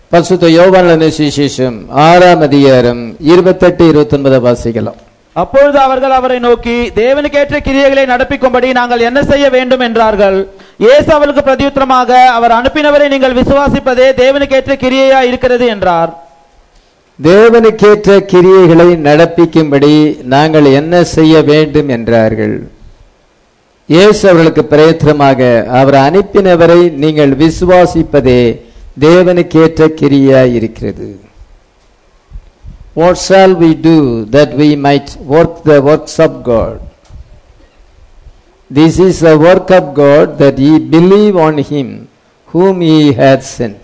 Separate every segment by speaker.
Speaker 1: பசுத்த யோவான சுவிசேஷம் ஆறாம் அதிகாரம் இருபத்தெட்டு இருபத்தொன்பதை வாசிக்கலாம்
Speaker 2: அப்பொழுது அவர்கள் அவரை நோக்கி தேவனுக்கேற்ற கிரியைகளை நடப்பிக்கும்படி நாங்கள் என்ன செய்ய வேண்டும் என்றார்கள் இயேசு அவர்களுக்கு பிரதியுத்தரமாக அவர் அனுப்பினவரை நீங்கள் விசுவாசிப்பதே தேவனுக்கேற்ற கிரியையா இருக்கிறது என்றார்
Speaker 1: தேவனுக்கேற்ற கிரியைகளை நடப்பிக்கும்படி நாங்கள் என்ன செய்ய வேண்டும் என்றார்கள் இயேசு அவர்களுக்கு பிரயத்தனமாக அவர் அனுப்பினவரை நீங்கள் விசுவாசிப்பதே தேவனுக்கேற்ற கிரியாய் இருக்கிறது What shall we do that we might work the works of God? This is the work of God that ye believe on him whom he hath sent.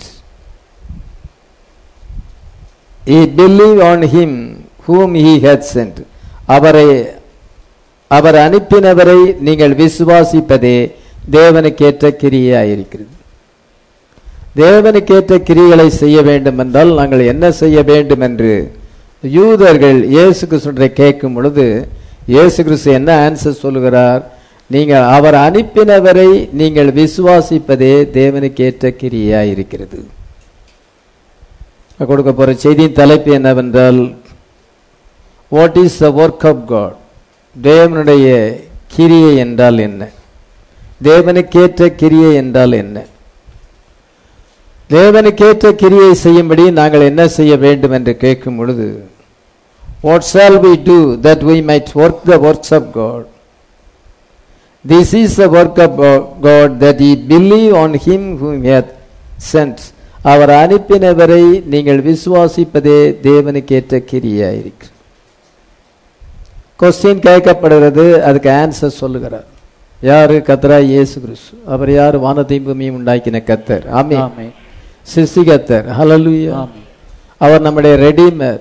Speaker 1: Ye believe on him whom he hath sent. அவரை அவர் அனுப்பினவரை நீங்கள் விசுவாசிப்பதே தேவனுக்கேற்ற கிரியாயிருக்கிறது தேவனுக்கேற்ற கிரிகளை செய்ய வேண்டும் என்றால் நாங்கள் என்ன செய்ய வேண்டும் என்று யூதர்கள் இயேசு கிறிஸ்துவை கேட்கும் பொழுது இயேசு கிறிஸ்து என்ன ஆன்சர் சொல்லுகிறார் நீங்கள் அவர் அனுப்பினவரை நீங்கள் விசுவாசிப்பதே தேவனுக்கேற்ற கிரியாய் இருக்கிறது கொடுக்க போற செய்தியின் தலைப்பு என்னவென்றால் what is the work of God தேவனுடைய கிரியை என்றால் என்ன தேவனுக்கேற்ற கிரியை என்றால் என்ன தேவனுக்கேற்ற கிரியை செய்யும்படி நாங்கள் என்ன செய்ய வேண்டும் என்று கேட்கும் பொழுது what shall we do that we might work the works of God this is the work of God that ye believe on him whom hath sent அவர் அனுப்பினவரை நீங்கள் விசுவாசிப்பதே தேவனுக்கேற்ற கிரியாயிருக்கு கொஸ்டின் கேட்கப்படுகிறது அதுக்கு ஆன்சர் சொல்லுகிறார் யாரு கத்தரா இயேசு கிறிஸ்து அவர் யார் வானத்தையும் பூமியும் உண்டாக்கின கத்தர் ஆமே
Speaker 2: ஆமென்.
Speaker 1: சிருஷ்டிகத்தர் ஹalleluya
Speaker 2: ஆமென்.
Speaker 1: அவர் நம்முடைய ரெடிமர்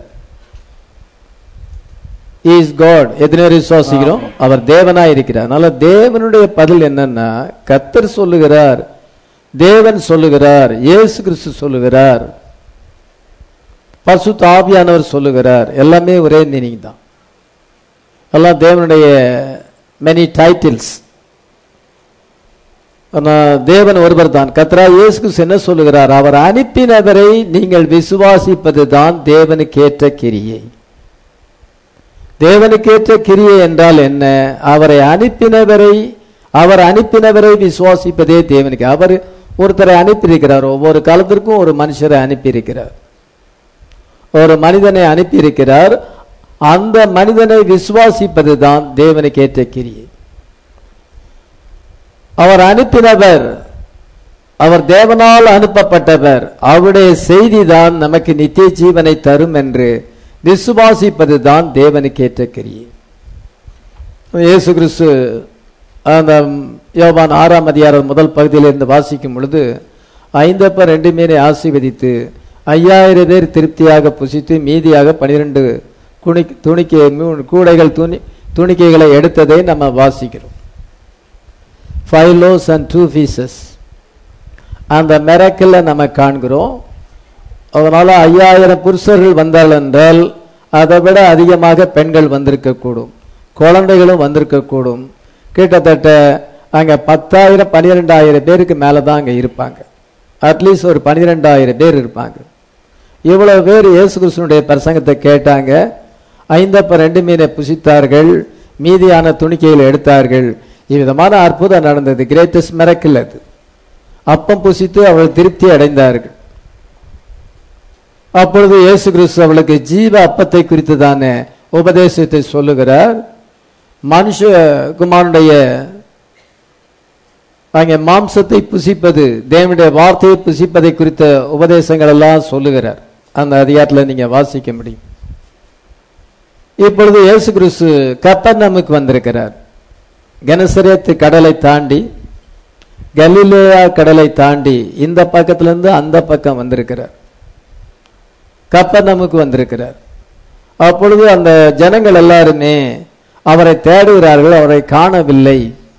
Speaker 1: இஸ் காட் எத்தனை பேர் விசுவாசிக்கிறோம் அவர் தேவனா இருக்கிறார் அதனால தேவனுடைய பதில் என்னன்னா கத்தர் சொல்லுகிறார் தேவன் சொல்லுகிறார் இயேசு கிறிஸ்து சொல்லுகிறார் பசு தாபியானவர் சொல்லுகிறார் எல்லாமே ஒரே மீனிங் தான் எல்லாம் தேவனுடைய மெனி டைட்டில்ஸ் ஆனா, தேவன் ஒருவர் தான் கத்ரா இயேசு கிறிஸ்து என்ன சொல்லுகிறார் அவர் அனுப்பினவரை நீங்கள் விசுவாசிப்பது தான் தேவனுக்கேற்ற கிரியை தேவனுக்கேற்ற கிரியை என்றால் என்ன அவரை அனுப்பினவரை அவர் அனுப்பினவரை விசுவாசிப்பதே தேவனுக்கு அவர் ஒருத்தரை அனுப்பியிருக்கிறார் ஒவ்வொரு காலத்திற்கும் ஒரு மனுஷரை அனுப்பியிருக்கிறார் ஒரு மனிதனை அனுப்பியிருக்கிறார் அந்த மனிதனை விசுவாசிப்பது தான் தேவனுக்கேற்ற கிரியை அவர் அனுப்பினவர் அவர் தேவனால் அனுப்பப்பட்டவர் அவருடைய செய்தி தான் நமக்கு நித்திய ஜீவனை தரும் என்று விசுவாசிப்பது தான் தேவனுக்கேற்ற கிரியை இயேசு கிறிஸ்து அந்த யோவான் ஆறாம் அதிகாரம் முதல் பகுதியிலிருந்து வாசிக்கும் பொழுது ஐந்தப்ப ரெண்டு மீனை ஆசீர்வதித்து ஐயாயிரம் பேர் திருப்தியாக புசித்து மீதியாக பனிரெண்டு குணி துணிக்கை மூ- கூடைகள் துணி துணிக்கைகளை எடுத்ததை நம்ம வாசிக்கிறோம் five loaves and two pieces அந்த மெரக்கில் நம்ம காண்கிறோம் அதனால ஐயாயிரம் புருஷர்கள் வந்தார்கள் என்றால் அதை விட அதிகமாக பெண்கள் வந்திருக்கக்கூடும் குழந்தைகளும் வந்திருக்கக்கூடும் கிட்டத்தட்ட அங்கே பத்தாயிரம் பன்னிரெண்டாயிரம் பேருக்கு மேலே தான் அங்கே இருப்பாங்க அட்லீஸ்ட் ஒரு பன்னிரெண்டாயிரம் பேர் இருப்பாங்க இவ்வளவு பேர் இயேசு கிறிஸ்துனுடைய பிரசங்கத்தை கேட்டாங்க ஐந்தப்ப ரெண்டு மீனை புசித்தார்கள் மீதியான துணிக்கைகளை எடுத்தார்கள் இவ்விதமான அற்புதம் நடந்தது கிரேட்டஸ்ட் மிரக்கில் அது அப்பம் புசித்து அவள் திருப்தி அடைந்தார்கள் அப்பொழுது இயேசு கிறிஸ்து அவளுக்கு ஜீவ அப்பத்தை குறித்ததான உபதேசத்தை சொல்லுகிறார் மனுஷ குமாரனுடைய அங்கே மாம்சத்தை புசிப்பது தேவனுடைய வார்த்தையை புசிப்பதை குறித்த உபதேசங்கள் எல்லாம் சொல்லுகிறார் அந்த அதிகாரத்தில் நீங்க வாசிக்க முடியும் இப்பொழுது இயேசு கிறிஸ்து கப்பர்நமுக்கு வந்திருக்கிறார் கனசரேத்து கடலை தாண்டி கலிலேயா கடலை தாண்டி இந்த பக்கத்துல இருந்து அந்த பக்கம் வந்திருக்கிறார் கப்பர்நமுக்கு வந்திருக்கிறார் அப்பொழுது அந்த ஜனங்கள் எல்லாருமே அவரை தேடுகிறார்கள் அவரை காணவில்லை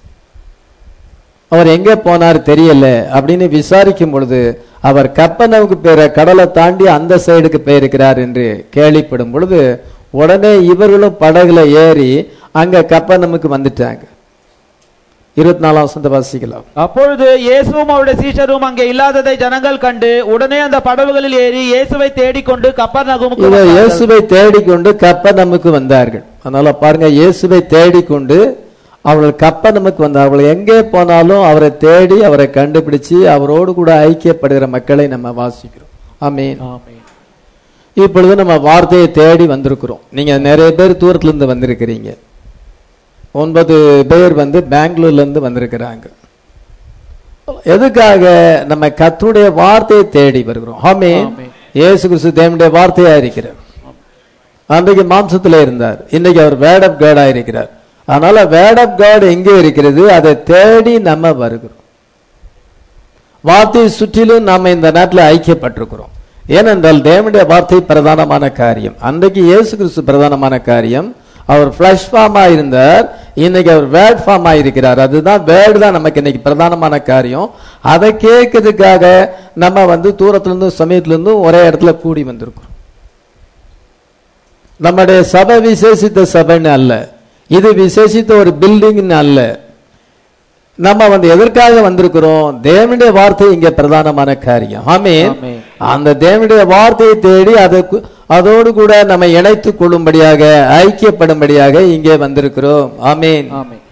Speaker 1: அவர் எங்கே போனார் தெரியல அப்படின்னு விசாரிக்கும் பொழுது அவர் கப்பனவுக்கு பேர கடலை தாண்டி அந்த சைடுக்கு போயிருக்கிறார் என்று கேள்விப்படும் பொழுது உடனே இவர்களும் படகுல ஏறி அங்க கப்பனமுக்கு வந்துட்டாங்க இருபத்தி நாலாம் வசந்த வாசிக்கலாம்
Speaker 2: அப்பொழுது இயேசுவும் அவருடைய சீஷரும் அங்கே இல்லாததை ஜனங்கள் கண்டு உடனே அந்த படவுகளில் ஏறி இயேசுவை தேடிக்கொண்டு கப்பர் நகுமுக்கு
Speaker 1: இவ இயேசுவை தேடிக்கொண்டு கப்பநமுக்கு வந்தார்கள் அதனால பாருங்க இயேசுவை தேடிக்கொண்டு அவர்கள் கப்பநமுக்கு வந்தார் அவர்கள் எங்கே போனாலும் அவரை தேடி அவரை கண்டுபிடிச்சு அவரோடு கூட ஐக்கியப்படுகிற மக்களை நம்ம வாசிக்கிறோம் ஆமீன் இப்பொழுது நம்ம வார்த்தையை தேடி வந்திருக்கிறோம் நீங்க நிறைய பேர் தூரத்துல இருந்து வந்திருக்கிறீங்க ஒன்பது பேர் வந்து பெங்களூர்ல இருந்து வந்திருக்கிறாங்க எதுக்காக நம்ம கர்த்தருடைய வார்த்தையை தேடி வருகிறோம் ஆமென்
Speaker 2: ஆமென்.
Speaker 1: இயேசு கிறிஸ்து தேவனுடைய வார்த்தையா இருக்கிறார் அன்றைக்கு மாம்சத்துல இருந்தார் இன்னைக்கு அவர் வேர்ட் ஆஃப் காடா இருக்கிறார் அதனால வேர்ட் ஆஃப் காட் எங்கே இருக்கிறது அதை தேடி நம்ம வருகிறோம் வார்த்தையை சுற்றிலும் நாம இந்த நாட்டில் ஐக்கியப்பட்டிருக்கிறோம் ஏனென்றால் தேவனுடைய வார்த்தை பிரதானமான காரியம் அன்றைக்கு இயேசு கிறிஸ்து பிரதானமான காரியம் அவர் ஃபிளஷ் ஃபார்மா இருந்தார் இன்னைக்கு அவர் வேர்ட் ஃபார்மா இருக்கிறார் அதுதான் வேர்டு தான் நமக்கு இன்னைக்கு பிரதானமான காரியம் அதை கேட்கறதுக்காக நம்ம வந்து தூரத்துல இருந்தும் சமயத்துல இருந்தும் ஒரே இடத்துல கூடி வந்திருக்கிறோம் நம்முடைய சபை விசேஷித்த சபைன்னு அல்ல இது விசேஷித்த ஒரு பில்டிங்னு அல்ல நம்ம வந்து எதற்காக வந்திருக்கிறோம் தேவனுடைய வார்த்தை இங்க பிரதானமான காரியம் ஆமென்
Speaker 2: ஆமென்.
Speaker 1: அந்த தேவனுடைய வார்த்தையை தேடி அதை கு- அதோடு கூட நம்ம இணைத்துக் கொள்ளும்படியாக ஐக்கியப்படும்படியாக இங்கே வந்திருக்கிறோம் ஆமென்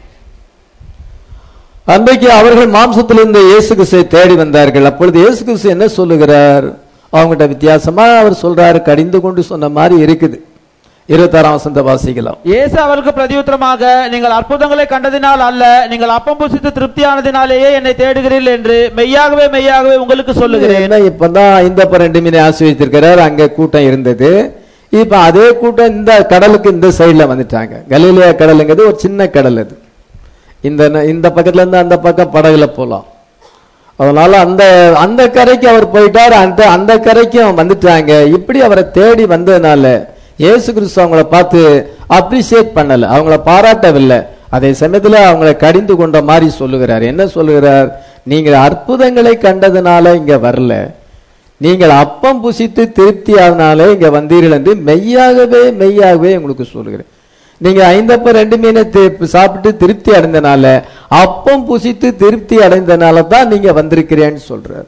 Speaker 1: அன்றைக்கு அவர்கள் மாம்சத்திலிருந்து இயேசு கிறிஸ்துவை தேடி வந்தார்கள் அப்பொழுது இயேசு கிறிஸ்து என்ன சொல்லுகிறார் அவங்ககிட்ட வித்தியாசமா அவர் சொல்றாரு கடிந்து கொண்டு சொன்ன மாதிரி இருக்குது இருபத்தாறாம் வசந்த வாசிக்கலாம்
Speaker 2: இயேசு அவருக்கு பிரதியுத்தரமாக நீங்கள் அற்புதங்களை கண்டதினால் அல்ல நீங்கள் அப்பம் புசித்து திருப்தியானதினாலேயே என்னை தேடுகிறீர்கள் என்று மெய்யாகவே மெய்யாகவே உங்களுக்கு சொல்லுகிறேன்
Speaker 1: என்ன இப்பதான் இந்த ரெண்டு மீனை ஆசிரியத்திருக்கிறார் அங்க கூட்டம் இருந்தது இப்ப அதே கூட்டம் இந்த கடலுக்கு இந்த சைடுல வந்துட்டாங்க கலீலியா கடலுங்கிறது ஒரு சின்ன கடல் அது இந்த ந- இந்த பக்கத்துல இருந்து அந்த பக்கம் படகுல போலாம் அதனால அந்த அந்த கரைக்கு அவர் போயிட்டார் அந்த அந்த கரைக்கும் வந்துட்டாங்க இப்படி அவரை தேடி வந்ததுனால இயேசு கிறிஸ்து அவங்கள பார்த்து அப்ரிசியேட் பண்ணல அவங்கள பாராட்டவில்லை அதே சமயத்துல அவங்கள கடிந்து கொண்ட மாதிரி சொல்லுகிறார் என்ன சொல்லுகிறார் நீங்கள் அற்புதங்களை கண்டதுனால இங்க வரல நீங்கள் அப்பம் புசித்து திருப்தி ஆனாலே இங்க வந்தீர்கள் என்று மெய்யாகவே மெய்யாகவே உங்களுக்கு சொல்லுகிறேன் நீங்க ஐந்தப்ப ரெண்டு மீனை தி- சாப்பிட்டு திருப்தி அடைந்தனால அப்பம் புசித்து திருப்தி அடைந்தனால தான் நீங்க வந்திருக்கிறேன்னு சொல்றாரு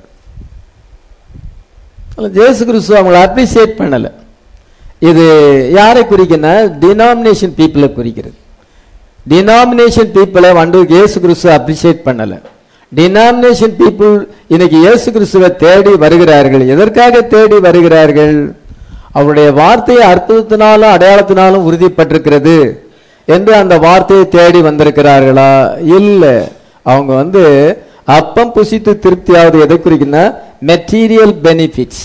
Speaker 1: அதுல இயேசு கிறிஸ்து அவங்கள அப்ரிசியேட் பண்ணல இது யாரை குறிக்குன்னா டினாமினேஷன் பீப்புளை குறிக்கிறது டினாமினேஷன் பீப்புளை வந்து இயேசு கிறிஸ்து அப்ரிசியேட் பண்ணல டினாமினேஷன் பீப்புள் இன்னைக்கு இயேசு கிறிஸ்துவை தேடி வருகிறார்கள் எதற்காக தேடி வருகிறார்கள் அவருடைய வார்த்தையை அற்புதத்தினாலும் அடையாளத்தினாலும் உறுதிப்பட்டிருக்கிறது என்று அந்த வார்த்தையை தேடி வந்திருக்கிறார்களா இல்ல அவங்க வந்து அப்பம் புசித்து திருப்தியாவது எதை குறிக்குன்னா material benefits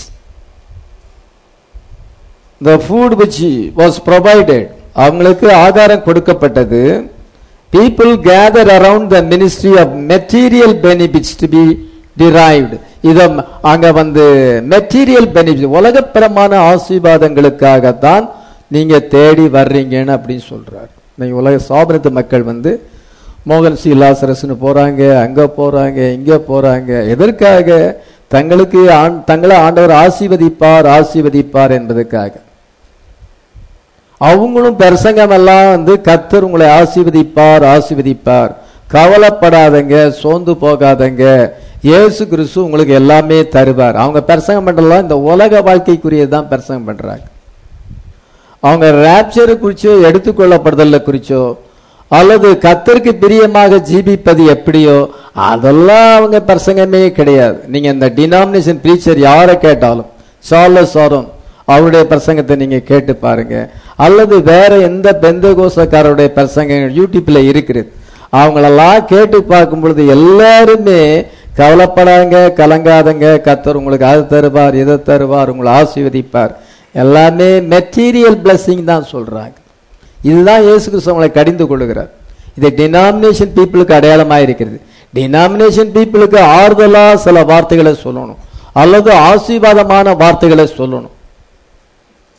Speaker 1: the food which was provided அவங்களுக்கு ஆகாரம் கொடுக்கப்பட்டது people gather around the ministry of material benefits to be derived இத அங்க வந்து மெட்டீரியல் பெனிஃபிட் உலகப்பிரமான ஆசீர்வாதங்களுக்காகத்தான் நீங்க தேடி வர்றீங்கன்னு அப்படின்னு சொல்றாரு நீங்க உலக சாபனத்து மக்கள் வந்து மோகன் சி லாசரஸ்னு போறாங்க அங்க போறாங்க இங்க போறாங்க எதற்காக தங்களுக்கு ஆண்- தங்களை ஆண்டவர் ஆசீர்வதிப்பார் ஆசீர்வதிப்பார் என்பதற்காக அவங்களும் பிரசங்கம் எல்லாம் வந்து கத்தர் உங்களை ஆசீர்வதிப்பார் ஆசீர்வதிப்பார் கவலைப்படாதங்க சோர்ந்து போகாதங்க இயேசு கிறிஸ்து உங்களுக்கு எல்லாமே தருவார் அவங்க பிரசங்கம் பண்றதெல்லாம் இந்த உலக வாழ்க்கைக்குரியது தான் பிரசங்கம் பண்றாங்க அவங்க ரேப்சரை குறிச்சோ எடுத்துக்கொள்ளப்படுதல்ல குறிச்சோ அல்லது கத்தருக்கு பிரியமாக ஜீவிப்பது எப்படியோ அதெல்லாம் அவங்க பிரசங்கமே கிடையாது நீங்க இந்த டினாமினேஷன் பிரீச்சர் யாரை கேட்டாலும் சார்லஸ் சாரம் அவருடைய பிரசங்கத்தை நீங்க கேட்டு பாருங்க அல்லது வேற எந்த பெந்தகோசக்காரருடைய பிரசங்கங்கள் யூடியூப்ல இருக்குது அவங்களெல்லாம் கேட்டு பார்க்கும் பொழுது எல்லாருமே கவலைப்படாங்க கலங்காதங்க கத்தர் உங்களுக்கு அது தருவார் இதை தருவார் உங்களை ஆசீர்வதிப்பார் எல்லாமே மெட்டீரியல் blessing தான் சொல்றாங்க இதுதான் இயேசு கிறிஸ்து அவங்களை கடிந்து கொள்ளுகிறார் இது டினாமினேஷன் பீப்புளுக்கு அடையாளமாக இருக்கிறது டினாமினேஷன் பீப்புளுக்கு ஆறுதலா சில வார்த்தைகளை சொல்லணும் அல்லது ஆசீர்வாதமான வார்த்தைகளை சொல்லணும்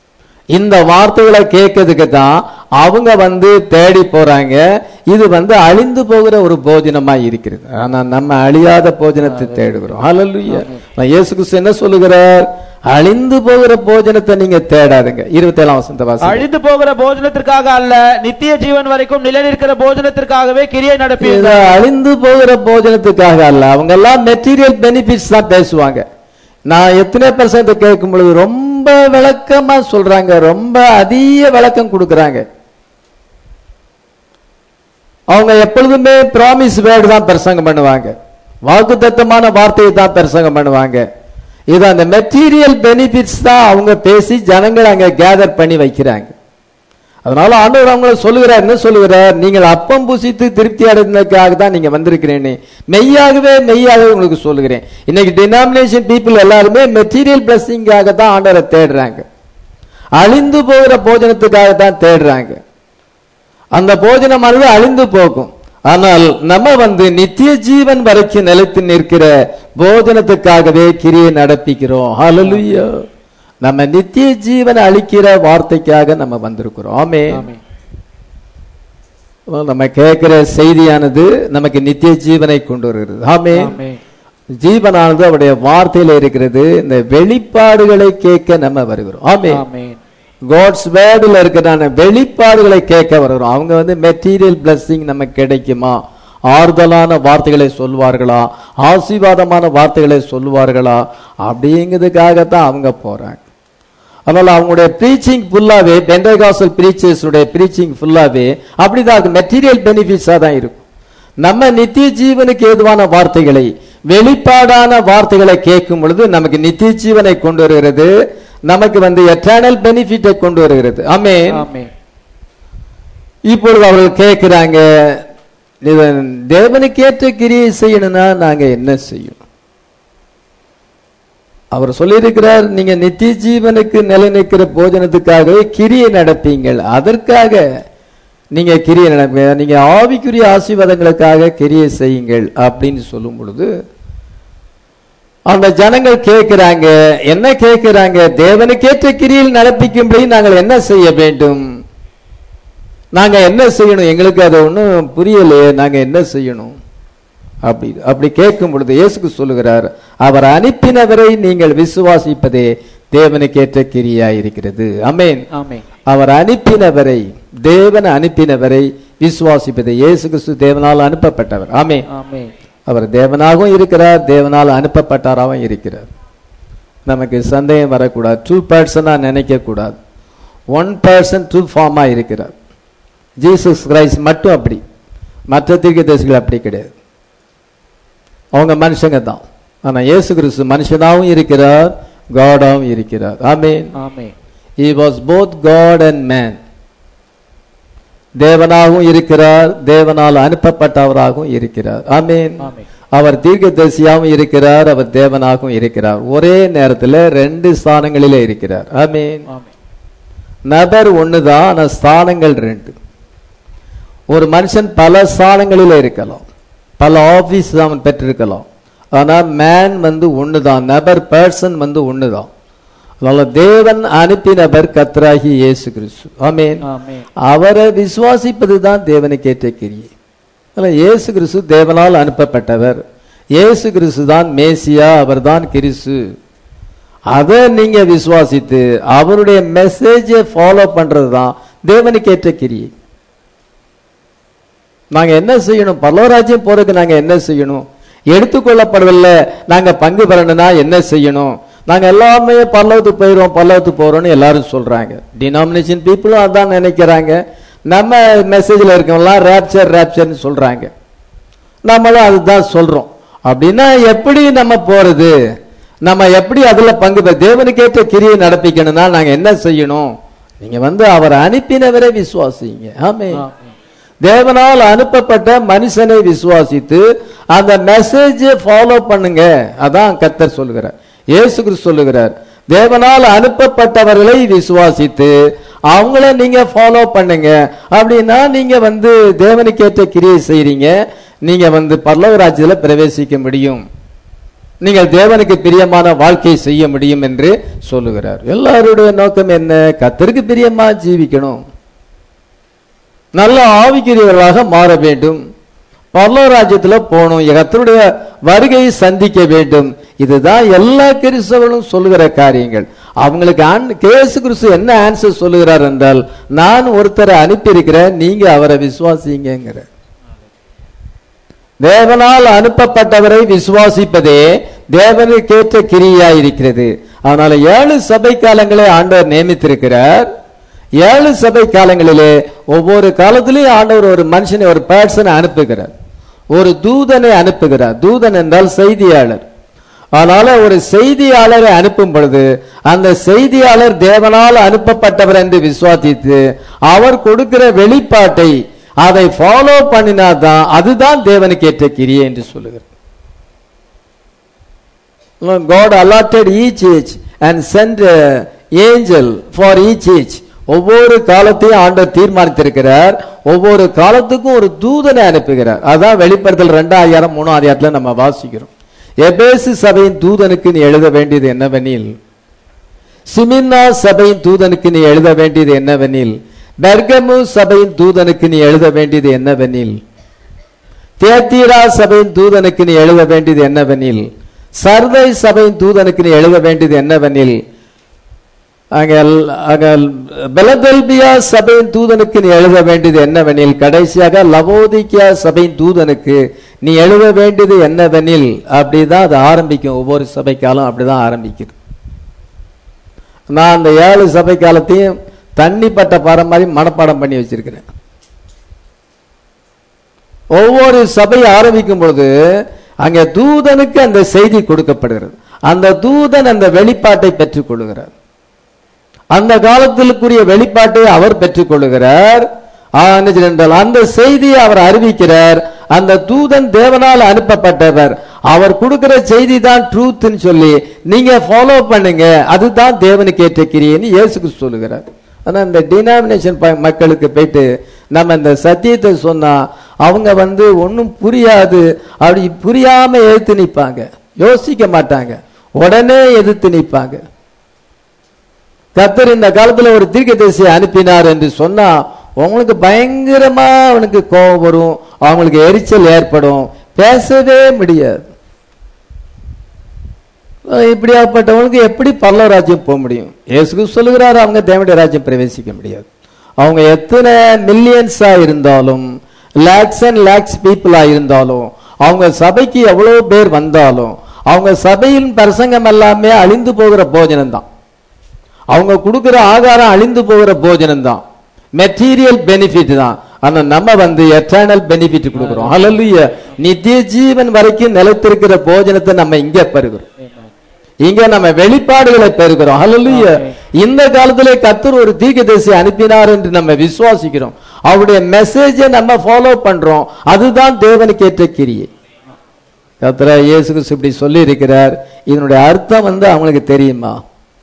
Speaker 1: இந்த வார்த்தைகளை கேட்கறதுக்கு தான் அவங்க வந்து தேடி போறாங்க இது வந்து அழிந்து போகிற ஒரு போஜனமா இருக்கிறது ஆனா நம்ம அழியாத போஜனத்தை தேடுகிறோம் ஹalleluya நான் இயேசு கிறிஸ்து என்ன சொல்லுகிறார் அழிந்து போகிற போஜனத்தை நீங்க தேடாதுங்க இருபத்தி ஏழாம் வசந்த வாசி
Speaker 2: அழிந்து போகிற போஜனத்திற்காக அல்ல நித்திய ஜீவன் வரைக்கும் நிலைநிற்கிற போஜனத்திற்காகவே கிரியை நடப்பீர்கள்
Speaker 1: அழிந்து போகிற போஜனத்துக்காக அல்ல அவங்க எல்லாம் மெட்டீரியல் பெனிஃபிட்ஸ் தான் பேசுவாங்க நான் எத்தனை பெர்சன்ட் கேட்கும் பொழுது ரொம்ப விளக்கமா சொல்றாங்க ரொம்ப அதிக விளக்கம் கொடுக்கறாங்க அவங்க எப்பொழுதுமே ப்ராமிஸ் வேர்டு தான் பிரசங்கம் பண்ணுவாங்க வாக்குத்தத்தமான வார்த்தையை தான் பிரசங்கம் பண்ணுவாங்க இது அந்த மெட்டீரியல் பெனிஃபிட்ஸ் தான் அவங்க பேசி ஜனங்களை அங்க கேதர் பண்ணி வைக்கிறாங்க அதனால ஆண்டவர் அவங்கள சொல்லுகிறார் என்ன சொல்லுகிறார் நீங்கள் அப்பம் புசித்து திருப்தி அடைந்ததுக்காக தான் நீங்க வந்திருக்கிறேன்னு மெய்யாகவே மெய்யாகவே உங்களுக்கு சொல்லுகிறேன் இன்னைக்கு டினாமினேஷன் பீப்புள் எல்லாருமே மெட்டீரியல் பிளஸிங்காக தான் ஆண்டவரை தேடுறாங்க அழிந்து போகிற போஜனத்துக்காக தான் தேடுறாங்க அந்த போஜனமானது அழிந்து போகும் ஆனால் நம்ம வந்து நித்திய ஜீவன் வரைக்கும் நிலைத்து நிற்கிற போஜனத்துக்காகவே கிரியை நடப்பிக்கிறோம் ஹalleluya நம்ம நித்திய ஜீவனை அளிக்கிற வார்த்தைக்காக நம்ம வந்திருக்கிறோம் ஆமே
Speaker 2: ஆமென்.
Speaker 1: நம்ம கேட்கிற செய்தியானது நமக்கு நித்திய ஜீவனை கொண்டு வருகிறது ஆமே
Speaker 2: ஆமென்.
Speaker 1: ஜீவனானது அவருடைய வார்த்தையில இருக்கிறது இந்த வெளிப்பாடுகளை கேட்க நம்ம வருகிறோம் ஆமே
Speaker 2: ஆமென்.
Speaker 1: காட்ஸ் வேர்டில் இருக்கிறான வெளிப்பாடுகளை கேட்க வருகிறோம் அவங்க வந்து மெட்டீரியல் பிளஸ்ஸிங் நமக்கு கிடைக்குமா ஆறுதலான வார்த்தைகளை சொல்வார்களா ஆசீர்வாதமான வார்த்தைகளை சொல்வார்களா அப்படிங்கிறதுக்காகத்தான் அவங்க போறாங்க அதனால அவங்களுடைய ப்ரீச்சிங் ஃபுல்லாவே பெண்டகாசல் பிரீச்சர்ஸுடைய ப்ரீச்சிங் ஃபுல்லாவே அப்படிதான் இருக்கு மெட்டீரியல் பெனிஃபிட்ஸா தான் இருக்கும் நம்ம நித்திய ஜீவனுக்கு ஏதுவான வார்த்தைகளை வெளிப்பாடான வார்த்தைகளை கேட்கும் பொழுது நமக்கு நித்திய ஜீவனை கொண்டு வருகிறது நமக்கு வந்து எட்டர்னல் பெனிஃபிட்டை கொண்டு வருகிறது ஆமென்
Speaker 2: ஆமென்.
Speaker 1: இப்பொழுது அவர்கள் கேட்கிறாங்க இதன் தேவனுக்கேற்ற கிரியை செய்யணும்னா நாங்க என்ன செய்யணும் அவர் சொல்லியிருக்கிறார் நீங்க நித்திய ஜீவனுக்கு நிலைநிற்கிற போஜனத்துக்காகவே கிரியை நடப்பீங்கள் அதற்காக நீங்க கிரியை நடப்பீங்க நீங்க ஆவிக்குரிய ஆசீர்வாதங்களுக்காக கிரியை செய்யுங்கள் அப்படின்னு சொல்லும் பொழுது அந்த ஜனங்கள் கேட்கிறாங்க என்ன கேட்கிறாங்க தேவனுக்கேற்ற கிரியில் நடப்பிக்கும்படி நாங்கள் என்ன செய்ய வேண்டும் நாங்க என்ன செய்யணும் எங்களுக்கு அது ஒன்றும் புரியலையே நாங்க என்ன செய்யணும் அப்படி அப்படி கேட்கும் பொழுது இயேசுக்கு சொல்லுகிறார் அவர் அனுப்பினவரை நீங்கள் விசுவாசிப்பதே தேவனுக்கேற்ற கிரியா இருக்கிறது அமேன்
Speaker 2: ஆமென்.
Speaker 1: அவர் அனுப்பினவரை தேவன் அனுப்பினவரை விசுவாசிப்பது இயேசு கிறிஸ்து தேவனால் அனுப்பப்பட்டவர் ஆமென்
Speaker 2: ஆமென்.
Speaker 1: அவர் தேவனாகவும் இருக்கிறார் தேவனால் அனுப்பப்பட்டாராகவும் இருக்கிறார் நமக்கு சந்தேகம் வரக்கூடாது டூ பர்சனா நினைக்க கூடாது ஒன் பர்சன் டூ ஃபார்மா இருக்கிறார் ஜீசஸ் கிரைஸ்ட் மட்டும் அப்படி மற்ற தீர்க்கதரிசிகள் அப்படி கிடையாது அவங்க மனுஷங்க தான் ஆனா இயேசு கிறிஸ்து மனுஷனாகவும் இருக்கிறார் காடாவும் இருக்கிறார் ஆமென்
Speaker 2: ஆமென்.
Speaker 1: he was both god and man தேவனாகவும் இருக்கிறார் தேவனால் அனுப்பப்பட்டவராகவும் இருக்கிறார் ஆமென்
Speaker 2: ஆமென்.
Speaker 1: அவர் தீர்க்கதரிசியாகவும் இருக்கிறார் அவர் தேவனாகவும் இருக்கிறார் ஒரே நேரத்தில் ரெண்டு ஸ்தானங்களிலே இருக்கிறார் ஆமென்
Speaker 2: ஆமென்.
Speaker 1: நபர் ஒண்ணுதான் ஆனா ஸ்தானங்கள் ரெண்டு ஒரு மனுஷன் பல ஸ்தானங்களிலே இருக்கலாம் பல ஆபீஸ் அவன் பெற்றிருக்கலாம் ஆனா மேன் வந்து ஒண்ணுதான் நபர் பர்சன் வந்து ஒண்ணுதான் அதனால தேவன் அனுப்பினவர் கத்ராகி இயேசு கிறிஸ்து ஆமென்
Speaker 2: ஆமென்.
Speaker 1: அவரை விசுவாசிப்பது தான் தேவனுக்கேற்ற கிரியை அதனால இயேசு கிறிஸ்து தேவனால் அனுப்பப்பட்டவர் இயேசு கிறிஸ்து தான் மேசியா அவர்தான் கிறிஸ்து அதை நீங்க விசுவாசித்து அவருடைய மெசேஜை ஃபாலோ பண்றது தான் தேவனுக்கேற்ற கிரியை நாங்க என்ன செய்யணும் பரலோராஜ்யம் போறதுக்கு நாங்க என்ன செய்யணும் எடுத்துக்கொள்ளப்படவில்லை நாங்க பங்கு பெறணும்னா என்ன செய்யணும் நாங்க எல்லாமே பல்லவத்துக்கு போயிடுவோம் பல்லவத்துக்கு போறோம்னு எல்லாரும் சொல்றாங்க டினாமினேஷன் பீப்புளும் அதான் நினைக்கிறாங்க நம்ம மெசேஜ்ல இருக்கவங்களாம் ரேப்சர் ரேப்சர்னு சொல்றாங்க நம்மளும் அதுதான் சொல்றோம் அப்படின்னா எப்படி நம்ம போறது நம்ம எப்படி அதுல பங்கு பெற தேவனுக்கேற்ற கிரியை நடப்பிக்கணும்னா நாங்க என்ன செய்யணும் நீங்க வந்து அவர் அனுப்பினவரை விசுவாசிங்க ஆமே
Speaker 2: ஆமென்.
Speaker 1: தேவனால் அனுப்பப்பட்ட மனுஷனை விசுவாசித்து அந்த மெசேஜை ஃபாலோ பண்ணுங்க அதான் கத்தர் சொல்லுகிறார் இயேசு கிறிஸ்து சொல்லுகிறார் தேவனால் அனுப்பப்பட்டவர்களை விசுவாசித்து அவங்கள நீங்க ஃபாலோ பண்ணுங்க அப்படின்னா நீங்க வந்து தேவனுக்கேற்ற கிரியை செய்றீங்க நீங்க வந்து பரலோக ராஜ்யத்துல பிரவேசிக்க முடியும் நீங்கள் தேவனுக்கு பிரியமான வாழ்க்கை செய்ய முடியும் என்று சொல்லுகிறார் எல்லாருடைய நோக்கம் என்ன கத்தருக்கு பிரியமா ஜீவிக்கணும் நல்ல ஆவிக்குரியவர்களாக மாற வேண்டும் பரலோராஜ்யத்துல போகணும் கத்தருடைய வருகையை சந்திக்க வேண்டும் இதுதான் எல்லா கிறிஸ்தவர்களும் சொல்லுகிற காரியங்கள் அவங்களுக்கு ஆண்- இயேசு கிறிஸ்து என்ன ஆன்சர் சொல்லுகிறார் என்றால் நான் ஒருத்தரை அனுப்பியிருக்கிறேன் நீங்க அவரை விசுவாசிங்கிறார் தேவனால் அனுப்பப்பட்டவரை விசுவாசிப்பதே தேவனுக்கேற்ற கிரியா இருக்கிறது அதனால ஏழு சபை காலங்களை ஆண்டவர் நியமித்திருக்கிறார் ஏழு சபை காலங்களிலே ஒவ்வொரு காலத்திலையும் ஆண்டவர் ஒரு மனுஷனை ஒரு பர்சனை அனுப்புகிறார் ஒரு தூதனை அனுப்புகிறார் தூதன் என்றால் செய்தியாளர் அதனால ஒரு செய்தியாளரை அனுப்பும் பொழுது அந்த செய்தியாளர் தேவனால் அனுப்பப்பட்டவர் என்று விசுவாசித்து அவர் கொடுக்கிற வெளிப்பாட்டை அதை ஃபாலோ பண்ணினாதான் அதுதான் தேவனுக்கு ஏற்ற கிரியை என்று சொல்லுகிறார் God allotted each age and sent an angel for each age. ஒவ்வொரு காலத்தையும் ஆண்டவர் தீர்மானித்திருக்கிறார் ஒவ்வொரு காலத்துக்கும் ஒரு தூதனை அனுப்புகிறார் அதான் வெளிப்படுத்தல் ரெண்டாயிரம் மூணாம் அதிகாரத்துல நம்ம வாசிக்கிறோம் எபேசு சபையின் தூதனுக்கு நீ எழுத வேண்டியது என்னவெனில் சிமின்னா சபையின் தூதனுக்கு நீ எழுத வேண்டியது என்னவெனில் பெர்கமு சபையின் தூதனுக்கு நீ எழுத வேண்டியது என்னவெனில் தியத்தீரா சபையின் தூதனுக்கு நீ எழுத வேண்டியது என்னவெனில் சர்தை சபையின் தூதனுக்கு நீ எழுத வேண்டியது என்னவெனில் அங்க அங்க பெலதெல்பியா சபையின் தூதனுக்கு நீ எழுத வேண்டியது என்னவெனில் கடைசியாக லவோதிக்கியா சபையின் தூதனுக்கு நீ எழுத வேண்டியது என்னவெனில் அப்படிதான் அது ஆரம்பிக்கும் ஒவ்வொரு சபை காலம் அப்படிதான் ஆரம்பிக்குது நான் அந்த ஏழு சபை காலத்தையும் தண்ணி பட்ட பாடம் மாதிரி மனப்பாடம் பண்ணி வச்சிருக்கிறேன் ஒவ்வொரு சபை ஆரம்பிக்கும் பொழுது அங்க தூதனுக்கு அந்த செய்தி கொடுக்கப்படுகிறது அந்த தூதன் அந்த வெளிப்பாட்டை பெற்றுக் கொள்ளுகிறார் அந்த காலத்திற்குரிய வெளிப்பாட்டை அவர் பெற்றுக் கொள்ளுகிறார் ஆ, என்ன செய்ய என்றால் அந்த செய்தியை அவர் அறிவிக்கிறார் அந்த தூதன் தேவனால் அனுப்பப்பட்டவர் அவர் கொடுக்கிற செய்தி தான் ட்ரூத்னு சொல்லி நீங்க ஃபாலோ பண்ணுங்க அதுதான் தேவனுக்கு ஏற்ற கிரியைன்னு இயேசுக்கு சொல்லுகிறார் ஆனா இந்த டினாமினேஷன் மக்களுக்கு போயிட்டு நம்ம இந்த சத்தியத்தை சொன்னா அவங்க வந்து ஒன்றும் புரியாது அப்படி புரியாம எதிர்த்து நிற்பாங்க யோசிக்க மாட்டாங்க உடனே எதிர்த்து நிற்பாங்க கத்தர் இந்த காலத்துல ஒரு தீர்க்கதரிசியை அனுப்பினார் என்று சொன்னா உங்களுக்கு பயங்கரமா அவனுக்கு கோபம் வரும் அவங்களுக்கு எரிச்சல் ஏற்படும் பேசவே முடியாது அஹ் இப்படியாப்பட்டவங்களுக்கு எப்படி பல்லவ ராஜ்யம் போக முடியும் இயேசுக்கு சொல்லுகிறாரு அவங்க தேவனுடைய ராஜ்யம் பிரவேசிக்க முடியாது அவங்க எத்தனை மில்லியன்ஸா இருந்தாலும் லேக்ஸ் அண்ட் லேக்ஸ் பீப்புளா இருந்தாலும் அவங்க சபைக்கு எவ்வளவு பேர் வந்தாலும் அவங்க சபையின் பிரசங்கம் எல்லாமே அழிந்து போகிற போஜனம் தான் அவங்க கொடுக்கிற ஆகாரம் அழிந்து போகிற போஜனம் தான் மெட்டீரியல் பெனிஃபிட் தான் ஆனா நம்ம வந்து எட்டர்னல் பெனிஃபிட் கொடுக்கிறோம் ஹalleluya நித்திய ஜீவன் வரைக்கும் நிலைத்திருக்கிற போஜனத்தை நம்ம இங்க பெறுகிறோம் இங்க நம்ம வெளிப்பாடுகளை பெறுகிறோம் ஹalleluya இந்த காலத்திலே கர்த்தர் ஒரு தீர்க்கதரிசி அனுப்பினார் என்று நம்ம விசுவாசிக்கிறோம் அவருடைய மெசேஜை நம்ம ஃபாலோ பண்றோம் அதுதான் தேவனுக்கு ஏற்ற கிரியை கர்த்தரா இயேசு கிறிஸ்து இப்படி சொல்லி இருக்கிறார் இதனுடைய அர்த்தம் வந்து அவங்களுக்கு தெரியுமா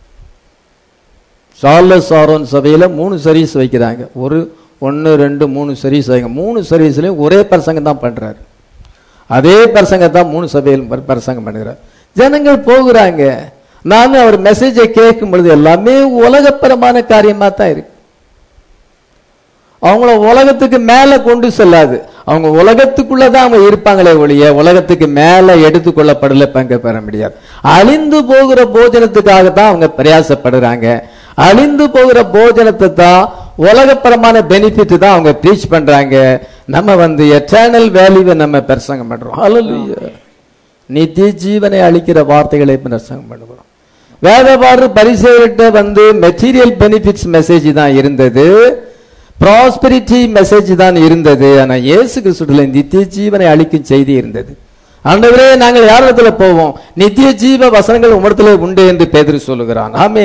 Speaker 1: சார்லஸ் ஆரோன் சபையில மூணு சர்வீஸ் வைக்கிறாங்க ஒரு ஒன்று ரெண்டு மூணு சர்வீஸ் வைங்க மூணு சர்வீஸ்லையும் ஒரே பிரசங்கம் தான் பண்றாரு அதே பிரசங்கம் தான் மூணு சபையில் பர- பிரசங்கம் பண்ணுகிறார் ஜனங்கள் போகிறாங்க நானும் அவர் மெசேஜை கேட்கும் பொழுது எல்லாமே உலகப்பரமான காரியமா தான் இருக்கு அவங்கள உலகத்துக்கு மேல கொண்டு செல்லாது அவங்க உலகத்துக்குள்ள தான் அவங்க இருப்பாங்களே ஒழிய உலகத்துக்கு மேல எடுத்துக்கொள்ளப்படல பங்கு பெற முடியாது அழிந்து போகிற போஜனத்துக்காக தான் அவங்க பிரயாசப்படுறாங்க அழிந்து போகிற போஜனத்தை தான் உலகப்பரமான பெனிஃபிட் தான் அவங்க ப்ரீச் பண்றாங்க நம்ம வந்து எட்டர்னல் வேல்யூவை நம்ம பிரசங்கம் பண்றோம் ஹalleluya நித்திய ஜீவனை அளிக்கிற வார்த்தைகளை பிரசங்கம் பண்ணுகிறோம் வேதபாடு பரிசெயர்கிட்ட வந்து மெட்டீரியல் பெனிஃபிட்ஸ் மெசேஜ் தான் இருந்தது ப்ராஸ்பெரிட்டி மெசேஜ் தான் இருந்தது ஆனா இயேசு கிறிஸ்துல நித்திய ஜீவனை அளிக்கும் செய்தி இருந்தது ஆண்டவரே நாங்கள் யார் இடத்துல போவோம் நித்திய ஜீவ வசனங்கள் உமரத்துல உண்டு என்று பேதுரு சொல்லுகிறான் ஆமே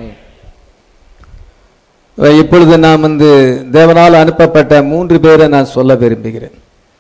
Speaker 1: இப்பொழுது நான் வந்து தேவனால் அனுப்பப்பட்ட மூன்று பேரை நான் சொல்ல விரும்புகிறேன்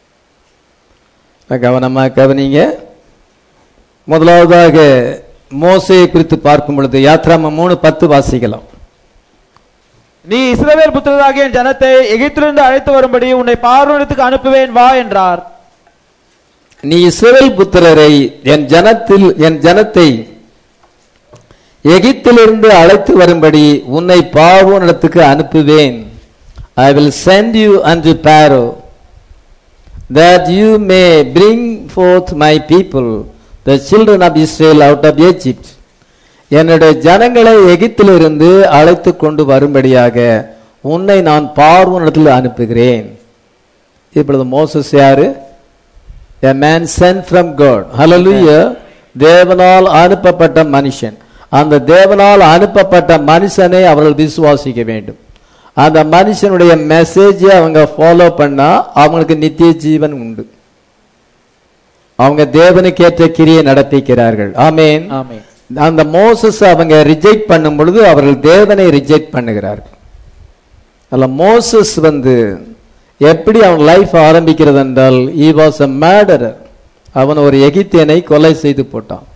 Speaker 1: கவனமா கவனிங்க முதலாவதாக மோசையை குறித்து பார்க்கும் பொழுது யாத்ராம மூணு பத்து வாசிக்கலாம்
Speaker 2: நீ இஸ்ரவேல் புத்திரராகிய என் ஜனத்தை எகிப்திலிருந்து அழைத்து வரும்படி உன்னை பார்வனத்துக்கு அனுப்புவேன் வா என்றார்
Speaker 1: நீ இஸ்ரவேல் புத்திரரை என் ஜனத்தில் என் ஜனத்தை எகிப்திலிருந்து அழைத்து வரும்படி உன்னை பார்வோனிடத்துக்கு அனுப்புவேன் I will send you unto Pharaoh that you may bring forth my people the children of Israel out of Egypt என்னுடைய ஜனங்களை எகிப்திலிருந்து அழைத்து கொண்டு வரும்படியாக உன்னை நான் பார்வோனிடத்தில் அனுப்புகிறேன் இப்பொழுது மோசஸ் யாரு a man sent from God hallelujah தேவனால் அனுப்பப்பட்ட மனுஷன் அந்த தேவனால் அனுப்பப்பட்ட மனுஷனை அவர்கள் விசுவாசிக்க வேண்டும் அந்த மனுஷனுடைய மெசேஜை அவங்க ஃபாலோ பண்ணா அவங்களுக்கு நித்திய ஜீவன் உண்டு அவங்க தேவனுக்கு ஏற்ற கிரியை நடப்பிக்கிறார்கள் ஆமேன்
Speaker 2: ஆமென்
Speaker 1: அந்த மோசஸ் அவங்க ரிஜெக்ட் பண்ணும் பொழுது அவர்கள் தேவனை ரிஜெக்ட் பண்ணுகிறார்கள் அல்ல மோசஸ் வந்து எப்படி அவன் லைஃப் ஆரம்பிக்கிறது என்றால் ஈ வாஸ் அ மேடரர் அவன் ஒரு எகிப்தியனை கொலை செய்து போட்டான்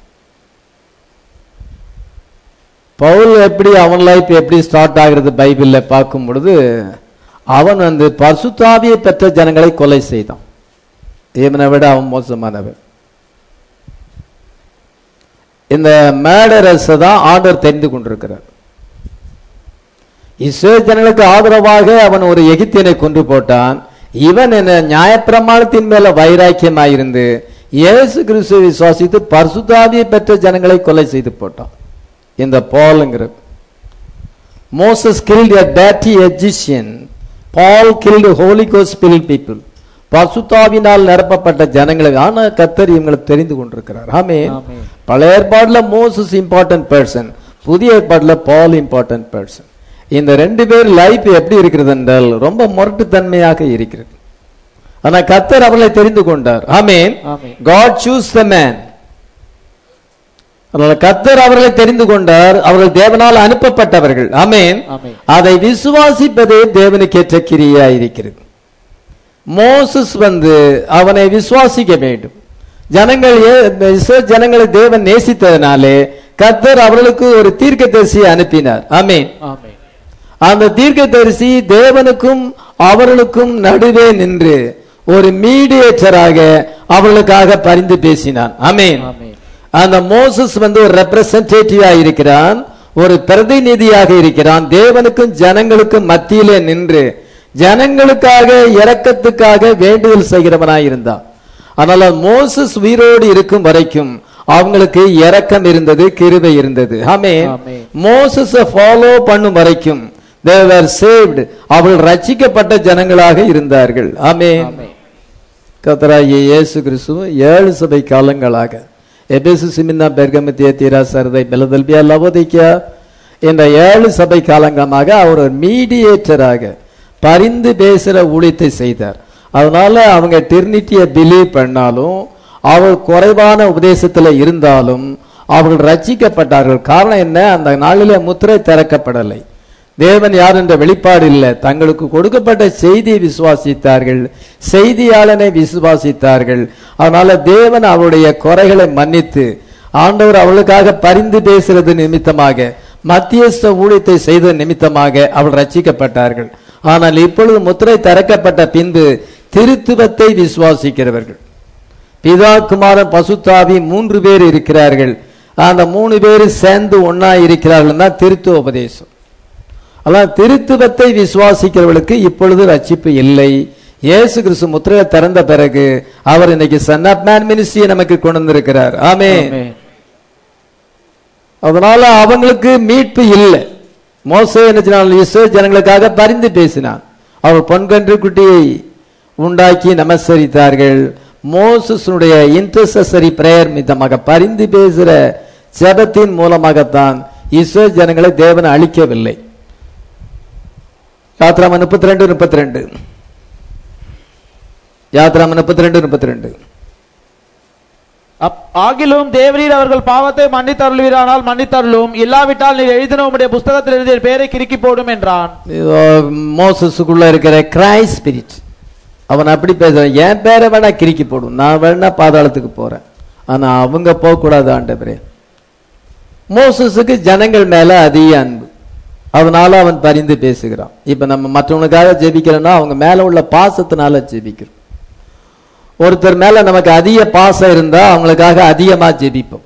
Speaker 1: பவுல் எப்படி அவன் லைஃப் எப்படி ஸ்டார்ட் ஆகிறது பைபிள்ல பார்க்கும் பொழுது அவன் வந்து பசுத்தாவியை பெற்ற ஜனங்களை கொலை செய்தான் தேவனை விட அவன் மோசமானவன் இந்த மேடரஸ் தான் ஆர்டர் தெரிந்து கொண்டிருக்கிறார் இஸ்ரேல் ஜனங்களுக்கு ஆதரவாக அவன் ஒரு எகிப்தியனை கொன்று போட்டான் இவன் என்ன நியாயப்பிரமாணத்தின் மேல வைராக்கியமாயிருந்து இயேசு கிறிஸ்துவை விசுவாசித்து பரிசுத்தாவியை பெற்ற ஜனங்களை கொலை செய்து போட்டான் இந்த பால்ங்கிற Moses killed a dirty Egyptian Paul killed holy ghost filled people பசுத்தாவினால் நிரப்பப்பட்ட ஜனங்களுக்கு ஆனா கத்தர் இவங்களை தெரிந்து கொண்டிருக்கிறார் ஆமே
Speaker 2: ஆமென்.
Speaker 1: பழைய ஏற்பாடுல மோசஸ் இம்பார்ட்டன்ட் பர்சன் புதிய ஏற்பாடுல பால் இம்பார்ட்டன்ட் பர்சன் இந்த ரெண்டு பேர் லைஃப் எப்படி இருக்கிறது என்றால் ரொம்ப முரட்டுத்தன்மையாக இருக்கிறது ஆனா கத்தர் அவர்களை தெரிந்து கொண்டார் ஆமேன்
Speaker 2: ஆமென்.
Speaker 1: காட் சூஸ் த மேன் அதனால கத்தர் அவர்களை தெரிந்து கொண்டார் அவர்கள் தேவனால் அனுப்பப்பட்டவர்கள் ஆமேன்
Speaker 2: ஆமென்.
Speaker 1: அதை விசுவாசிப்பதே தேவனுக்கேற்ற கிரியா இருக்கிறது மோசஸ் வந்து அவனை விசுவாசிக்க வேண்டும் ஜனங்கள் ஏ- இஸ்ரவேல் ஜனங்களை தேவன் நேசித்ததினாலே கத்தர் அவர்களுக்கு ஒரு தீர்க்கதரிசியை அனுப்பினார் ஆமேன்
Speaker 2: ஆமென்
Speaker 1: அந்த தீர்க்கதரிசி தேவனுக்கும் அவர்களுக்கும் நடுவே நின்று ஒரு மீடியேட்டராக அவர்களுக்காக பரிந்து பேசினான் ஆமேன்
Speaker 2: ஆமென்
Speaker 1: அந்த மோசஸ் வந்து ஒரு ரெப்ரசன்டேட்டிவா இருக்கிறான் ஒரு பிரதிநிதியாக இருக்கிறான் தேவனுக்கும் ஜனங்களுக்கும் மத்தியிலே நின்று ஜனங்களுக்காக இரக்கத்துக்காக வேண்டுதல் செய்கிறவனாய் இருந்தான் ஆனால் மோசஸ் உயிரோடு இருக்கும் வரைக்கும் அவங்களுக்கு இரக்கம் இருந்தது கிருபை இருந்தது ஆமே
Speaker 2: ஆமென்.
Speaker 1: மோசஸ ஃபாலோ பண்ணும் வரைக்கும் தேவர் சேவ்டு அவர்கள் ரட்சிக்கப்பட்ட ஜனங்களாக இருந்தார்கள் ஆமென்
Speaker 2: ஆமென்
Speaker 1: கத்தராகிய இயேசு கிறிஸ்து ஏழு சபை காலங்களாக எபேசு சிமின்னா பெர்கமத்திய தீரா சரதை பெலதல்பியா லவோதிக்கியா என்ற ஏழு சபை காலங்கமாக அவர் ஒரு மீடியேட்டராக பரிந்து பேசுற ஊழியத்தை செய்தார் அதனால அவங்க டிரினிட்டியை பிலீவ் பண்ணாலும் அவர் குறைவான உபதேசத்துல இருந்தாலும் அவர்கள் ரட்சிக்கப்பட்டார்கள் காரணம் என்ன அந்த நாளிலே முத்திரை திறக்கப்படலை தேவன் யார் என்ற வெளிப்பாடு இல்லை தங்களுக்கு கொடுக்கப்பட்ட செய்தியை விசுவாசித்தார்கள் செய்தியாளனை விசுவாசித்தார்கள் அதனால தேவன் அவருடைய குறைகளை மன்னித்து ஆண்டவர் அவளுக்காக பரிந்து பேசுறது நிமித்தமாக மத்தியஸ்த ஊழியத்தை செய்த நிமித்தமாக அவள் ரட்சிக்கப்பட்டார்கள் ஆனால் இப்பொழுது முத்திரை திறக்கப்பட்ட பின்பு திருத்துவத்தை விசுவாசிக்கிறவர்கள் பிதா குமாரன் பசுத்தாவி மூன்று பேர் இருக்கிறார்கள் அந்த மூணு பேர் சேர்ந்து ஒண்ணா இருக்கிறார்கள் தான் திருத்துவ உபதேசம் அதான் திருத்துவத்தை விசுவாசிக்கிறவர்களுக்கு இப்பொழுது ரட்சிப்பு இல்லை இயேசு கிறிஸ்து முத்திரையை திறந்த பிறகு அவர் இன்னைக்கு சன் ஆஃப் மேன் மினிஸ்ட்ரியை நமக்கு கொண்டு வந்திருக்கிறார் ஆமே
Speaker 2: ஆமென்
Speaker 1: அதனால அவங்களுக்கு மீட்பு இல்லை மோசே என்ன செய்தான்? இஸ்ரவேல் ஜனங்களுக்காக பரிந்து பேசினான் அவர் பொன்கன்று குட்டியை உண்டாக்கி நமஸ்கரித்தார்கள் மோசஸுடைய இன்டர்செசரி பிரேயர் மிதமாக பரிந்து பேசுகிற ஜெபத்தின் மூலமாகத்தான் இஸ்ரவேல் ஜனங்களை தேவன் அழிக்கவில்லை யாத்ராம முப்பத்தி ரெண்டு முப்பத்தி ரெண்டு யாத்ராம முப்பத்தி ரெண்டு முப்பத்தி ரெண்டு
Speaker 2: அப்- ஆகிலும் தேவரீர் அவர்கள் பாவத்தை மன்னித்தருள்வீரானால் மன்னித்தருளும் இல்லாவிட்டால் நீர் எழுதின உம்முடைய புஸ்தகத்தில் எழுதிய பேரை கிறுக்கி போடும் என்றான்
Speaker 1: மோசஸுக்குள்ள இருக்கிற கிரை ஸ்பிரிட் அவன் அப்படி பேசுறான் என் பேரை வேணா கிறுக்கி போடும் நான் வேணா பாதாளத்துக்கு போறேன் ஆனா அவங்க போக கூடாது ஆண்டவரே மோசஸுக்கு ஜனங்கள் மேல அதிக அன்பு அதனால அவன் பரிந்து பேசுகிறான் இப்ப நம்ம மற்றவனுக்காக ஜெபிக்கிறோம்னா அவங்க மேல உள்ள பாசத்தினால ஜெபிக்கிறோம் ஒருத்தர் மேல நமக்கு அதிக பாசம் இருந்தா அவங்களுக்காக அதிகமா ஜெபிப்போம்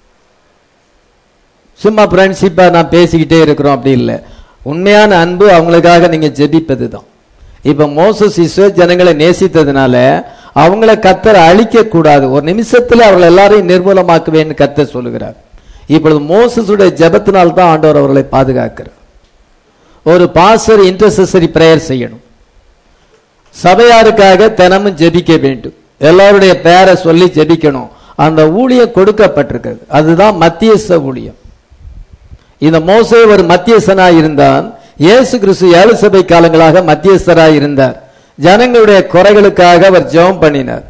Speaker 1: சும்மா ஃப்ரெண்ட்ஷிப்பா நான் பேசிக்கிட்டே இருக்கிறோம் அப்படி இல்லை உண்மையான அன்பு அவங்களுக்காக நீங்க ஜெபிப்பது தான் இப்ப மோசஸ் இஸ்ரேல் ஜனங்களை நேசித்ததுனால அவங்கள கத்தர் அழிக்க கூடாது ஒரு நிமிஷத்துல அவர்கள் எல்லாரையும் நிர்மூலமாக்குவேன்னு கத்தர் சொல்லுகிறார் இப்பொழுது மோசஸுடைய ஜெபத்தினால் தான் ஆண்டவர் அவர்களை பாதுகாக்கிறார் ஒரு பாசர் இன்டர்செசரி பிரேயர் செய்யணும் சபையாருக்காக தினமும் ஜெபிக்க வேண்டும் எல்லாருடைய பேரை சொல்லி ஜெபிக்கணும் அந்த ஊழியம் கொடுக்கப்பட்டிருக்கிறது அதுதான் மத்தியஸ்த ஊழியம் இந்த மோசே ஒரு மத்தியஸ்தனாய் இருந்தான் இயேசு கிறிஸ்து ஏழு சபை காலங்களாக மத்தியஸ்தராய் இருந்தார் ஜனங்களுடைய குறைகளுக்காக அவர் ஜெபம் பண்ணினார்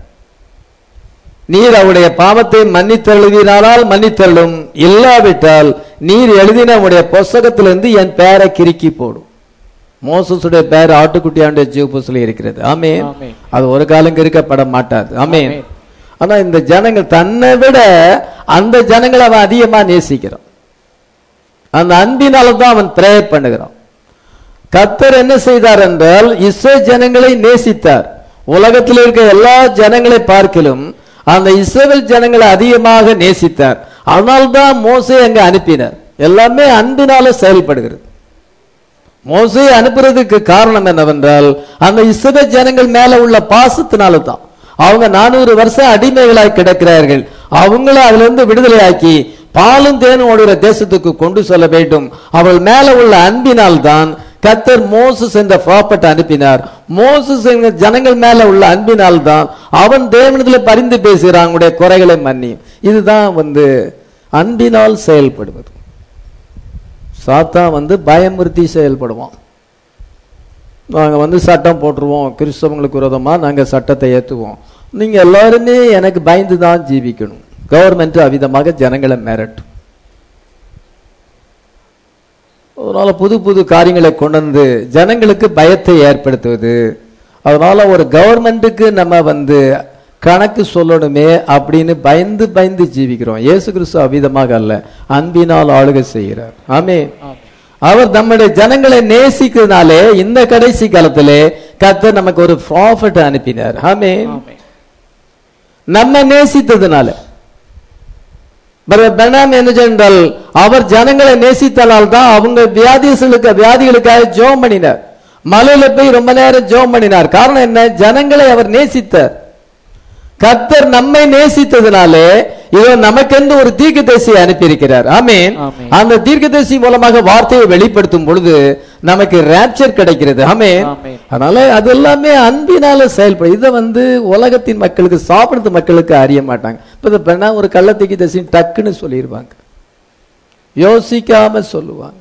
Speaker 1: நீர் அவருடைய பாவத்தை மன்னித்தழுவினானால் மன்னித்தள்ளும் இல்லாவிட்டால் நீர் எழுதின உடைய புஸ்தகத்திலிருந்து என் பேரை கிறுக்கி போடும் மோசஸுடைய பேர் ஆட்டுக்குட்டியாண்டுடைய ஜீவபுஸ்ல இருக்கிறது ஆமென்
Speaker 2: ஆமென்.
Speaker 1: அது ஒரு காலம் கிறுக்கப்பட மாட்டாது ஆமென்
Speaker 2: ஆமென்.
Speaker 1: ஆனா இந்த ஜனங்கள் தன்னை விட அந்த ஜனங்களை அவன் அதிகமா நேசிக்கிறான் அந்த அன்பினால தான் அவன் பிரேயர் பண்ணுகிறான் கத்தர் என்ன செய்தார் என்றால் இஸ்ரே ஜனங்களை நேசித்தார் உலகத்தில் இருக்க எல்லா ஜனங்களை பார்க்கிலும் அந்த இஸ்ரேல் ஜனங்களை அதிகமாக நேசித்தார் அதனால்தான் மோசே அங்க அனுப்பினார் எல்லாமே அன்பினால செயல்படுகிறது மோசே அனுப்புறதுக்கு காரணம் என்னவென்றால் அந்த இஸ்ரவேல் ஜனங்கள் மேல உள்ள பாசத்தினால தான் அவங்க நானூறு வருஷம் அடிமைகளாய் கிடக்கிறார்கள் அவங்கள அதுல இருந்து விடுதலையாக்கி பாலும் தேனும் ஓடுகிற தேசத்துக்கு கொண்டு செல்ல வேண்டும் அவள் மேல உள்ள அன்பினால் தான் கத்தர் மோசஸ் என்ற ப்ராப்பர்ட் அனுப்பினார் மோசஸ் என்ற ஜனங்கள் மேல உள்ள அன்பினால் தான் அவன் தேவனத்துல பரிந்து பேசுகிறான் அவங்களுடைய குறைகளை மன்னி இதுதான் வந்து அன்பினால் செயல்படுவது சாத்தான் வந்து பயமுறுத்தி செயல்படுவான் நாங்க வந்து சட்டம் போட்டுருவோம் கிறிஸ்தவங்களுக்கு விரோதமா நாங்க சட்டத்தை ஏத்துவோம் நீங்க எல்லாருமே எனக்கு பயந்து தான் ஜீவிக்கணும் கவர்மெண்ட் அவிதமாக ஜனங்களை மிரட்டும் அதனால புது புது காரியங்களை கொண்டு வந்து ஜனங்களுக்கு பயத்தை ஏற்படுத்துவது அதனால ஒரு கவர்மெண்ட்டுக்கு நம்ம வந்து கணக்கு சொல்லணுமே அப்படின்னு பயந்து பயந்து ஜீவிக்கிறோம் இயேசு கிறிஸ்து அவிதமாக அல்ல அன்பினால் ஆளுகை செய்கிறார் ஆமே அவர் நம்முடைய ஜனங்களை நேசிக்கிறதுனாலே இந்த கடைசி காலத்திலே கர்த்தர் நமக்கு ஒரு ப்ராஃபிட் அனுப்பினார் ஆமே
Speaker 2: ஆமென்.
Speaker 1: நம்ம நேசித்ததுனால பிரதர் பெனாம் என்ன என்றால் அவர் ஜனங்களை நேசித்தனால் தான் அவங்க வியாதிகளுக்கு வியாதிகளுக்காக ஜோம் பண்ணினார் மலையில போய் ரொம்ப நேரம் ஜோம் பண்ணினார் காரணம் என்ன ஜனங்களை அவர் நேசித்தார் கர்த்தர் நம்மை நேசித்ததுனாலே இதோ நமக்கென்று ஒரு தீர்க்கதரிசியை அனுப்பியிருக்கிறார் ஆமென்
Speaker 2: ஆமென்.
Speaker 1: அந்த தீர்க்கதரிசி மூலமாக வார்த்தையை வெளிப்படுத்தும் பொழுது நமக்கு ரேப்சர் கிடைக்கிறது ஆமென்
Speaker 2: ஆமென்.
Speaker 1: அதனால அது எல்லாமே அன்பினால செயல்படும் இதை வந்து உலகத்தின் மக்களுக்கு சாப்பிடுறது மக்களுக்கு அறிய மாட்டாங்க இப்ப இதை பண்ணா ஒரு கள்ளத்தீக்கி தசி டக்குன்னு சொல்லிடுவாங்க யோசிக்காம சொல்லுவாங்க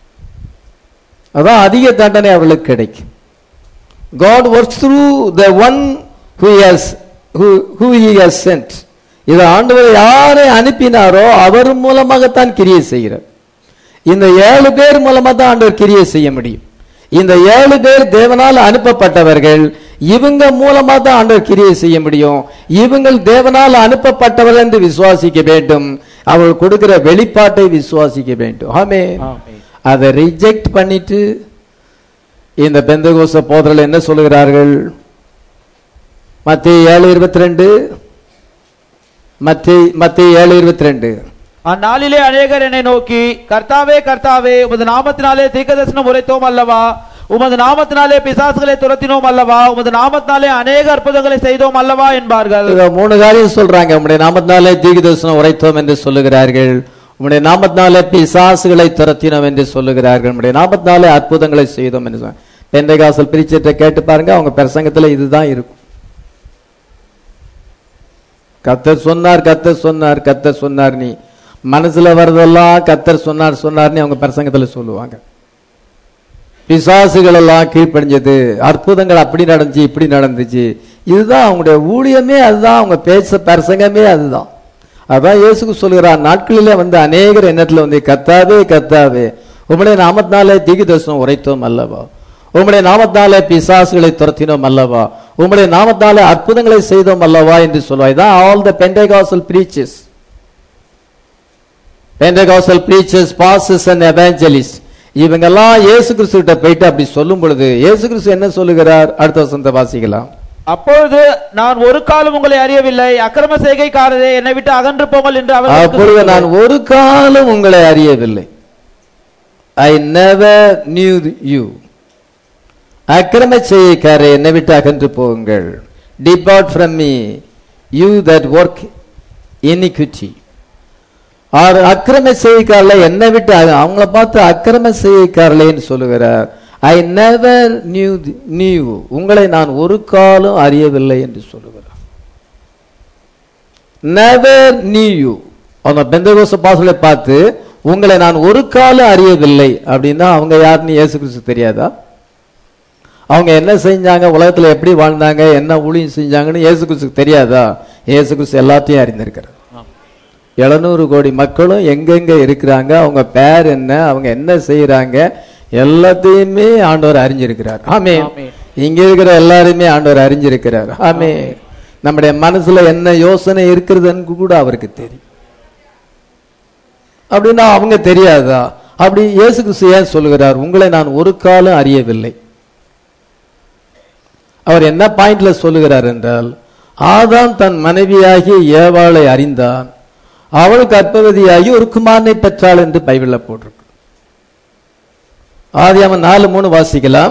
Speaker 1: அதான் அதிக தண்டனை அவளுக்கு கிடைக்கும் God works through the one who has who, who he has sent இதை ஆண்டவர் யாரை அனுப்பினாரோ அவர் மூலமாகத்தான் கிரியை செய்கிறார் இந்த ஏழு பேர் மூலமா தான் ஆண்டவர் கிரியை செய்ய முடியும் இந்த ஏழு பேர் தேவனால் அனுப்பப்பட்டவர்கள் இவங்க மூலமா தான் ஆண்டவர் கிரியை செய்ய முடியும் இவங்கள் தேவனால் அனுப்பப்பட்டவர்கள் என்று விசுவாசிக்க வேண்டும் அவர்கள் கொடுக்கிற வெளிப்பாட்டை விசுவாசிக்க வேண்டும் ஆமே
Speaker 2: ஆமென்.
Speaker 1: அதை ரிஜெக்ட் பண்ணிட்டு இந்த பெந்தகோச போதர்கள் என்ன சொல்லுகிறார்கள் மத்திய ஏழு இருபத்தி ரெண்டு மத்திய மத்திய ஏழு இருபத்தி ரெண்டு
Speaker 2: அந்நாளிலே அநேகர் என்னை நோக்கி கர்த்தாவே கர்த்தாவே உமது நாமத்தினாலே தீர்க்கதரிசனம் உரைத்தோம் அல்லவா உமது நாமத்தினாலே பிசாசுகளை துரத்தினோம் அல்லவா உமது நாமத்தினாலே அநேக அற்புதங்களை செய்தோம் அல்லவா என்பார்கள்
Speaker 1: இத மூணு காரியம் சொல்றாங்க உம்முடைய நாமத்தினாலே தீர்க்க தரிசனம் உரைத்தோம் என்று சொல்லுகிறார்கள் உம்முடைய நாமத்தினாலே பிசாசுகளை துரத்தினோம் என்று சொல்லுகிறார்கள் உம்முடைய நாமத்தினாலே அற்புதங்களை செய்தோம் என்று சொன்னாங்க. பெந்தைகாசல் பிரிச்சத்தை கேட்டு பாருங்க அவங்க பிரசங்கத்துல இதுதான் இருக்கும் கத்தர் சொன்னார் கத்தர் சொன்னார் கத்தர் சொன்னார் நீ மனசுல வர்றதெல்லாம் கத்தர் சொன்னார் சொன்னார்னு அவங்க பிரசங்கத்துல சொல்லுவாங்க பிசாசுகள் எல்லாம் கீழ்ப்படிஞ்சது அற்புதங்கள் அப்படி நடந்துச்சு இப்படி நடந்துச்சு இதுதான் அவங்களுடைய ஊழியமே அதுதான் அவங்க பேச பிரசங்கமே அதுதான் அதான் இயேசுக்கு சொல்கிறார் நாட்களிலே வந்து அநேகர் எண்ணத்துல வந்து கத்தாவே கத்தாவே உம்முடைய நாமத்தினாலே தீகு தரிசனம் உரைத்தோம் அல்லவா உம்முடைய நாமத்தினாலே பிசாசுகளை துரத்தினோம் அல்லவா உம்முடைய நாமத்தினாலே அற்புதங்களை செய்தோம் அல்லவா என்று சொல்வாய் இதான் all the Pentecostal preaches Pentecostal preachers பாசஸ் அண்ட் எவாஞ்சலிஸ்ட் இவங்கெல்லாம் இயேசு கிறிஸ்து கிட்ட போயிட்டு அப்படி சொல்லும் பொழுது இயேசு கிறிஸ்து என்ன சொல்லுகிறார் அடுத்த வசந்த வாசிக்கலாம்
Speaker 2: அப்பொழுது நான் ஒரு காலம் உங்களை அறியவில்லை அக்கிரம செய்கைக்காரரே என்னை விட்டு அகன்று போங்கள் என்று அவர்களுக்கு
Speaker 1: அப்பொழுது நான்
Speaker 2: சொல்லுவேன்.
Speaker 1: ஒரு காலம் உங்களை அறியவில்லை ஐ நெவர் நியூ யூ அக்கிரம செய்யக்காரே என்னை விட்டு அகன்று போங்கள் depart from me you that work iniquity ஆறு அக்கிரம செய்யக்காரல என்னை விட்டு அக- அவங்கள பார்த்து அக்கிரம செய்யக்காரலேன்னு சொல்லுகிறார் ஐ நெவர் நியூ நியூ உங்களை நான் ஒரு காலம் அறியவில்லை என்று சொல்லுகிறார் நெவர் நியூ யூ அவங்க பெந்தகோச பாசலை பார்த்து உங்களை நான் ஒரு காலம் அறியவில்லை அப்படின்னா அவங்க யாருன்னு இயேசு கிறிஸ்து தெரியாதா அவங்க என்ன செஞ்சாங்க உலகத்துல எப்படி வாழ்ந்தாங்க என்ன ஊழியம் செஞ்சாங்கன்னு இயேசு கிறிஸ்துக்கு தெரியாதா இயேசு கிறிஸ்து எல்லாத்தையும் அறிந்திருக்கிறார் எழுநூறு கோடி மக்களும் எங்கெங்க இருக்கிறாங்க அவங்க பேர் என்ன அவங்க என்ன செய்யறாங்க எல்லாத்தையுமே ஆண்டவர் அறிஞ்சிருக்கிறார் ஆமே
Speaker 2: ஆமென்.
Speaker 1: இங்க இருக்கிற எல்லாருமே ஆண்டவர் அறிஞ்சிருக்கிறார் ஆமே நம்முடைய மனசுல என்ன யோசனை இருக்கிறதுன்னு கூட அவருக்கு தெரியும் அப்படின்னா அவங்க தெரியாதா அப்படி இயேசு கிறிஸ்து ஏன் சொல்லுகிறார் உங்களை நான் ஒரு காலம் அறியவில்லை அவர் என்ன பாயிண்ட்ல சொல்லுகிறார் என்றால் ஆதாம் தன் மனைவியாகிய ஏவாளை அறிந்தான் அவள் கர்ப்பவதியாகி ஒரு குமாரனை பெற்றாள் என்று பைபிள்ல போட்டிருக்கு ஆதியாம நாலு மூணு வாசிக்கலாம்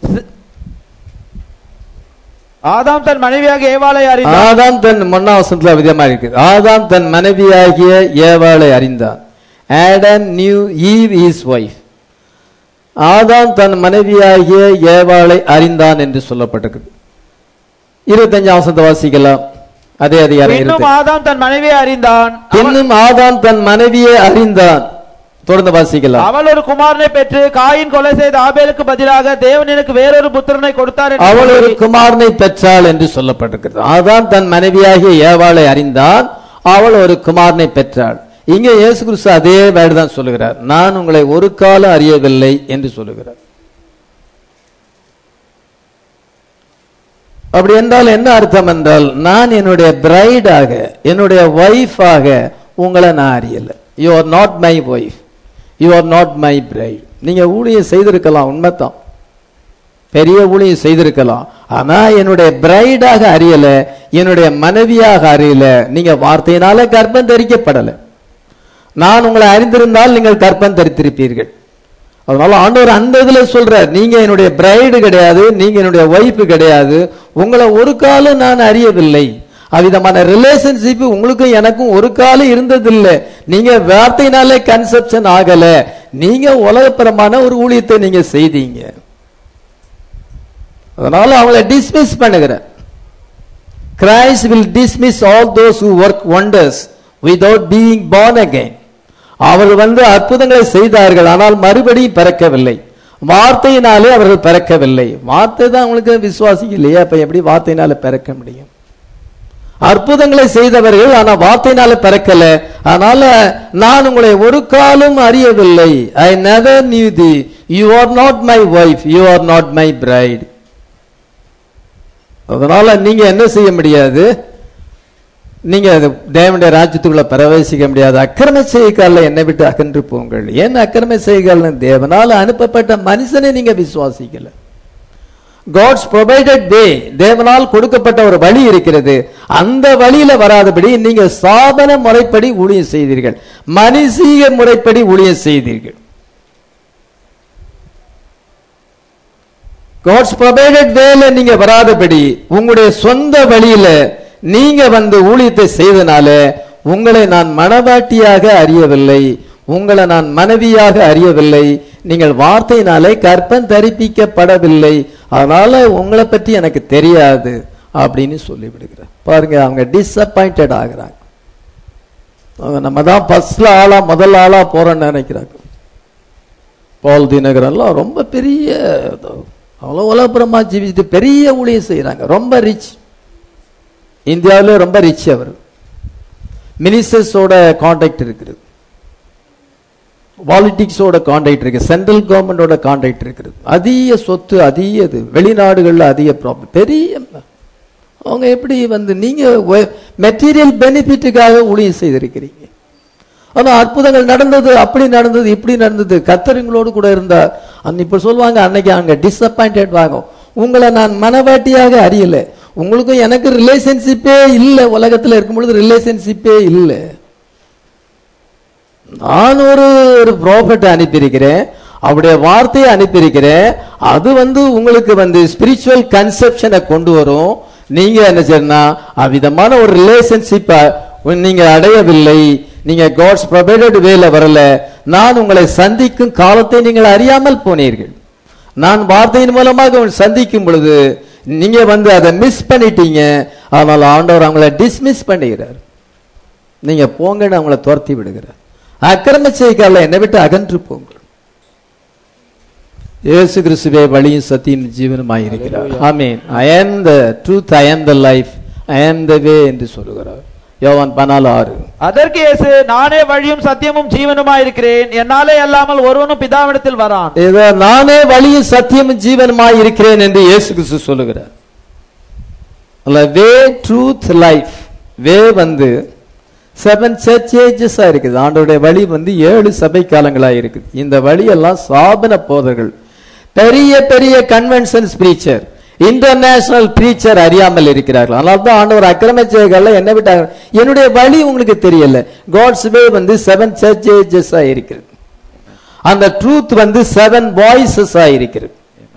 Speaker 2: ஆதாம் தன் மனைவியாக ஏவாளை அறிந்தார்
Speaker 1: ஆதாம் தன் மொன்னா வசனத்துல விதமா இருக்கு ஆதாம் தன் மனைவியாகிய ஏவாளை அறிந்தான் Adam knew Eve is wife ஆதாம் தன் மனைவியாகிய ஏவாளை அறிந்தான் என்று சொல்லப்பட்டிருக்கு இருபத்தஞ்சாம் வசனத்தை வாசிக்கலாம் அதே அதிகாரம்
Speaker 2: இன்னும்
Speaker 1: இருபத்தி
Speaker 2: ஆதாம் தன் மனைவியை அறிந்தான் அவள்-
Speaker 1: இன்னும் ஆதாம் தன் மனைவியை அறிந்தான் தொடர்ந்து வாசிக்கலாம்
Speaker 2: அவள் ஒரு குமாரனை பெற்று காயின் கொலை செய்த ஆபேலுக்கு பதிலாக தேவன் எனக்கு வேறொரு புத்திரனை கொடுத்தார் என்று
Speaker 1: அவள் ஒரு
Speaker 2: சொல்லி,
Speaker 1: குமாரனை பெற்றாள் என்று சொல்லப்பட்டிருக்கிறது ஆதாம் தன் மனைவியாகிய ஏவாளை அறிந்தான் அவள் ஒரு குமாரனை பெற்றாள் இங்கே இயேசு கிறிஸ்து அதே வேர்டு தான் சொல்லுகிறார் நான் உங்களை ஒரு காலம் அறியவில்லை என்று சொல்லுகிறார் அப்படி என்றால் என்ன அர்த்தம் என்றால் நான் என்னுடைய பிரைடாக என்னுடைய ஒய்ஃபாக உங்களை நான் அறியல you are not my wife you are not my bride நீங்க ஊழியம் செய்திருக்கலாம் உண்மைதான் பெரிய ஊழியம் செய்திருக்கலாம் ஆனா என்னுடைய பிரைடாக அறியல என்னுடைய மனைவியாக அறியல நீங்க வார்த்தையினால கர்ப்பம் தரிக்கப்படல நான் உங்களை அறிந்திருந்தால் நீங்கள் கர்ப்பம் தரித்திருப்பீர்கள் அதனால ஆண்டவர் அந்த இதுல சொல்றார் நீங்க என்னுடைய பிரைடு கிடையாது நீங்க என்னுடைய ஒய்ஃப் கிடையாது உங்களை ஒரு காலம் நான் அறியவில்லை அவ்விதமான ரிலேஷன்ஷிப் உங்களுக்கும் எனக்கும் ஒரு காலம் இருந்ததில்லை நீங்க வார்த்தையினாலே கன்செப்ஷன் ஆகல நீங்க உலகப்பரமான ஒரு ஊழியத்தை நீங்க செய்தீங்க அதனால அவங்கள டிஸ்மிஸ் பண்ணுகிற Christ will dismiss all those who work wonders without being born again அவர்கள் வந்து அற்புதங்களை செய்தார்கள் ஆனால் மறுபடியும் பிறக்கவில்லை வார்த்தையினாலே அவர்கள் பிறக்கவில்லை வார்த்தை தான் அவங்களுக்கு விசுவாசிக்கு இல்லையா அப்ப எப்படி வார்த்தையினால பிறக்க முடியும் அற்புதங்களை செய்தவர்கள் ஆனா வார்த்தையினால பிறக்கல அதனால நான் உங்களை ஒரு காலம் அறியவில்லை I never knew thee you are not my wife you are not my bride அதனால நீங்க என்ன செய்ய முடியாது நீங்க அது தேவனுடைய ராஜ்யத்துக்குள்ள பிரவேசிக்க முடியாது அக்கிரம செய்கைக்கால என்னை விட்டு அகன்று போங்கள் ஏன் அக்கிரம செய்கைகள் தேவனால அனுப்பப்பட்ட மனுஷனை நீங்க விசுவாசிக்கல காட்ஸ் ப்ரொவைடட் வே தேவனால் கொடுக்கப்பட்ட ஒரு வழி இருக்கிறது அந்த வழியில வராதபடி நீங்க சாதன முறைப்படி ஊழியம் செய்தீர்கள் மனுஷீக முறைப்படி ஊழியம் செய்தீர்கள் காட்ஸ் ப்ரொவைடட் வேல நீங்க வராதபடி உங்களுடைய சொந்த வழியில நீங்க வந்து ஊழியத்தை செய்தனால உங்களை நான் மனவாட்டியாக அறியவில்லை உங்களை நான் மனைவியாக அறியவில்லை நீங்கள் வார்த்தையினாலே கற்பம் தரிப்பிக்கப்படவில்லை அதனால உங்களை பற்றி எனக்கு தெரியாது அப்படின்னு சொல்லிவிடுகிறார் பாருங்க அவங்க டிசப்பாயிண்டட் ஆகுறாங்க அவங்க நம்ம தான் ஃபர்ஸ்ட்ல ஆளா முதல் ஆளா போறோம்னு நினைக்கிறாங்க பால் தினகரெல்லாம் ரொம்ப பெரிய அவ்வளோ உலகப்புறமா ஜீவிச்சுட்டு பெரிய ஊழியம் செய்கிறாங்க ரொம்ப ரிச் இந்தியாவிலே ரொம்ப ரிச் அவர் மினிஸ்டர்ஸோட கான்டாக்ட் இருக்குது பாலிட்டிக்ஸோட கான்டாக்ட் இருக்கு சென்ட்ரல் கவர்மெண்டோட கான்டாக்ட் இருக்குது அதிக சொத்து அதிக இது வெளிநாடுகளில் அதிக ப்ராப்ளம் பெரிய அவங்க எப்படி வந்து நீங்க மெட்டீரியல் பெனிஃபிட்டுக்காக ஊழியம் செய்திருக்கிறீங்க ஆனா அற்புதங்கள் நடந்தது அப்படி நடந்தது இப்படி நடந்தது கத்தரிங்களோடு கூட இருந்தார் அன்ன இப்ப சொல்லுவாங்க அன்னைக்கு அங்க டிசப்பாயிண்டட் ஆகும் உங்களை நான் மனவாட்டியாக அறியல உங்களுக்கும் எனக்கு ரிலேஷன்ஷிப்பே இல்லை உலகத்துல இருக்கும் பொழுது ரிலேஷன்ஷிப்பே இல்லை நான் ஒரு ஒரு ப்ராஃபட் அனுப்பியிருக்கிறேன் அவருடைய வார்த்தையை அனுப்பியிருக்கிறேன் அது வந்து உங்களுக்கு வந்து ஸ்பிரிச்சுவல் கன்செப்ஷனை கொண்டு வரும் நீங்க என்ன செய்யணும்னா அவ்விதமான ஒரு ரிலேஷன்ஷிப்பை நீங்க அடையவில்லை நீங்க காட்ஸ் ப்ரொவைடட் வேல வரல நான் உங்களை சந்திக்கும் காலத்தை நீங்கள் அறியாமல் போனீர்கள் நான் வார்த்தையின் மூலமாக உங்களை சந்திக்கும் பொழுது நீங்க வந்து அதை மிஸ் பண்ணிட்டீங்க ஆனால் ஆண்டவர் அவங்கள டிஸ்மிஸ் பண்ணுகிறார் நீங்க போங்கன்னு அவங்கள துரத்தி விடுகிறார் அக்கிரம செய்கால என்னை விட்டு அகன்று போங்கள் இயேசு கிறிஸ்துவே வழியும் சத்தியும் ஜீவனுமாய் இருக்கிறார் ஆமீன் ஐ ஆம் த ட்ரூத் ஐ ஆம் த லைஃப் ஐ ஆம் த வே என்று சொல்லுகிறார் யோவான் பதினாலு ஆறு
Speaker 2: அதற்கு இயேசு நானே வழியும் சத்தியமும் ஜீவனுமாய் இருக்கிறேன் என்னாலே அல்லாமல் ஒருவனும் பிதாவிடத்தில் வரான்
Speaker 1: இதோ நானே வழியும் சத்தியமும் ஜீவனுமாய் இருக்கிறேன் என்று இயேசு கிறிஸ்து சொல்லுகிறார் வே ட்ரூத் லைஃப் வே வந்து செவன் சர்ச்சேஜஸா இருக்குது ஆண்டோடைய வழி வந்து ஏழு சபை காலங்களா இருக்குது இந்த வழியெல்லாம் சாபன போதர்கள் பெரிய பெரிய கன்வென்ஷன் ஸ்பீச்சர் இன்டர்நேஷனல் பிரீச்சர் அறியாமல் இருக்கிறார்கள் அதனால தான் ஆண்டவர் அக்கிரம செயல்கள்ல என்ன விட்டாங்க என்னுடைய வழி உங்களுக்கு தெரியல காட்ஸ் வே வந்து செவன் சர்ச்சேஜஸா இருக்கிறது அந்த ட்ரூத் வந்து செவன் வாய்ஸஸா இருக்கிறது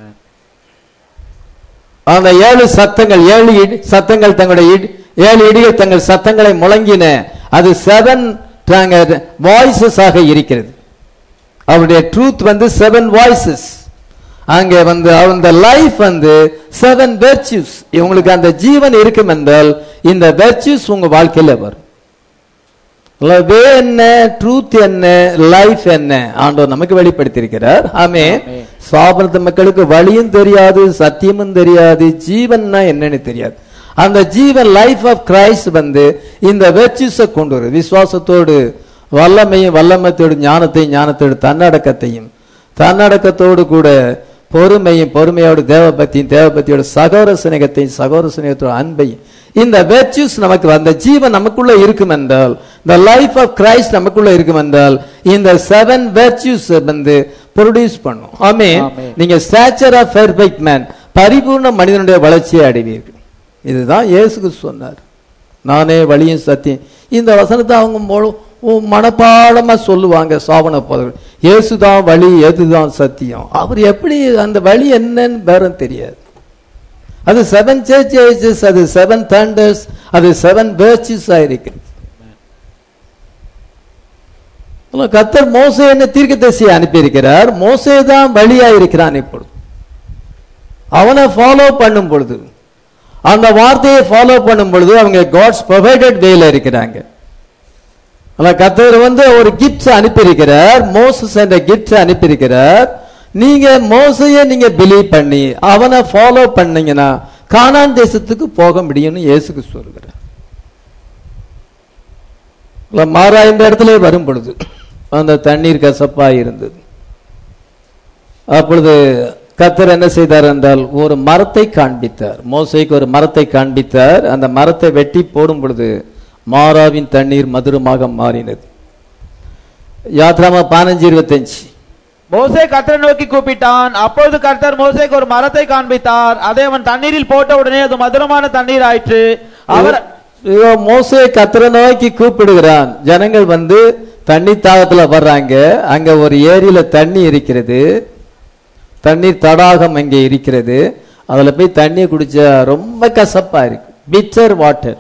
Speaker 1: அந்த ஏழு சத்தங்கள் ஏழு இடி- சத்தங்கள் தங்களுடைய இடி- ஏழு இடிகள் தங்கள் சத்தங்களை முழங்கின அது செவன் வாய்ஸஸ் ஆக இருக்கிறது அவருடைய ட்ரூத் வந்து செவன் வாய்ஸஸ் அங்கே வந்து அந்த லைஃப் வந்து செவன் வெர்ச்சியூஸ் உங்களுக்கு அந்த ஜீவன் இருக்கும் என்றால் இந்த வெர்ச்சியூஸ் உங்க வாழ்க்கையில வரும் வே என்ன ட்ரூத் என்ன லைஃப் என்ன ஆண்டவர் நமக்கு வெளிப்படுத்தியிருக்கிறார் ஆமே சாபனத்து மக்களுக்கு வழியும் தெரியாது சத்தியமும் தெரியாது ஜீவன்னா என்னன்னு தெரியாது அந்த ஜீவன் லைஃப் ஆஃப் கிரைஸ்ட் வந்து இந்த வெர்ச்சியூஸை கொண்டு வரும் விசுவாசத்தோடு வல்லமையும் வல்லமத்தோடு ஞானத்தையும் ஞானத்தோடு தன்னடக்கத்தையும் தன்னடக்கத்தோடு கூட பொறுமையும் பொறுமையோடு தேவபக்தியும் தேவபக்தியோட சகோர சிநேகத்தையும் சகோர சிநேகத்தோட அன்பையும் இந்த வெர்ச்சியூஸ் நமக்கு அந்த ஜீவன் நமக்குள்ள இருக்கும் என்றால் the லைஃப் ஆஃப் கிரைஸ்ட் நமக்குள்ள இருக்கும் என்றால் இந்த செவன் வெர்ச்சியூஸ் வந்து ப்ரொடியூஸ் பண்ணும் ஆமே
Speaker 2: ஆமென்.
Speaker 1: நீங்க ஸ்டாச்சர் ஆஃப் பெர்ஃபெக்ட் மேன் பரிபூர்ண மனிதனுடைய வளர்ச்சியை அடைவீர்கள் இதுதான் இயேசுக்கு சொன்னார் நானே வழியும் சத்தியம் இந்த வசனத்தை அவங்க மொழு- ஓ- மனப்பாடமா சொல்லுவாங்க சாவன போதர்கள் இயேசுதான் வழி எதுதான் சத்தியம் அவர் எப்படி அந்த வழி என்னன்னு வேறும் தெரியாது அது செவன் சர்ச்சஸ் அது செவன் தண்டர்ஸ் அது செவன் வேர்ச்சிஸ் இருக்கிறது ஆனா கத்தர் மோசே என்ன தீர்க்கதரிசியை அனுப்பியிருக்கிறார் மோசே தான் வழியா இருக்கிறான் இப்பொழுது அவனை ஃபாலோ பண்ணும் பொழுது அந்த வார்த்தையை ஃபாலோ பண்ணும் பொழுது அவங்க காட்ஸ் ப்ரொவைடட் வேல இருக்கிறாங்க ஆனா கத்தர் வந்து ஒரு கிஃப்ட்ஸ் அனுப்பியிருக்கிறார் மோசஸ் என்ற கிஃப்ட்ஸ் அனுப்பியிருக்கிறார் நீங்க மோசைய நீங்க பிலீவ் பண்ணி அவனை ஃபாலோ பண்ணீங்கன்னா கானான் தேசத்துக்கு போக முடியும்னு இயேசுக்கு சொல்கிறார் இல்ல, மாறா இந்த இடத்துல வரும் பொழுது அந்த தண்ணீர் கசப்பா இருந்தது அப்பொழுது கத்தர் என்ன செய்தார் என்றால் ஒரு மரத்தை காண்பித்தார் மோசைக்கு ஒரு மரத்தை காண்பித்தார் அந்த மரத்தை வெட்டி போடும் பொழுது மாறாவின் தண்ணீர் மதுரமாக மாறினது யாத்ராமா பதினஞ்சு இருபத்தஞ்சு
Speaker 2: மோசே கர்த்தரை நோக்கி கூப்பிட்டான் அப்பொழுது கர்த்தர் மோசேக்கு ஒரு மரத்தை காண்பித்தார் அதை அவன் தண்ணீரில் போட்ட உடனே அது மதுரமான தண்ணீர் ஆயிற்று அவர்
Speaker 1: இதோ மோசே கத்தரை நோக்கி கூப்பிடுகிறான் ஜனங்கள் வந்து தண்ணி தாகத்துல வர்றாங்க அங்க ஒரு ஏரியில தண்ணி இருக்கிறது தண்ணீர் தடாகம் அங்கே இருக்கிறது அதுல போய் தண்ணியை குடிச்சா ரொம்ப கசப்பா இருக்கு பிச்சர் வாட்டர்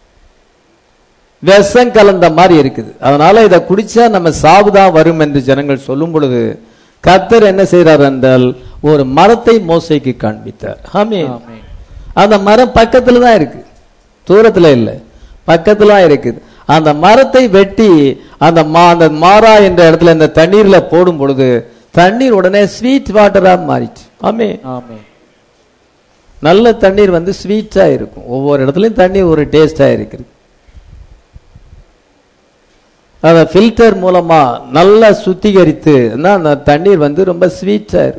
Speaker 1: விஷம் கலந்த மாதிரி இருக்குது அதனால இதை குடிச்சா நம்ம சாவுதான் வரும் என்று ஜனங்கள் சொல்லும் பொழுது கர்த்தர் என்ன செய்றார் என்றால் ஒரு மரத்தை மோசைக்கு காண்பித்தார் ஆமென்
Speaker 2: ஆமென்.
Speaker 1: அந்த மரம் பக்கத்துல தான் இருக்கு தூரத்துல இல்ல பக்கத்துல தான் இருக்குது அந்த மரத்தை வெட்டி அந்த மா அந்த மாறா என்ற இடத்துல இந்த தண்ணீர்ல போடும் பொழுது தண்ணீர் உடனே ஸ்வீட் வாட்டரா மாறிச்சு ஆமே
Speaker 2: ஆமென்.
Speaker 1: நல்ல தண்ணீர் வந்து ஸ்வீட்டா இருக்கும் ஒவ்வொரு இடத்துலயும் தண்ணீர் ஒரு டேஸ்டா இருக்குது அதை ஃபில்டர் மூலமா நல்லா சுத்திகரித்து அந்த தண்ணீர் வந்து ரொம்ப ஸ்வீட்டா இருக்கும்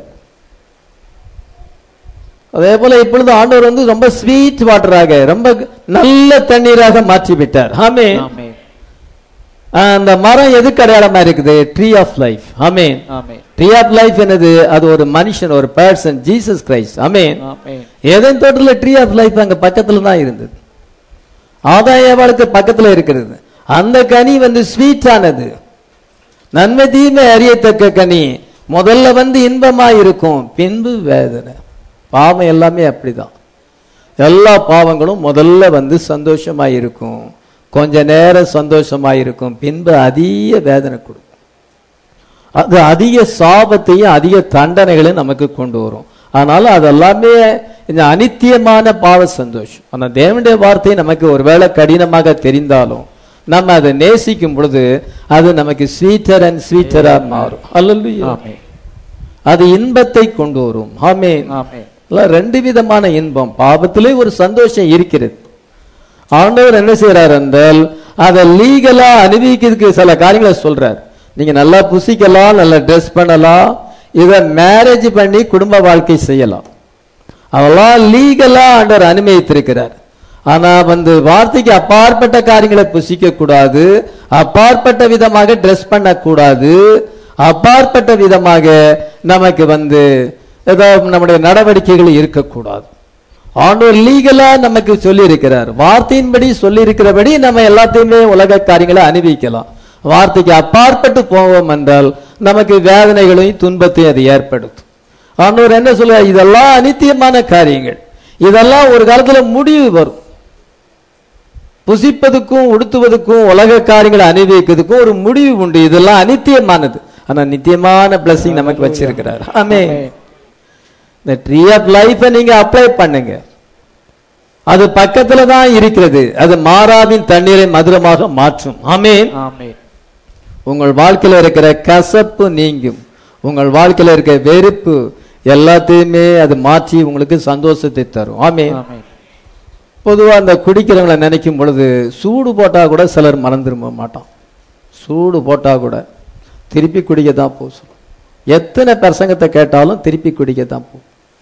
Speaker 1: அதே போல இப்பொழுது ஆண்டவர் வந்து ரொம்ப ஸ்வீட் வாட்டராக ரொம்ப நல்ல தண்ணீராக மாற்றி விட்டார் ஆமே
Speaker 2: ஆமென்.
Speaker 1: அந்த மரம் எதுக்கு அடையாளமா இருக்குது ட்ரீ ஆஃப் லைஃப் அமேன்
Speaker 2: ஆமென்
Speaker 1: ட்ரீ ஆஃப் லைஃப் என்னது அது ஒரு மனுஷன் ஒரு பர்சன் ஜீசஸ் கிரைஸ்ட் அமேன்
Speaker 2: ஆமென்
Speaker 1: ஏதேன் தோட்டத்தில் ட்ரீ ஆஃப் லைஃப் அங்க பக்கத்துல தான் இருந்தது ஆதாயவாளுக்கு பக்கத்துல இருக்கிறது அந்த கனி வந்து ஸ்வீட்டானது நன்மை தீமை அறியத்தக்க கனி முதல்ல வந்து இன்பமா இருக்கும் பின்பு வேதனை பாவம் எல்லாமே அப்படிதான் எல்லா பாவங்களும் முதல்ல வந்து சந்தோஷமா இருக்கும் கொஞ்ச நேரம் சந்தோஷமா இருக்கும் பின்பு அதிக வேதனை கொடுக்கும் அது அதிக சாபத்தையும் அதிக தண்டனைகளையும் நமக்கு கொண்டு வரும் அதனால அதெல்லாமே இந்த அனித்தியமான பாவ சந்தோஷம் ஆனா தேவனுடைய வார்த்தை நமக்கு ஒருவேளை கடினமாக தெரிந்தாலும் நம்ம அதை நேசிக்கும் பொழுது அது நமக்கு ஸ்வீட்டர் அண்ட் ஸ்வீட்டரா மாறும் அல்லல்லையா
Speaker 2: ஆமென்
Speaker 1: அது இன்பத்தை கொண்டு வரும் ஆமென்
Speaker 2: ஆமென்
Speaker 1: எல்லாம் ரெண்டு விதமான இன்பம் பாவத்திலே ஒரு சந்தோஷம் இருக்கிறது ஆண்டவர் என்ன செய்யறார் என்றால் அதை லீகலா அனுபவிக்கிறதுக்கு சில காரியங்களை சொல்றார் நீங்க நல்லா புசிக்கலாம் நல்லா ட்ரெஸ் பண்ணலாம் இதை மேரேஜ் பண்ணி குடும்ப வாழ்க்கை செய்யலாம் அதெல்லாம் லீகலா ஆண்டவர் அனுமதித்திருக்கிறார் ஆனா வந்து வார்த்தைக்கு அப்பாற்பட்ட காரியங்களை புசிக்க கூடாது அப்பாற்பட்ட விதமாக ட்ரெஸ் பண்ணக்கூடாது அப்பாற்பட்ட விதமாக நமக்கு வந்து ஏதோ நம்முடைய நடவடிக்கைகள் இருக்கக்கூடாது ஆண்டவர் லீகலா நமக்கு சொல்லி இருக்கிறார் வார்த்தையின்படி சொல்லி இருக்கிறபடி நம்ம எல்லாத்தையுமே உலக காரியங்களை அனுபவிக்கலாம் வார்த்தைக்கு அப்பாற்பட்டு போவோம் என்றால் நமக்கு வேதனைகளையும் துன்பத்தையும் அது ஏற்படுத்தும் ஆண்டவர் என்ன சொல்ல இதெல்லாம் அனித்தியமான காரியங்கள் இதெல்லாம் ஒரு காலத்துல முடிவு வரும் புசிப்பதுக்கும் உடுத்துவதுக்கும் உலக காரியங்களை அனுபவிக்கிறதுக்கும் ஒரு முடிவு உண்டு இதெல்லாம் அனித்தியமானது ஆனா நித்தியமான பிளஸிங் நமக்கு வச்சிருக்கிறார் ஆமே இந்த ட்ரீ ஆஃப் லைஃபை நீங்க அப்ளை பண்ணுங்க அது பக்கத்துல தான் இருக்கிறது அது மாறாவின் தண்ணீரை மதுரமாக மாற்றும் ஆமேன்
Speaker 2: ஆமென்
Speaker 1: உங்கள் வாழ்க்கையில இருக்கிற கசப்பு நீங்கும் உங்கள் வாழ்க்கையில இருக்கிற வெறுப்பு எல்லாத்தையுமே அது மாற்றி உங்களுக்கு சந்தோஷத்தை தரும் ஆமேன்
Speaker 2: ஆமென்
Speaker 1: பொதுவா அந்த குடிக்கிறவங்களை நினைக்கும் பொழுது சூடு போட்டா கூட சிலர் மறந்துரும்ப மாட்டான் சூடு போட்டா கூட திருப்பி குடிக்க தான் போகும் எத்தனை பிரசங்கத்தை கேட்டாலும் திருப்பி குடிக்க தான் போகும்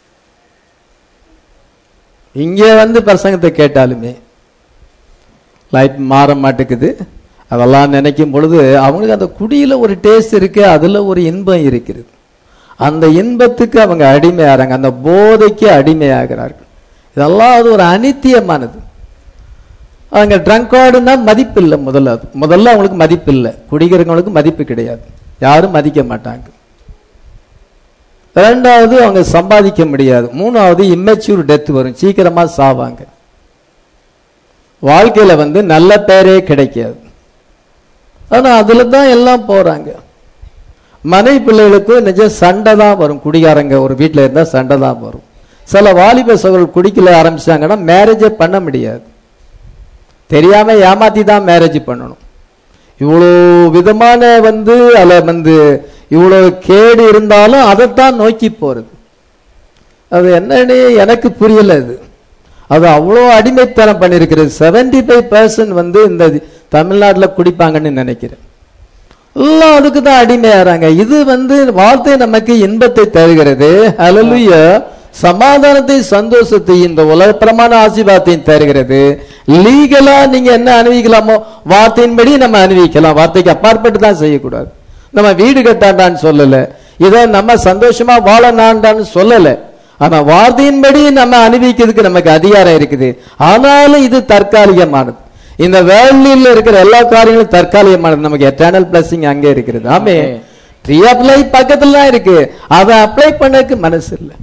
Speaker 1: இங்கே வந்து பிரசங்கத்தை கேட்டாலுமே லைஃப் மாற மாட்டேங்குது அதெல்லாம் நினைக்கும் பொழுது அவங்களுக்கு அந்த குடியில ஒரு டேஸ்ட் இருக்கு அதுல ஒரு இன்பம் இருக்கிறது அந்த இன்பத்துக்கு அவங்க அடிமையாகிறாங்க அந்த போதைக்கு அடிமையாகிறார்கள் இதெல்லாம் அது ஒரு அனித்தியமானது அவங்க ட்ரங்கார்டுனா மதிப்பு இல்லை முதல்ல அது முதல்ல அவங்களுக்கு மதிப்பு இல்லை குடிக்கிறவங்களுக்கு மதிப்பு கிடையாது யாரும் மதிக்க மாட்டாங்க ரெண்டாவது அவங்க சம்பாதிக்க முடியாது மூணாவது இம்மெச்சூர் டெத் வரும் சீக்கிரமா சாவாங்க வாழ்க்கையில வந்து நல்ல பேரே கிடைக்காது ஆனா அதுல தான் எல்லாம் போறாங்க மனைவி பிள்ளைகளுக்கும் நிஜம் சண்டை தான் வரும் குடிகாரங்க ஒரு வீட்டில் இருந்தா சண்டை தான் வரும் சில வாலிப சகோதரர்கள் குடிக்கல ஆரம்பிச்சாங்கன்னா மேரேஜே பண்ண முடியாது தெரியாம ஏமாத்தி தான் மேரேஜ் பண்ணணும் இவ்வளோ விதமான வந்து அதில் வந்து இவ்வளோ கேடு இருந்தாலும் அதைத்தான் நோக்கி போறது அது என்னன்னு எனக்கு புரியல அது அது அவ்வளோ அடிமைத்தனம் பண்ணியிருக்கிறது செவன்டி ஃபைவ் வந்து இந்த தமிழ்நாட்டில் குடிப்பாங்கன்னு நினைக்கிறேன் எல்லாம் அதுக்கு தான் அடிமையாறாங்க இது வந்து வார்த்தை நமக்கு இன்பத்தை தருகிறது ஹalleluya சமாதானத்தை சந்தோஷத்தை இந்த உலகப்பிரமான ஆசீர்வாதத்தையும் தருகிறது லீகலா நீங்க என்ன அனுபவிக்கலாமோ வார்த்தையின்படி நம்ம அனுபவிக்கலாம் வார்த்தைக்கு அப்பாற்பட்டு தான் செய்யக்கூடாது நம்ம வீடு கட்டாண்டான்னு சொல்லல இதை நம்ம சந்தோஷமா வாழனாண்டான்னு சொல்லல ஆனா வார்த்தையின்படி நம்ம அனுபவிக்கிறதுக்கு நமக்கு அதிகாரம் இருக்குது ஆனாலும் இது தற்காலிகமானது இந்த வேர்ல்டில் இருக்கிற எல்லா காரியங்களும் தற்காலிகமானது நமக்கு எட்டர்னல் பிளஸிங் அங்கே இருக்கிறது ஆமே ட்ரீ ஆஃப் லைஃப் பக்கத்துல தான் இருக்கு அதை அப்ளை பண்ணக்கு மனசு இல்லை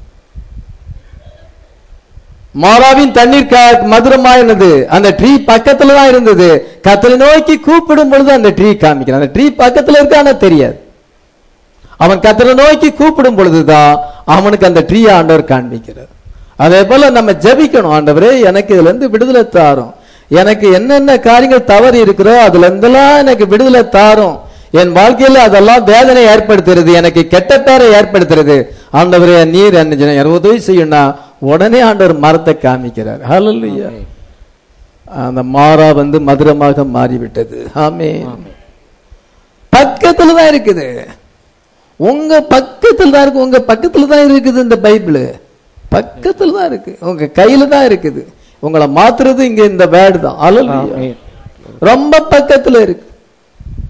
Speaker 1: மாறாவின் தண்ணீர் க- மதுரமாயினது அந்த ட்ரீ பக்கத்துல தான் இருந்தது கத்தலை நோக்கி கூப்பிடும் பொழுது அந்த ட்ரீ காமிக்கிறான் அந்த ட்ரீ பக்கத்துல இருக்கு ஆனா தெரியாது அவன் கத்தலை நோக்கி கூப்பிடும் பொழுதுதான் அவனுக்கு அந்த ட்ரீ ஆண்டவர் காண்பிக்கிறார் அதே போல நம்ம ஜெபிக்கணும் ஆண்டவரே எனக்கு இதுல இருந்து விடுதலை தாரும் எனக்கு என்னென்ன காரியங்கள் தவறு இருக்கிறோ அதுல இருந்தெல்லாம் எனக்கு விடுதலை தாரும் என் வாழ்க்கையில அதெல்லாம் வேதனை ஏற்படுத்துறது எனக்கு கெட்ட பேரை ஏற்படுத்துறது ஆண்டவரே நீர் என்ன செய்யணும்? எனக்கு உதவி செய்யணும்னா உடனே ஆண்டவர் மரத்தை காமிக்கிறார் ஹalleluya அந்த மாறா வந்து மதுரமாக மாறிவிட்டது ஆமே பக்கத்துல தான் இருக்குது உங்க பக்கத்துல தான் இருக்கு உங்க பக்கத்துல தான் இருக்குது இந்த பைபிள் பக்கத்துல தான் இருக்கு உங்க கையில தான் இருக்குது உங்களை மாத்துறது இங்க இந்த வேர்டு தான் ஹalleluya
Speaker 2: ஆமென்.
Speaker 1: ரொம்ப பக்கத்துல இருக்கு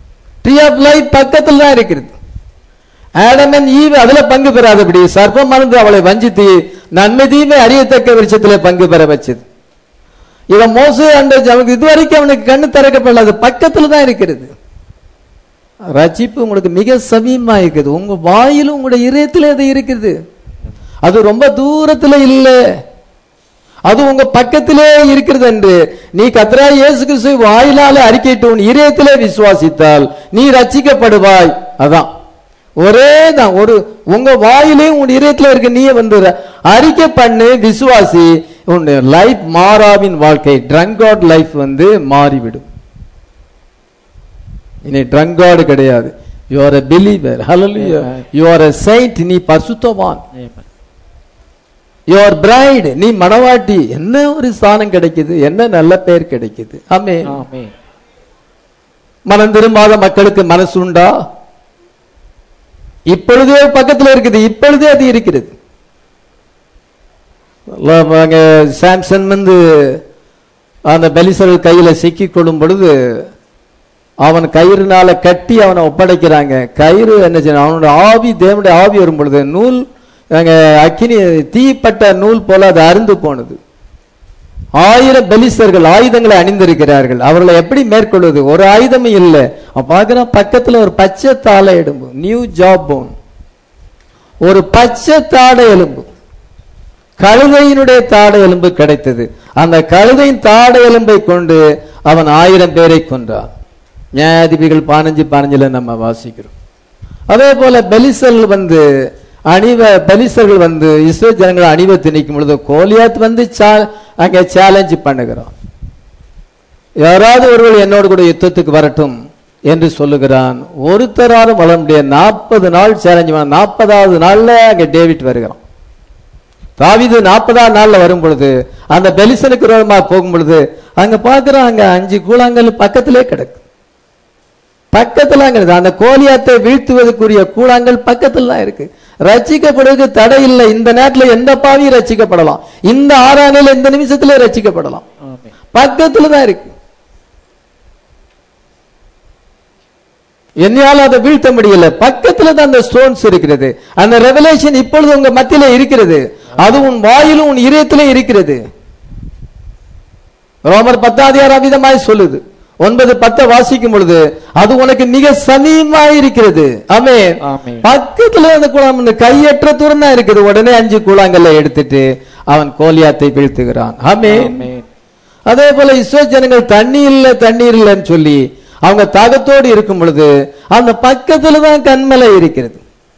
Speaker 1: ட்ரீ ஆஃப் லைஃப் பக்கத்தில் தான் இருக்கிறது ஆடமன் ஈவ் அதுல பங்கு பெறாதபடி சர்ப்பமானது அவளை வஞ்சித்து நன்மை தீமை அறியத்தக்க விருட்சத்திலே பங்கு பெற வச்சது இவன் மோசு அண்ட அவனுக்கு இதுவரைக்கும் அவனுக்கு கண்ணு திறக்கப்படல அது பக்கத்துல தான் இருக்கிறது ரட்சிப்பு உங்களுக்கு மிக சமீபமா இருக்குது உங்க வாயிலும் உங்களுடைய இதயத்திலே அது இருக்குது அது ரொம்ப தூரத்துல இல்ல அது உங்க பக்கத்திலே இருக்கிறது என்று நீ கத்ரா இயேசு கிறிஸ்து வாயிலால அறிக்கையிட்டு உன் இதயத்திலே விசுவாசித்தால் நீ ரட்சிக்கப்படுவாய் அதான் ஒரே தான் ஒரு உங்க வாயிலே உன் இதயத்துல இருக்க நீ வந்து அறிக்கை பண்ணு விசுவாசி உன் லைஃப் மாறாவின் வாழ்க்கை ட்ரங்காட் லைஃப் வந்து மாறிவிடும் இனி ட்ரங்காடு கிடையாது யூ ஆர் எ பிலீவர் ஹalleluya யூ ஆர் எ saint நீ பரிசுத்தவான் யூ ஆர் பிரைட் நீ மணவாட்டி என்ன ஒரு ஸ்தானம் கிடைக்குது என்ன நல்ல பெயர் கிடைக்குது ஆமே
Speaker 2: ஆமென்
Speaker 1: மனம் திரும்பாத மக்களுக்கு மனசு உண்டா இப்பொழுதே பக்கத்துல இருக்குது இப்பொழுதே அது இருக்கிறது எல்லாம் அங்க சாம்சன் வந்து அந்த பெலிசர்கள் கையில சிக்கிக் கொள்ளும் பொழுது அவன் கயிறுனால கட்டி அவனை ஒப்படைக்கிறாங்க கயிறு என்ன செய்யணும் அவனோட ஆவி தேவனுடைய ஆவி வரும் பொழுது நூல் அங்க அக்கினி தீப்பட்ட நூல் போல அது அருந்து போனது ஆயிரம் பெலிஸ்தர்கள் ஆயுதங்களை அணிந்திருக்கிறார்கள் அவர்களை எப்படி மேற்கொள்வது ஒரு ஆயுதமும் இல்லை அவன் பார்க்கிறான் பக்கத்துல ஒரு பச்சை தாளை எலும்பு நியூ ஜாப் போன் ஒரு பச்சை தாடை எலும்பு கழுதையினுடைய தாடை எலும்பு கிடைத்தது அந்த கழுதையின் தாடை எலும்பை கொண்டு அவன் ஆயிரம் பேரை கொன்றான் நியாயாதிபதிகள் பதினஞ்சு பதினஞ்சுல நம்ம வாசிக்கிறோம் அதே போல பெலிசல் வந்து அணிவ பெலிசர்கள் வந்து இஸ்ரேல் ஜனங்களை அணிவ திணிக்கும் பொழுது கோலியாத் வந்து சா- அங்க சேலஞ்ச் பண்ணுகிறான் யாராவது ஒருவர் என்னோடு கூட யுத்தத்துக்கு வரட்டும் என்று சொல்லுகிறான் ஒருத்தராலும் வர முடியாது நாற்பது நாள் சேலஞ்ச் பண்ண நாற்பதாவது நாள்ல அங்க டேவிட் வருகிறான் தாவீது நாற்பதாம் நாள்ல வரும் பொழுது அந்த பெலிசனுக்கு விரோதமா போகும் பொழுது அங்க பாக்குறான் அங்க அஞ்சு கூழாங்கல் பக்கத்திலே கிடக்கு பக்கத்துல அங்க இருக்குது. அந்த கோலியாத்தை வீழ்த்துவதற்குரிய கூழாங்கல் பக்கத்துல தான் இருக்கு ரட்சிக்கப்படுவதற்கு தடை இல்லை இந்த நேரத்துல எந்த பாவியும் ரட்சிக்கப்படலாம் இந்த ஆறானில இந்த நிமிஷத்துல ரட்சிக்கப்படலாம்
Speaker 2: ஆமென்
Speaker 1: பக்கத்துல தான் இருக்கு என்னால அதை வீழ்த்த முடியல பக்கத்துல தான் அந்த ஸ்டோன்ஸ் இருக்கிறது அந்த ரெவலேஷன் இப்பொழுது உங்க மத்தியில இருக்கிறது அது உன் வாயிலும் உன் இதயத்திலே இருக்கிறது ரோமர் பத்தாதியார் விதமாய் சொல்லுது ஒன்பது பத்தை வாசிக்கும் பொழுது அது உனக்கு மிக சமீபமாய் இருக்கிறது ஆமே
Speaker 2: ஆமென்.
Speaker 1: பக்கத்துல அந்த குளம் இந்த கையற்ற தூரம் தான் இருக்குது உடனே அஞ்சு கூழாங்கல்ல எடுத்துட்டு அவன் கோலியாத்தை வீழ்த்துகிறான் ஆமே
Speaker 2: ஆமென்
Speaker 1: அதே போல இஸ்ரோ ஜனங்கள் தண்ணி இல்ல தண்ணீர் இல்லைன்னு சொல்லி அவங்க தாகத்தோடு இருக்கும் பொழுது அந்த பக்கத்துல தான் கண்மலை இருக்கிறது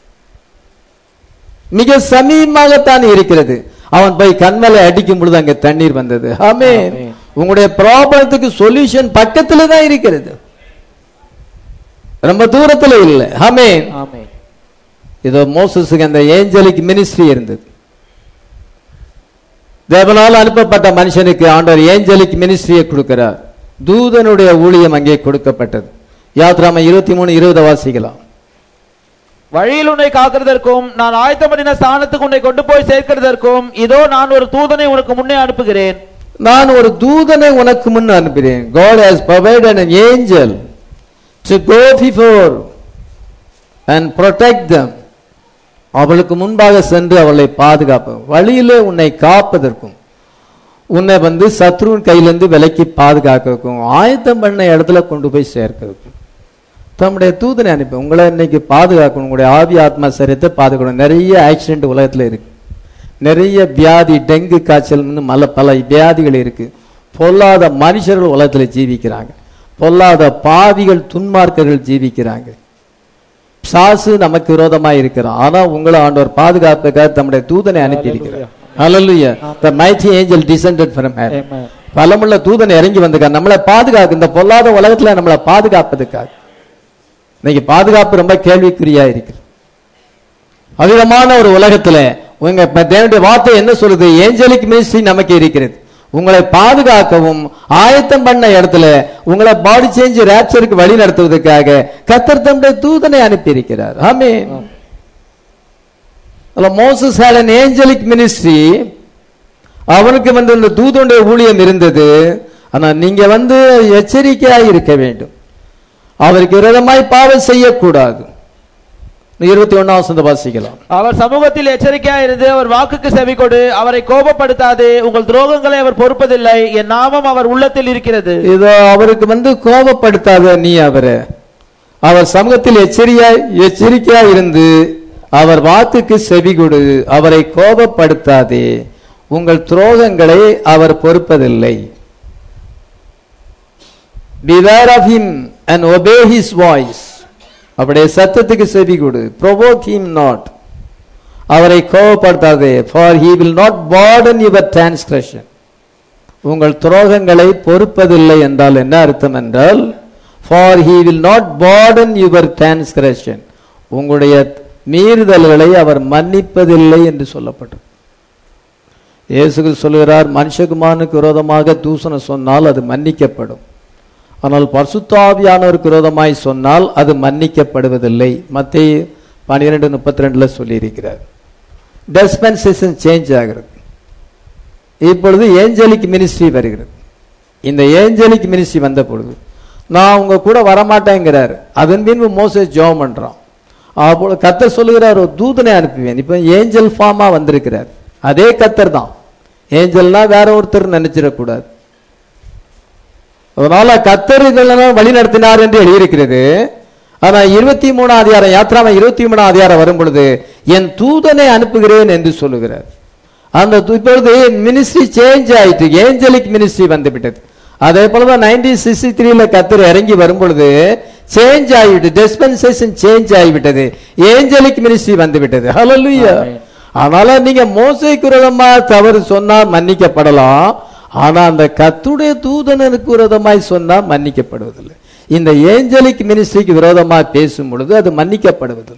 Speaker 1: மிக சமீபமாகத்தான் இருக்கிறது அவன் போய் கண்மலை அடிக்கும் பொழுது அங்க தண்ணீர் வந்தது ஆமே
Speaker 2: ஆமென்.
Speaker 1: உங்களுடைய ப்ராப்ளத்துக்கு சொல்யூஷன் பக்கத்துல தான் இருக்கிறது ரொம்ப தூரத்துல இல்ல ஆமே
Speaker 2: ஆமென்
Speaker 1: இதோ மோசஸுக்கு அந்த ஏஞ்சலிக் மினிஸ்ட்ரி இருந்தது தேவனால் அனுப்பப்பட்ட மனுஷனுக்கு ஆண்டவர் ஏஞ்சலிக் மினிஸ்ட்ரியை கொடுக்கிறார் தூதனுடைய ஊழியம் அங்கே கொடுக்கப்பட்டது யாத்ராம இருபத்தி மூணு இருபது வாசிக்கலாம்
Speaker 2: வழியில் உன்னை காக்கிறதற்கும் நான் ஆயத்தம் பண்ணின ஸ்தானத்துக்கு உன்னை கொண்டு போய் சேர்க்கிறதற்கும் இதோ நான் ஒரு தூதனை உனக்கு முன்னே அனுப்புகிறேன்
Speaker 1: நான் ஒரு தூதனை உனக்கு முன் அனுப்பினேன் God has provided an angel to go before and protect them அவளுக்கு முன்பாக சென்று அவளை பாதுகாப்பு வழியிலே உன்னை காப்பதற்கும் உன்னை வந்து சத்ருவின் கையிலிருந்து விலக்கி பாதுகாக்கிறதுக்கும் ஆயத்தம் பண்ண இடத்துல கொண்டு போய் சேர்க்கிறதுக்கும் தம்முடைய தூதனை அனுப்பி உங்களை இன்னைக்கு பாதுகாக்கணும் உங்களுடைய ஆவி ஆத்மா சரீரத்தை பாதுகாக்கணும் நிறைய ஆக்சிடென்ட் உலகத்துல இருக்கு நிறைய வியாதி டெங்கு காய்ச்சல்னு மல பல வியாதிகள் இருக்கு பொல்லாத மனுஷர்கள் உலகத்துல ஜீவிக்கிறாங்க பொல்லாத பாவிகள் துன்மார்க்கர்கள் ஜீவிக்கிறாங்க சாசு நமக்கு விரோதமா இருக்கிறான் ஆனா உங்களை ஆண்டவர் பாதுகாப்புக்காக தம்முடைய தூதனை அனுப்பி இருக்கிறார் Hallelujah. The mighty angel descended from heaven.
Speaker 2: Amen.
Speaker 1: பலமுள்ள தூதன் இறங்கி வந்திருக்கார் நம்மளை பாதுகாக்க இந்த பொல்லாத உலகத்துல நம்மளை பாதுகாப்பதுக்காக இன்னைக்கு பாதுகாப்பு ரொம்ப கேள்விக்குறியா இருக்கு அவிதமான ஒரு உலகத்துல உங்க இப்ப தேவனுடைய வார்த்தை என்ன சொல்லுது ஏஞ்சலிக் மினிஸ்ட்ரி நமக்கு இருக்கிறது உங்களை பாதுகாக்கவும் ஆயத்தம் பண்ண இடத்துல உங்களை பாடி சேஞ்ச் ரேப்சருக்கு வழி நடத்துவதற்காக கத்தர் தம்முடைய தூதனை அனுப்பி இருக்கிறார் ஆமென் Moses had an angelic ministry அவனுக்கு வந்து இந்த தூதனுடைய ஊழியம் இருந்தது ஆனா நீங்க வந்து எச்சரிக்கையா இருக்க வேண்டும் அவருக்கு விரோதமாய் பாவம் செய்யக்கூடாது இருபத்தி ஒன்னாம் வசந்த வாசிக்கலாம்
Speaker 2: அவர் சமூகத்தில் எச்சரிக்கையா இருந்து அவர் வாக்குக்கு செவி கொடு அவரை கோபப்படுத்தாதே உங்கள் துரோகங்களை அவர் பொறுப்பதில்லை என் நாமம் அவர் உள்ளத்தில் இருக்கிறது
Speaker 1: இதோ அவருக்கு வந்து கோபப்படுத்தாத நீ அவரை அவர் சமூகத்தில் எச்சரியா எச்சரிக்கையா இருந்து அவர் வாக்குக்கு செவி கொடு அவரை கோபப்படுத்தாதே உங்கள் துரோகங்களை அவர் பொறுப்பதில்லை beware of him and obey his voice அவருடைய சத்தத்துக்கு செவி கொடு provoke him not அவரை கோபப்படுத்தாதே for he will not burden your transgression உங்கள் துரோகங்களை பொறுப்பதில்லை என்றால் என்ன அர்த்தம் என்றால் for he will not burden your transgression உங்களுடைய மீறுதல்களை அவர் மன்னிப்பதில்லை என்று சொல்லப்பட்டது இயேசு சொல்கிறார் மனுஷகுமாரனுக்கு விரோதமாக தூசணம் சொன்னால் அது மன்னிக்கப்படும் ஆனால் பரிசுத்தாவியானவருக்கு விரோதமாய் சொன்னால் அது மன்னிக்கப்படுவதில்லை மத்திய பன்னிரெண்டு முப்பத்தி ரெண்டுல சொல்லியிருக்கிறார் டெஸ்பென்சேஷன் சேஞ்ச் ஆகிறது இப்பொழுது ஏஞ்சலிக் மினிஸ்ட்ரி வருகிறது இந்த ஏஞ்சலிக் மினிஸ்ட்ரி வந்த பொழுது நான் உங்க கூட வரமாட்டேங்கிறார் அதன் பின்பு மோசஸ் ஜெபம் பண்றான் அப்போ கத்தர் சொல்லுகிறார் ஒரு தூதனை அனுப்புவேன் இப்போ ஏஞ்சல் ஃபார்மா வந்திருக்கிறார் அதே கத்தர் தான் ஏஞ்சல்னா வேற ஒருத்தர் நினைச்சிடக்கூடாது அதனால கத்தர் இதெல்லாம் வழி நடத்தினார் என்று எழுதியிருக்கிறது ஆனா இருபத்தி மூணாம் அதிகாரம் யாத்ராம இருபத்தி மூணாம் அதிகாரம் வரும் பொழுது என் தூதனை அனுப்புகிறேன் என்று சொல்லுகிறார் அந்த து- இப்பொழுது மினிஸ்ட்ரி சேஞ்ச் ஆயிட்டு ஏஞ்சலிக் மினிஸ்ட்ரி வந்து விட்டது அதே போலதான் நைன்டீன் சிக்ஸ்டி த்ரீல கத்தர் இறங்கி வரும் பொழுது சேஞ்ச் ஆகிவிட்டு டிஸ்பென்சேஷன் சேஞ்ச் ஆகிவிட்டது ஏஞ்சலிக் மினிஸ்ட்ரி வந்து விட்டது ஹalleluya
Speaker 2: ஆமென்.
Speaker 1: அதனால நீங்க மோசைக்கு விரோதமா தவறு சொன்னா மன்னிக்கப்படலாம் ஆனா அந்த கத்துடைய தூதனனுக்கு விரோதமாய் சொன்னா மன்னிக்கப்படுவதில்லை இந்த ஏஞ்சலிக் மினிஸ்ட்ரிக்கு விரோதமா பேசும் பொழுது அது மன்னிக்கப்படுவதில்லை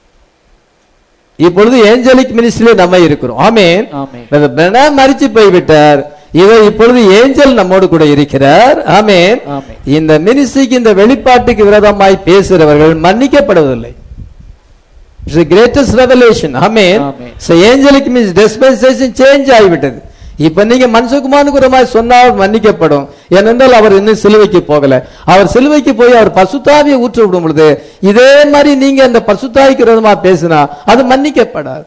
Speaker 1: இப்பொழுது ஏஞ்சலிக் மினிஸ்ட்ரியில நம்ம இருக்கிறோம் ஆமென்
Speaker 2: ஆமென்.
Speaker 1: பிரதர் பிரணாம் மரிச்சு போய்விட்டார் இதோ இப்பொழுது ஏஞ்சல் நம்மோடு கூட இருக்கிறார் ஆமென்
Speaker 2: ஆமென்.
Speaker 1: இந்த மினிஸ்ட்ரிக்கு இந்த வெளிப்பாட்டுக்கு விரோதமாய் பேசுகிறவர்கள் மன்னிக்கப்படுவதில்லை இட்ஸ் கிரேட்டஸ்ட் ரெவலேஷன் ஆமென்
Speaker 2: ஆமென்.
Speaker 1: So angelic means dispensation change ஆகிவிட்டது இப்ப நீங்க மனுஷகுமாரனுக்கு ஒரு மாதிரி சொன்னால் மன்னிக்கப்படும் ஏனென்றால் அவர் இன்னும் சிலுவைக்கு போகல அவர் சிலுவைக்கு போய் அவர் பசுத்தாவியை ஊற்ற விடும் பொழுது இதே மாதிரி நீங்க அந்த பசுத்தாவிக்கு விரோதமா பேசினா அது மன்னிக்கப்படாது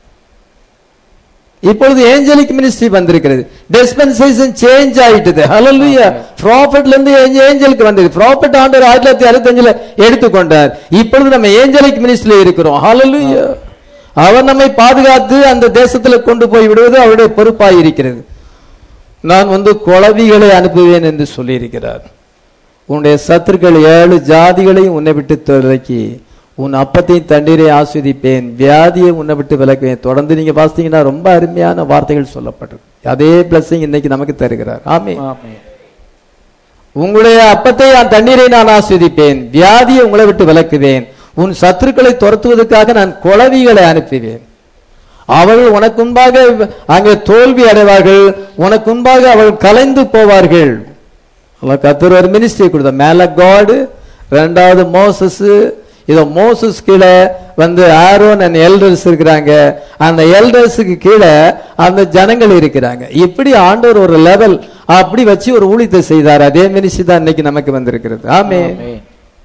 Speaker 1: இப்பொழுது ஏஞ்சலிக் மினிஸ்ட்ரி வந்திருக்கிறது டிஸ்பென்சேஷன் சேஞ்ச் ஆயிட்டது ஹalleluya ப்ராஃபட்ல இருந்து ஏஞ்சலுக்கு வந்தது ப்ராஃபட் ஆண்டவர் ஆயிரத்தி தொள்ளாயிரத்தி அறுபத்தஞ்சுல எடுத்துக்கொண்டார் இப்பொழுது நம்ம ஏஞ்சலிக் மினிஸ்ட்ரியில இருக்கிறோம் ஹalleluya அவர் நம்மை பாதுகாத்து அந்த தேசத்துல கொண்டு போய் விடுவது அவருடைய பொறுப்பாய் இருக்கிறது நான் வந்து குளவிகளை அனுப்புவேன் என்று சொல்லியிருக்கிறார் உன்னுடைய சத்துருக்கள் ஏழு ஜாதிகளையும் உன்னை விட்டு துறக்கி உன் அப்பத்தையும் தண்ணீரை ஆஸ்வதிப்பேன் வியாதியை உன்னை விட்டு விலக்குவேன் தொடர்ந்து நீங்க வாசித்தீங்கன்னா ரொம்ப அருமையான வார்த்தைகள் சொல்லப்பட்டிருக்கு அதே பிளஸிங் இன்னைக்கு நமக்கு தருகிறார் ஆமே
Speaker 2: ஆமென்.
Speaker 1: உங்களுடைய அப்பத்தை நான் தண்ணீரை நான் ஆஸ்வதிப்பேன் வியாதியை உங்களை விட்டு விலக்குவேன் உன் சத்துருக்களை துரத்துவதற்காக நான் குளவிகளை அனுப்புவேன் அவர்கள் உனக்கு முன்பாக அங்கே தோல்வி அடைவார்கள் உனக்கு முன்பாக அவர்கள் கலைந்து போவார்கள் அல்ல கத்தர் ஒரு மினிஸ்ட்ரி கொடுத்த மேல காடு ரெண்டாவது மோசஸ் இதோ மோசஸ் கீழே வந்து ஆரோன் அண்ட் எல்டர்ஸ் இருக்கிறாங்க அந்த எல்டர்ஸுக்கு கீழே அந்த ஜனங்கள் இருக்கிறாங்க இப்படி ஆண்டவர் ஒரு லெவல் அப்படி வச்சு ஒரு ஊழியத்தை செய்தார் அதே மினிஸ்ட்ரி தான் இன்னைக்கு நமக்கு வந்திருக்கிறது ஆமே
Speaker 2: ஆமென்.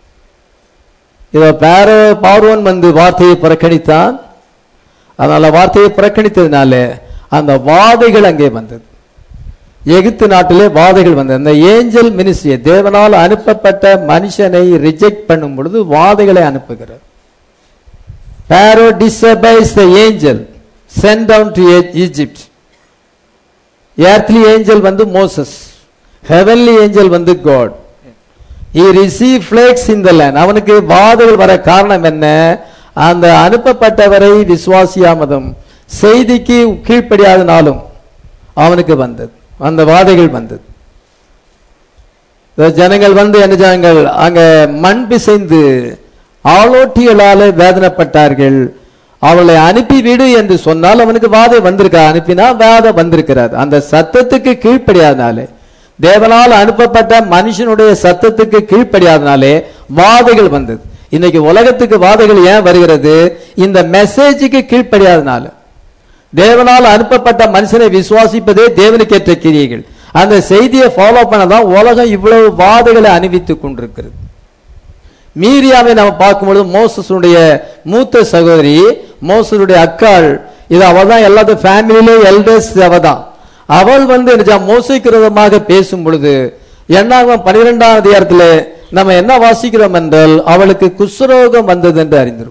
Speaker 1: இதோ பேர பார்வோன் வந்து வார்த்தையை புறக்கணித்தான் அதனால வார்த்தையை புறக்கணித்ததுனால அந்த வாதைகள் அங்கே வந்தது எகிப்து நாட்டிலே வாதைகள் வந்தது அந்த ஏஞ்சல் மினிஸ்ட்ரி தேவனால் அனுப்பப்பட்ட மனுஷனை ரிஜெக்ட் பண்ணும் பொழுது வாதைகளை அனுப்புகிறார் Pharaoh despise the angel sent down to Egypt earthly angel வந்து மோசஸ் ஹெவன்லி ஏஞ்சல் வந்து God he received flakes in the land அவனுக்கு வாதைகள் வர காரணம் என்ன அந்த அனுப்பப்பட்டவரை விசுவாசியாமதும் செய்திக்கு கீழ்ப்படியாதனாலும் அவனுக்கு வந்தது அந்த வாதைகள் வந்தது இந்த ஜனங்கள் வந்து என்ன ஜனங்கள் அங்க மண் பிசைந்து ஆளோட்டிகளால வேதனைப்பட்டார்கள் அவளை அனுப்பி விடு என்று சொன்னால் அவனுக்கு வாதை வந்திருக்கா அனுப்பினா வாதை வந்திருக்கிறார் அந்த சத்தத்துக்கு கீழ்ப்படியாதனாலே தேவனால் அனுப்பப்பட்ட மனுஷனுடைய சத்தத்துக்கு கீழ்ப்படியாதனாலே வாதைகள் வந்தது இன்னைக்கு உலகத்துக்கு வாதைகள் ஏன் வருகிறது இந்த மெசேஜுக்கு கீழ்ப்படியாதனால தேவனால் அனுப்பப்பட்ட மனுஷனை விசுவாசிப்பதே தேவனுக்கேற்ற கிரியைகள் அந்த செய்தியை ஃபாலோ பண்ணதான் உலகம் இவ்வளவு வாதைகளை அணிவித்துக் கொண்டிருக்கிறது மீரியாவை நம்ம பார்க்கும்பொழுது மோசஸுடைய மூத்த சகோதரி மோசனுடைய அக்காள் இது அவ தான் எல்லாத்தையும் ஃபேமிலியிலே எல்டர்ஸ் அவ தான் அவள் வந்து என்ன செய்றா? மோசைக்கு விரோதமாக பேசும் பொழுது என்னாகும் பனிரெண்டாம் அதிகாரத்துல நம்ம என்ன வாசிக்கிறோம் என்றால் அவளுக்கு குஷ்ரோகம் வந்தது என்று அறிந்திருக்கும்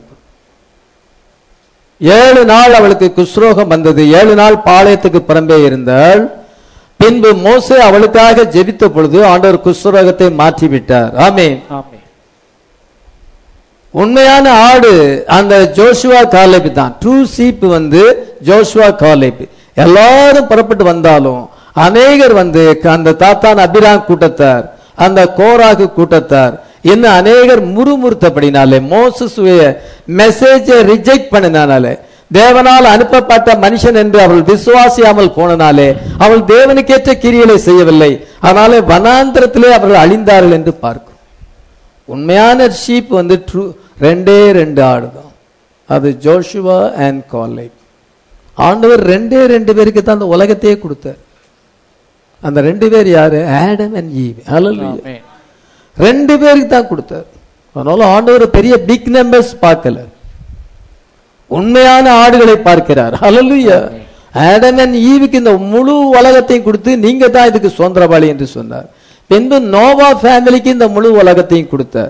Speaker 1: ஏழு நாள் அவளுக்கு குஷ்ரோகம் வந்தது ஏழு நாள் பாளையத்துக்கு புறம்பே இருந்தால் பின்பு மோசே அவளுக்காக ஜெபித்த பொழுது ஆண்டவர் குஷ்ரோகத்தை மாற்றிவிட்டார் ஆமென்
Speaker 2: ஆமென்
Speaker 1: உண்மையான ஆடு அந்த ஜோஷுவா காலேப் தான் ட்ரூ சீப் வந்து ஜோஷுவா காலேப் எல்லாரும் புறப்பட்டு வந்தாலும் அநேகர் வந்து அந்த தாத்தான் அபிராம் கூட்டத்தார் அந்த கோராகு கூட்டத்தார் இன்னும் அநேகர் முறுமுறுத்தபடினாலே மோசஸுடைய மெசேஜை ரிஜெக்ட் பண்ணினாலே தேவனால் அனுப்பப்பட்ட மனுஷன் என்று அவள் விசுவாசியாமல் போனனாலே அவள் தேவனுக்கேற்ற கிரியலை செய்யவில்லை அதனாலே வனாந்திரத்திலே அவர்கள் அழிந்தார்கள் என்று பார்க்கும் உண்மையான ஷீப் வந்து ட்ரூ ரெண்டே ரெண்டு ஆடு தான் அது ஜோஷுவா அண்ட் காலை ஆண்டவர் ரெண்டே ரெண்டு பேருக்கு தான் அந்த உலகத்தையே கொடுத்தார் அந்த ரெண்டு பேர் யாரு ஆடம் அண்ட் ஈவ் ஹalleluya
Speaker 2: ஆமென்
Speaker 1: ரெண்டு பேருக்கு தான் கொடுத்தார் அதனால ஆண்டவர் பெரிய பிக் நம்பர்ஸ் பார்க்கல உண்மையான ஆடுகளை பார்க்கிறார் ஹalleluya ஆடம் அண்ட் ஈவுக்கு இந்த முழு உலகத்தையும் கொடுத்து நீங்க தான் இதுக்கு சுதந்திரவாளி என்று சொன்னார் பின்பு நோவா ஃபேமிலிக்கு இந்த முழு உலகத்தையும் கொடுத்தார்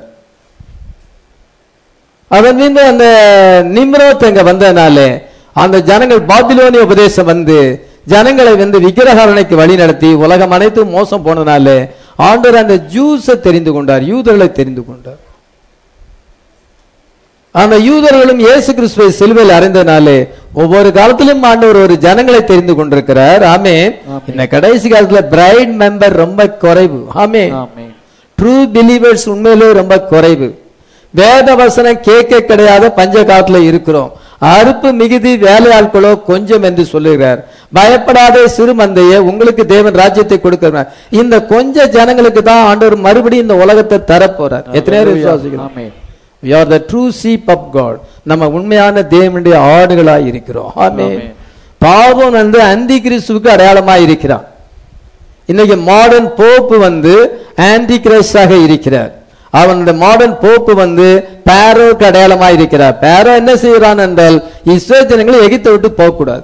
Speaker 1: அதன் மீது அந்த நிம்ரோத் அங்க வந்தனாலே அந்த ஜனங்கள் பாபிலோனிய உபதேசம் வந்து ஜனங்களை வந்து விக்கிரகாரணைக்கு வழி நடத்தி உலகம் அனைத்தும் மோசம் போனனாலே ஆண்டவர் அந்த ஜூஸை தெரிந்து கொண்டார் யூதர்களை தெரிந்து கொண்டார் அந்த யூதர்களும் இயேசு கிறிஸ்துவை சிலுவையில் அறிந்தனாலே ஒவ்வொரு காலத்திலும் ஆண்டவர் ஒரு ஜனங்களை தெரிந்து கொண்டிருக்கிறார் ஆமே
Speaker 2: ஆமென்.
Speaker 1: இந்த கடைசி காலத்துல பிரைட் மெம்பர் ரொம்ப குறைவு ஆமே
Speaker 2: ஆமென்
Speaker 1: ட்ரூ பிலீவர்ஸ் உண்மையிலே ரொம்ப குறைவு வேத வசனம் கேட்க கிடையாத பஞ்ச காலத்துல இருக்கிறோம் அறுப்பு மிகுதி வேலையாட்களோ கொஞ்சம் என்று சொல்லுகிறார் பயப்படாத சிறு மந்தையே உங்களுக்கு தேவன் ராஜ்யத்தை கொடுக்கிறார் இந்த கொஞ்ச ஜனங்களுக்கு தான் ஆண்டவர் மறுபடியும் இந்த உலகத்தை தரப்போறார் எத்தனை பேர் விசுவாசிக்கிறோம்
Speaker 2: ஆமென்
Speaker 1: we are the true sheep of god நம்ம உண்மையான தேவனுடைய ஆடுகளாய் இருக்கிறோம் ஆமென்
Speaker 2: ஆமென்.
Speaker 1: பாவம் வந்து அந்தி கிறிஸ்துவுக்கு அடையாளமாய் இருக்கிறான் இன்னைக்கு மாடர்ன் போப்பு வந்து ஆன்டி கிரைஸ்டாக இருக்கிறார் அவன் இந்த மாடர்ன் போப்பு வந்து பேரோக்கு அடையாளமாய் இருக்கிறார் பேரோ என்ன செய்கிறான் என்றால் இஸ்ரோ ஜனங்களை எகித்த விட்டு போகக்கூடாது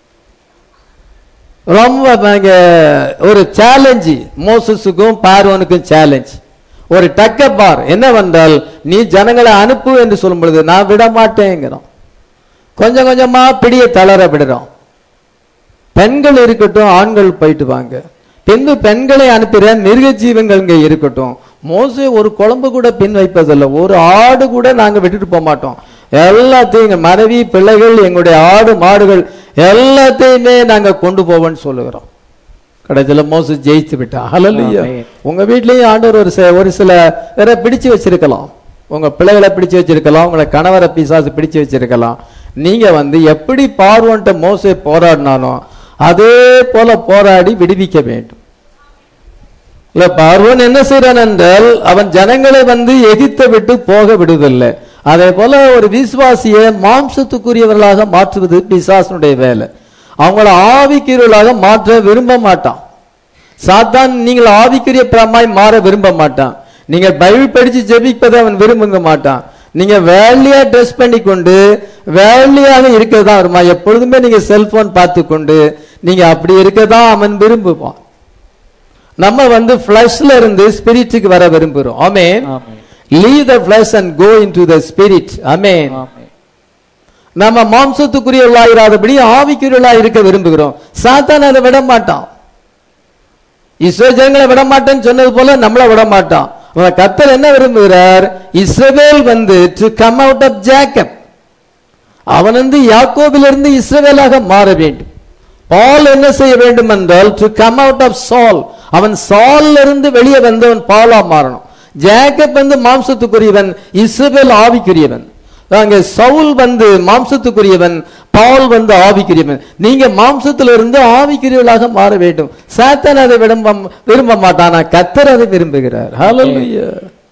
Speaker 1: ரொம்ப இங்க ஒரு சேலஞ்சு மோசஸுக்கும் பார்வனுக்கும் சேலஞ்ச் ஒரு டக்கப்பார் என்னவென்றால் நீ ஜனங்களை அனுப்பு என்று சொல்லும் பொழுது நான் விட மாட்டேங்கிறோம் கொஞ்சம் கொஞ்சமா பிடிய தளர விடுறோம் பெண்கள் இருக்கட்டும் ஆண்கள் போயிட்டு வாங்க பின்பு பெண்களை அனுப்புகிறேன் மிருக ஜீவங்கள் இங்க இருக்கட்டும் மோசே ஒரு குழம்பு கூட பின் வைப்பதில்லை ஒரு ஆடு கூட நாங்க விட்டுட்டு போக மாட்டோம் எல்லாத்தையும் எங்க மனைவி பிள்ளைகள் எங்களுடைய ஆடு மாடுகள் எல்லாத்தையுமே நாங்க கொண்டு போவோம்னு சொல்லுகிறோம் கடைசியில மோச ஜெயிச்சு விட்டான் ஹalleluya
Speaker 2: ஆமென்.
Speaker 1: உங்க வீட்லயும் ஆண்டவர் ஒரு சில ஒரு சில வேற பிடிச்சு வச்சிருக்கலாம் உங்க பிள்ளைகளை பிடிச்சு வச்சிருக்கலாம் உங்களை கணவரை பிசாசு பிடிச்சு வச்சிருக்கலாம் நீங்க வந்து எப்படி பார்வோன்ட்ட மோசே போராடினாலும் அதே போல போராடி விடுவிக்க வேண்டும் இல்ல பார்வோன் என்ன செய்றான் என்றால் அவன் ஜனங்களை வந்து எகிப்தை விட்டு போக விடுவதில்லை அதே போல ஒரு விசுவாசியை மாம்சத்துக்குரியவர்களாக மாற்றுவது பிசாசனுடைய வேலை அவங்கள ஆவிக்குரியவர்களாக மாற்ற விரும்ப மாட்டான் சாத்தான் நீங்கள் ஆவிக்குரிய பிரமாய் மாற விரும்ப மாட்டான் நீங்க பைபிள் படிச்சு ஜெபிப்பதை அவன் விரும்புங்க மாட்டான் நீங்க வேலையா ட்ரெஸ் பண்ணி கொண்டு வேலையாக இருக்கதான் வருமா எப்பொழுதுமே நீங்க செல்போன் பார்த்து கொண்டு நீங்க அப்படி இருக்கதான் அவன் விரும்புவான் நம்ம வந்து ஃபிளஷ்ல இருந்து ஸ்பிரிட்டுக்கு வர விரும்புறோம் ஆமென்
Speaker 2: ஆமென்
Speaker 1: leave the flesh and go into the spirit ஆமென்
Speaker 2: ஆமென்
Speaker 1: நம்ம மாம்சத்துக்குரியவர்களாயிராதபடி ஆவிக்குரியவர்களாக இருக்க விரும்புகிறோம் சாத்தான் அதை விட மாட்டான் இஸ்ரோ ஜனங்களை விட மாட்டேன்னு சொன்னது போல நம்மள விட மாட்டான் அவன் கர்த்தர் என்ன விரும்புகிறார் இஸ்ரவேல் வந்து to come out of Jacob அவன் வந்து யாக்கோபிலிருந்து இஸ்ரவேலாக மாற வேண்டும் பால் என்ன செய்ய வேண்டும் என்றால் டு கம் அவுட் ஆஃப் சால் அவன் சால்ல இருந்து வெளியே வந்தவன் பாலா மாறணும் ஜேக்கப் வந்து மாம்சத்துக்குரியவன் இஸ்ரவேல் ஆவிக்குரியவன் அங்க சவுல் வந்து மாம்சத்துக்குரியவன் பால் வந்து ஆவிக்குரியவன் நீங்க மாம்சத்துல இருந்து ஆவிக்குரியவளாக மாற வேண்டும் சாத்தான் அதை விரும்ப விரும்ப மாட்டானா கத்தர் அதை விரும்புகிறார் ஹalleluya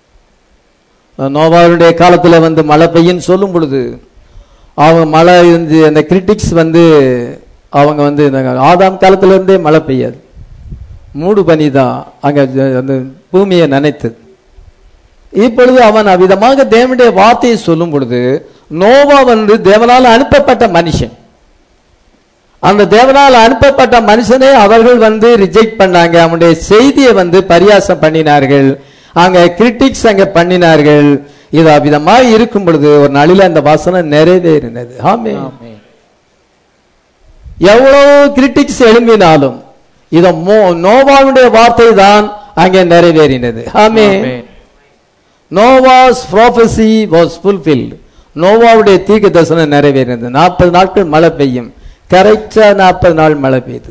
Speaker 1: நோவாவுடைய காலத்துல வந்து மழை பெய்யுன்னு சொல்லும் பொழுது அவங்க மழை இருந்து அந்த கிரிட்டிக்ஸ் வந்து அவங்க வந்து இந்த ஆதாம் காலத்துல இருந்தே மழை பெய்யாது மூடு பனி தான் அங்க ஜ- அந்த பூமியை நனைத்தது இப்பொழுது அவன் அவ்விதமாக தேவனுடைய வார்த்தையை சொல்லும் பொழுது நோவா வந்து தேவனால் அனுப்பப்பட்ட மனுஷன் அந்த தேவனால் அனுப்பப்பட்ட மனுஷனை அவர்கள் வந்து ரிஜெக்ட் பண்ணாங்க அவனுடைய செய்தியை வந்து பரியாசம் பண்ணினார்கள் அங்க கிரிட்டிக்ஸ் அங்க பண்ணினார்கள் இது அவ்விதமாக இருக்கும் பொழுது ஒரு நாளில் அந்த வாசனம் நிறைவேறினது ஆமே
Speaker 2: ஆமென்.
Speaker 1: எவ்வளவு கிரிட்டிக்ஸ் எழும்பினாலும் இத மோ- நோவாவுடைய வார்த்தை தான் அங்கே நிறைவேறினது ஆமே
Speaker 2: ஆமென்.
Speaker 1: நோவாஸ் ப்ராஃபசி வாஸ் ஃபுல்ஃபில்ட் நோவாவுடைய தீர்க்க தரிசனம் நிறைவேறினது நாற்பது நாட்கள் மழை பெய்யும் கரெக்டா நாற்பது நாள் மழை பெய்யுது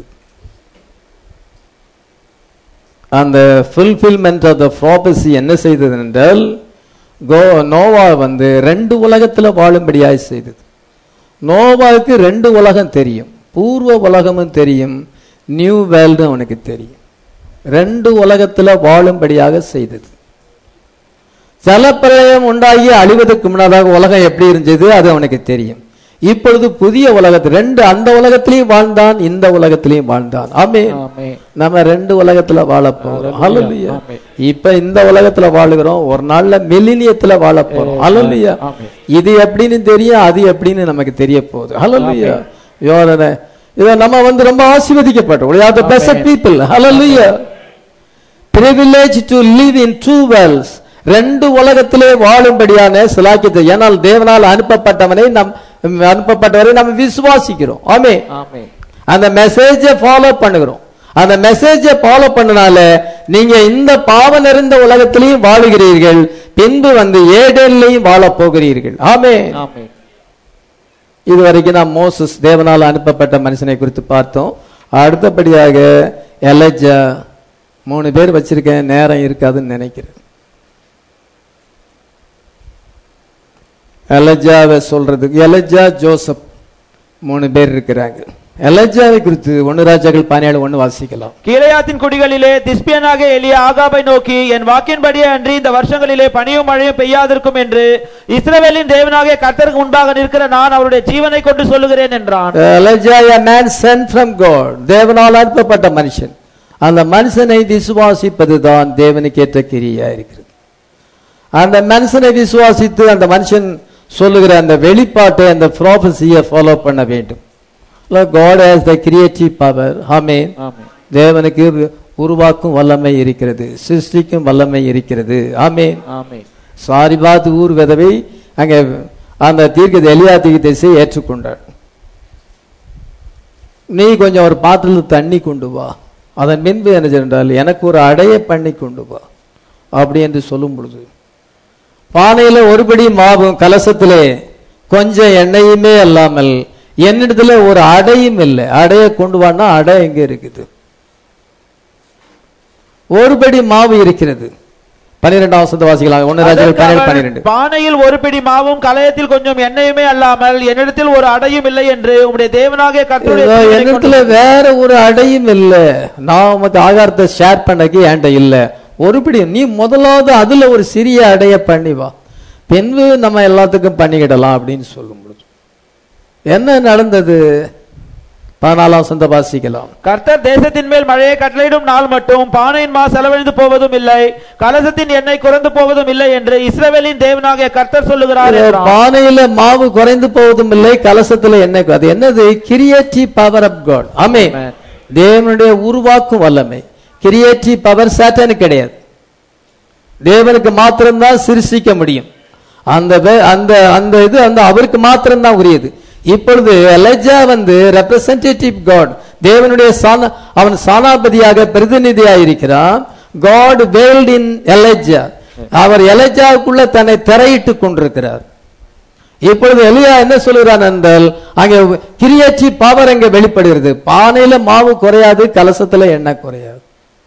Speaker 1: அந்த ஃபுல்ஃபில்மெண்ட் ஆஃப் த ப்ராபசி என்ன செய்தது என்றால் கோ நோவா வந்து ரெண்டு உலகத்துல வாழும்படியாய் செய்தது நோவாவுக்கு ரெண்டு உலகம் தெரியும் பூர்வ உலகமும் தெரியும் நியூ வேர்ல்டும் அவனுக்கு தெரியும் ரெண்டு உலகத்துல வாழும்படியாக செய்தது ஜலப்பிரளயம் உண்டாகி அழிவதற்கு முன்னதாக உலகம் எப்படி இருந்தது அது அவனுக்கு தெரியும் இப்பொழுது புதிய உலகத்து ரெண்டு அந்த உலகத்திலையும் வாழ்ந்தான் இந்த உலகத்திலையும் வாழ்ந்தான் ஆமே
Speaker 2: ஆமென்.
Speaker 1: நம்ம ரெண்டு உலகத்துல வாழ போறோம்
Speaker 2: Hallelujah.
Speaker 1: ஹalleluya
Speaker 2: ஆமென்.
Speaker 1: இப்ப இந்த உலகத்துல வாழுகிறோம் ஒரு நாள்ல மில்லினியத்துல வாழ போறோம் ஹalleluya
Speaker 2: ஆமென்.
Speaker 1: இது எப்படின்னு தெரியும் அது எப்படின்னு நமக்கு தெரிய போகுது ஹalleluya யோரனே இத நம்ம வந்து ரொம்ப ஆசீர்வதிக்கப்பட்டோம் we are the best
Speaker 2: amen.
Speaker 1: people hallelujah privilege to live in two worlds ரெண்டு உலகத்திலே வாழும்படியான சிலாக்கியத்தை ஏனால் தேவனால் அனுப்பப்பட்டவனை நம் அனுப்பப்பட்டவரை நம்ம விசுவாசிக்கிறோம் ஆமே
Speaker 2: ஆமென்.
Speaker 1: அந்த மெசேஜை ஃபாலோ பண்ணுகிறோம் அந்த மெசேஜை ஃபாலோ பண்ணனால நீங்க இந்த பாவ நிறைந்த உலகத்திலையும் வாழுகிறீர்கள் பின்பு வந்து ஏடேன்லையும் வாழ போகிறீர்கள் ஆமே
Speaker 2: ஆமென்.
Speaker 1: இதுவரைக்கும் நாம் மோசஸ் தேவனால் அனுப்பப்பட்ட மனுஷனை குறித்து பார்த்தோம் அடுத்தபடியாக எலஜா மூணு பேர் வச்சிருக்கேன் நேரம் இருக்காதுன்னு நினைக்கிறேன் எலஜாவை சொல்றதுக்கு எலஜா ஜோசப் மூணு பேர் இருக்கிறாங்க எலஜாவை குறித்து ஒன்னு ராஜாக்கள் பதினேழு ஒன்னு வாசிக்கலாம்
Speaker 2: கீழையாத்தின் குடிகளிலே திஸ்பியனாக எளிய ஆகாபை நோக்கி என் வாக்கின்படியே அன்றி இந்த வருஷங்களிலே பனியும் மழையும் பெய்யாதிருக்கும் என்று இஸ்ரவேலின் தேவனாகிய கர்த்தருக்கு முன்பாக நிற்கிற நான் அவருடைய ஜீவனை கொண்டு சொல்லுகிறேன் என்றான்
Speaker 1: Elijah a man sent from God தேவனால் அனுப்பப்பட்ட மனுஷன் அந்த மனுஷனை விசுவாசிப்பதுதான் தேவனுக்கு ஏற்ற கிரியா இருக்கிறது அந்த மனுஷனை விசுவாசித்து அந்த மனுஷன் சொல்லுகிற அந்த வெளிப்பாட்டை அந்த ப்ராஃபஸியை ஃபாலோ பண்ண வேண்டும் God has the creative power ஆமென்
Speaker 2: ஆமென்.
Speaker 1: தேவனுக்கு உருவாக்கும் வல்லமை இருக்கிறது சிருஷ்டிக்கும் வல்லமை இருக்கிறது ஆமென்
Speaker 2: ஆமென்.
Speaker 1: சாரிபாத் ஊர் விதவை அங்கே அந்த தீர்க்க எலியா தீர்க்கதரிசியை ஏற்றுக்கொண்டாள் நீ கொஞ்சம் ஒரு பாத்திரத்தில் தண்ணி கொண்டு வா அதன் பின்பு என்ன சென்றால் எனக்கு ஒரு அடைய பண்ணி கொண்டு வா அப்படி என்று சொல்லும் பொழுது பானையில ஒருபடி மாவும் கலசத்திலே கொஞ்சம் எண்ணெயுமே அல்லாமல் என்னிடத்துல ஒரு அடையும் இல்லை அடைய கொண்டு வான்னா அடை எங்க இருக்குது ஒருபடி மாவு இருக்கிறது பன்னிரெண்டாம் வசந்த வாசிக்கலாம் ஒன்னு ராஜாக்கள்
Speaker 2: அதற்கு
Speaker 1: பன்னிரெண்டு
Speaker 2: அவன்,
Speaker 1: பன்னிரெண்டு
Speaker 2: பானையில் ஒரு பிடி மாவும் கலயத்தில் கொஞ்சம் எண்ணெயுமே அல்லாமல் என்னிடத்தில் ஒரு அடையும் இல்லை என்று உம்முடைய தேவனாகிய கர்த்தருடைய
Speaker 1: இதோ
Speaker 2: ஜீவனை
Speaker 1: என்னிடத்துல
Speaker 2: கொண்டு-
Speaker 1: வேற ஒரு அடையும் இல்ல நான் உமக்கு ஆகாரத்தை ஷேர் பண்ணக்கு என்கிட்ட இல்ல ஒருபடி நீ முதலாவது அதுல ஒரு சிறிய அடைய பண்ணி வா பின்பு நம்ம எல்லாத்துக்கும் பண்ணிக்கிடலாம் அப்படின்னு சொல்லும் பொழுது என்ன நடந்தது பதினாலாம் சொந்த வாசிக்கலாம்
Speaker 2: கர்த்தர் தேசத்தின் மேல் மழையை கட்டளையிடும் நாள் மட்டும் பானையின் மா செலவழிந்து போவதும் இல்லை கலசத்தின் எண்ணெய் குறைந்து போவதும் இல்லை என்று இஸ்ரவேலின் தேவனாகிய கர்த்தர் சொல்லுகிறார் என்றான்.
Speaker 1: பானையில மாவு குறைந்து போவதும் இல்லை கலசத்துல என்ன அது என்னது கிரியேட்டிவ் பவர் ஆஃப் காட் ஆமே
Speaker 2: Amen.
Speaker 1: தேவனுடைய உருவாக்கும் வல்லமை கிரியேட்டிவ் பவர் சாத்தானுக்கு கிடையாது தேவனுக்கு மாத்திரம்தான் சிருஷ்டிக்க முடியும் அந்த வே- அந்த அந்த இது அந்த அவருக்கு மாத்திரம்தான் உரியது இப்பொழுது எலஜா வந்து ரெப்ரசன்டேட்டிவ் காட் தேவனுடைய சான அவன் சானாபதியாக பிரதிநிதியாக இருக்கிறான் காட் வேல்ட் இன் எலஜா அவர் எலஜாவுக்குள்ள தன்னை திரையிட்டுக் கொண்டிருக்கிறார் இப்பொழுது எலியா என்ன சொல்லுகிறான் என்றால் அங்கே கிரியேச்சி பவர் அங்கே வெளிப்படுகிறது பானையில மாவு குறையாது கலசத்துல எண்ணெய் குறையாது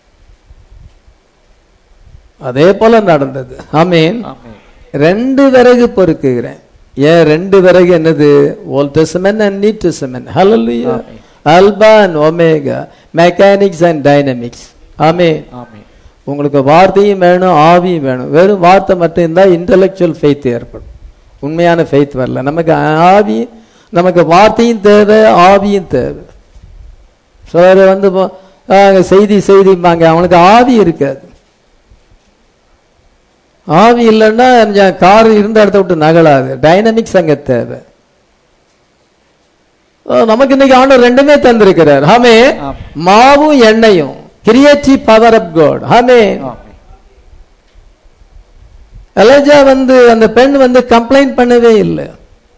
Speaker 1: அதே போல நடந்தது ஆமீன்
Speaker 2: ஆமென்.
Speaker 1: ரெண்டு விறகு பொறுக்குகிறேன் ஏன் ரெண்டு விறகு என்னது Old Testament and New Testament ஹalleluya
Speaker 2: ஆமென்.
Speaker 1: Alpha and omega mechanics and dynamics ஆமீன்
Speaker 2: ஆமென்.
Speaker 1: உங்களுக்கு வார்த்தையும் வேணும் ஆவியும் வேணும் வெறும் வார்த்தை மட்டும் இருந்தால் இன்டலெக்சுவல் ஃபெய்த் ஏற்படும் உண்மையான ஃபெய்த் வரல நமக்கு ஆவி நமக்கு வார்த்தையும் தேவை ஆவியும் தேவை சிலர் வந்து போ- ஆ, செய்தி செய்திம்பாங்க அவனுக்கு ஆவி இருக்காது ஆவி இல்லைன்னா கார் இருந்த இடத்த விட்டு நகலாது டைனமிக்ஸ் அங்க தேவை அஹ் நமக்கு இன்னைக்கு ஆண்டவர் ரெண்டுமே தந்திருக்கிறார் ஆமே
Speaker 2: ஆம்.
Speaker 1: மாவும் எண்ணெயும் கிரியேட்டிவ் பவர் ஆஃப் காட் ஆமே எலேஜா வந்து அந்த பெண் வந்து கம்ப்ளைண்ட் பண்ணவே இல்லை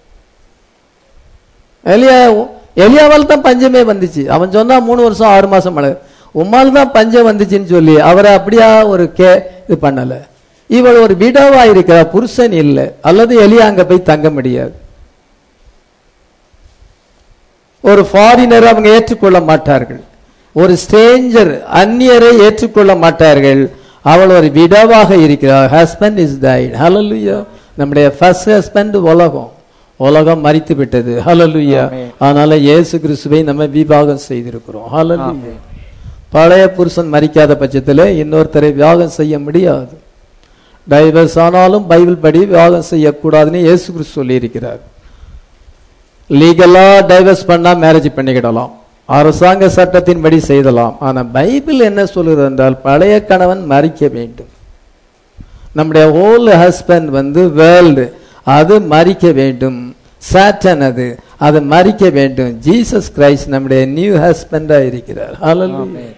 Speaker 1: எலியா எலியாவால் தான் பஞ்சமே வந்துச்சு அவன் சொன்னா மூணு வருஷம் ஆறு மாசம் மழை உம்மால் தான் பஞ்சம் வந்துச்சுன்னு சொல்லி அவரை அப்படியா ஒரு கே இது பண்ணல இவள் ஒரு விடவா இருக்கிறா புருஷன் இல்லை அல்லது எலியா அங்க போய் தங்க முடியாது ஒரு ஃபாரினர் அவங்க ஏற்றுக்கொள்ள மாட்டார்கள் ஒரு ஸ்ட்ரேஞ்சர் அந்நியரை ஏற்றுக்கொள்ள மாட்டார்கள் அவள் ஒரு விடவாக இருக்கிறார் ஹஸ்பண்ட் இஸ் டைட் ஹalleluya நம்முடைய ஃபர்ஸ்ட் ஹஸ்பண்ட் உலகம் உலகம் மரித்து விட்டது ஹalleluya
Speaker 2: ஆமென்.
Speaker 1: அதனால இயேசு கிறிஸ்துவை நம்ம விவாகம் செய்திருக்கிறோம் ஹalleluya பழைய புருஷன் மரிக்காத பட்சத்தில் இன்னொருத்தரை விவாகம் செய்ய முடியாது டைவர்ஸ் ஆனாலும் பைபிள் படி விவாகம் செய்யக்கூடாதுன்னு இயேசு கிறிஸ்து சொல்லியிருக்கிறார் லீகலா டைவர்ஸ் பண்ணா மேரேஜ் பண்ணிக்கிடலாம் அரசாங்க சட்டத்தின்படி செய்தலாம் ஆனா பைபிள் என்ன சொல்லுது என்றால் பழைய கணவன் மறிக்க வேண்டும் நம்முடைய ஹோல் ஹஸ்பண்ட் வந்து வேர்ல்டு அது மறிக்க வேண்டும் சாட்டன் அது அது மறிக்க வேண்டும் ஜீசஸ் கிரைஸ்ட் நம்முடைய நியூ ஹஸ்பண்டா இருக்கிறார் Hallelujah.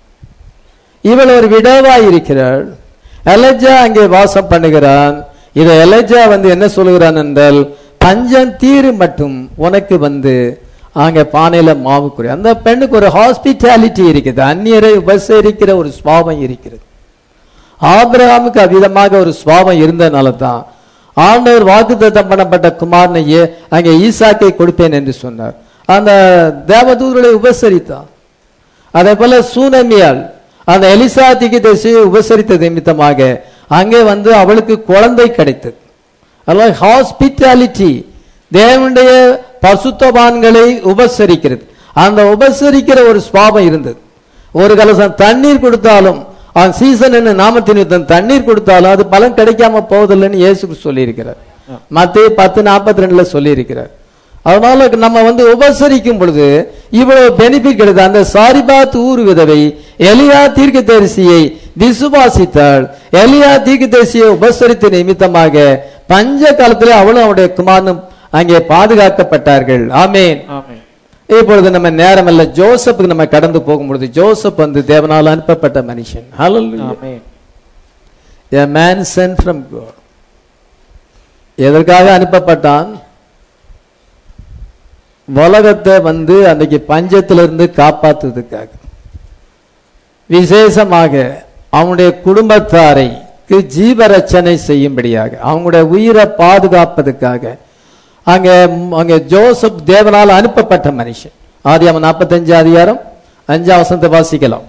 Speaker 1: இவள் ஒரு விடவா இருக்கிறாள் எலஜா அங்கே வாசம் பண்ணுகிறான் இதை எலஜா வந்து என்ன சொல்லுகிறான் என்றால் பஞ்சம் தீரு மட்டும் உனக்கு வந்து அங்க பானையில மாவு குறை அந்த பெண்ணுக்கு ஒரு ஹாஸ்பிட்டாலிட்டி இருக்குது அந்நியரை உபசரிக்கிற ஒரு சுவாபம் இருக்கிறது ஆபிரகாமுக்கு அவ்விதமாக ஒரு சுவாபம் இருந்தனால தான் ஆண்டவர் வாக்குத்தத்தம் பண்ணப்பட்ட குமாரனையே அங்கே ஈசாக்கை கொடுப்பேன் என்று சொன்னார் அந்த தேவதூதர்களை உபசரித்தான் அதே போல சூனமியால் அந்த எலிசா திகிதேசியை உபசரித்த நிமித்தமாக அங்கே வந்து அவளுக்கு குழந்தை கிடைத்தது அதாவது ஹாஸ்பிட்டாலிட்டி தேவனுடைய பசுத்தவான்களை உபசரிக்கிறது அந்த உபசரிக்கிற ஒரு சுவாபம் இருந்தது ஒரு கலசம் தண்ணீர் கொடுத்தாலும் அவன் சீசன் என்ன நாமத்தின் யுத்தம் தண்ணீர் கொடுத்தாலும் அது பலன் கிடைக்காம போவதில்லைன்னு இயேசு கிறிஸ்து சொல்லியிருக்கிறார் மத்திய பத்து நாற்பத்தி ரெண்டுல சொல்லியிருக்கிறார் அதனால நம்ம வந்து உபசரிக்கும் பொழுது இவ்வளவு பெனிஃபிட் கிடையாது அந்த சாரிபாத் ஊர் விதவை எலியா தீர்க்கதரிசியை விசுவாசித்தாள் எலியா தீர்க்கதரிசியை உபசரித்த நிமித்தமாக பஞ்ச காலத்திலே அவளும் அவருடைய குமாரனும் அங்கே பாதுகாக்கப்பட்டார்கள் ஆமேன்
Speaker 2: ஆமென்
Speaker 1: இப்பொழுது நம்ம நேரம் அல்ல ஜோசப்புக்கு நம்ம கடந்து போகும்பொழுது ஜோசப் வந்து தேவனால் அனுப்பப்பட்ட மனுஷன் Hallelujah.
Speaker 2: Amen
Speaker 1: A man sent from God. எதற்காக அனுப்பப்பட்டான் உலகத்தை வந்து அன்னைக்கு பஞ்சத்திலிருந்து காப்பாத்துறதுக்காக விசேஷமாக அவனுடைய குடும்பத்தாரைக்கு ஜீவரட்சணை செய்யும்படியாக அவங்களுடைய உயிரை பாதுகாப்பதற்காக அங்க அங்க ஜோசப் தேவனால் அனுப்பப்பட்ட மனுஷன் ஆதியாம நாற்பத்தஞ்சு அதிகாரம் அஞ்சாம் வசனத்தை வாசிக்கலாம்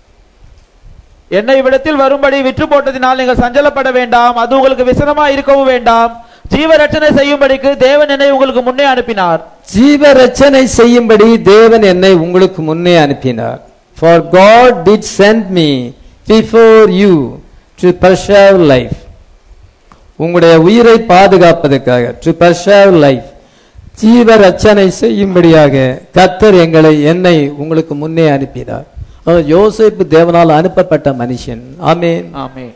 Speaker 2: என்னை இவ்விடத்தில் வரும்படி விற்று போட்டதினால் நீங்கள் சஞ்சலப்பட வேண்டாம் அது உங்களுக்கு விசனமா இருக்கவும் வேண்டாம் ஜீவ ரட்சணை செய்யும்படிக்கு தேவன் என்னை உங்களுக்கு முன்னே அனுப்பினார்
Speaker 1: ஜீவ ரட்சனை செய்யும்படி தேவன் என்னை உங்களுக்கு முன்னே அனுப்பினார் for God did send me before you to preserve life உங்களுடைய உயிரை பாதுகாப்பதற்காக டு பர்ஷவ் லைஃப் ஜீவ ரட்சனை செய்யும்படியாக கத்தர் எங்களை என்னை உங்களுக்கு முன்னே அனுப்பினார் அதாவது யோசேப்பு தேவனால் அனுப்பப்பட்ட மனுஷன் ஆமென்
Speaker 2: ஆமென்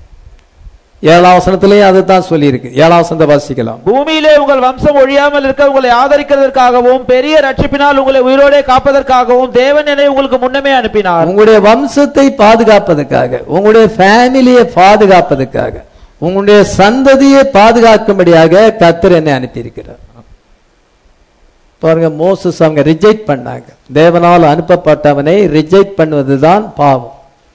Speaker 1: ஏழாம் வசனத்திலேயே அதுதான் சொல்லியிருக்கு ஏழாம் வசனத்தை வாசிக்கலாம்
Speaker 2: பூமியிலே உங்கள் வம்சம் ஒழியாமல் இருக்க உங்களை ஆதரிக்கிறதற்காகவும் பெரிய ரட்சிப்பினால் உங்களை உயிரோடே காப்பதற்காகவும் தேவன் என்னை உங்களுக்கு முன்னமே அனுப்பினார்
Speaker 1: உங்களுடைய வம்சத்தை பாதுகாப்பதற்காக உங்களுடைய ஃபேமிலியை பாதுகாப்பதற்காக உங்களுடைய சந்ததியை பாதுகாக்கும்படியாக கத்தர் என்னை அனுப்பியிருக்கிறார் பாருங்க மோசஸ் அவங்க ரிஜெக்ட் பண்ணாங்க தேவனால் அனுப்பப்பட்டவனை ரிஜெக்ட் பண்ணுவதுதான் பாவம்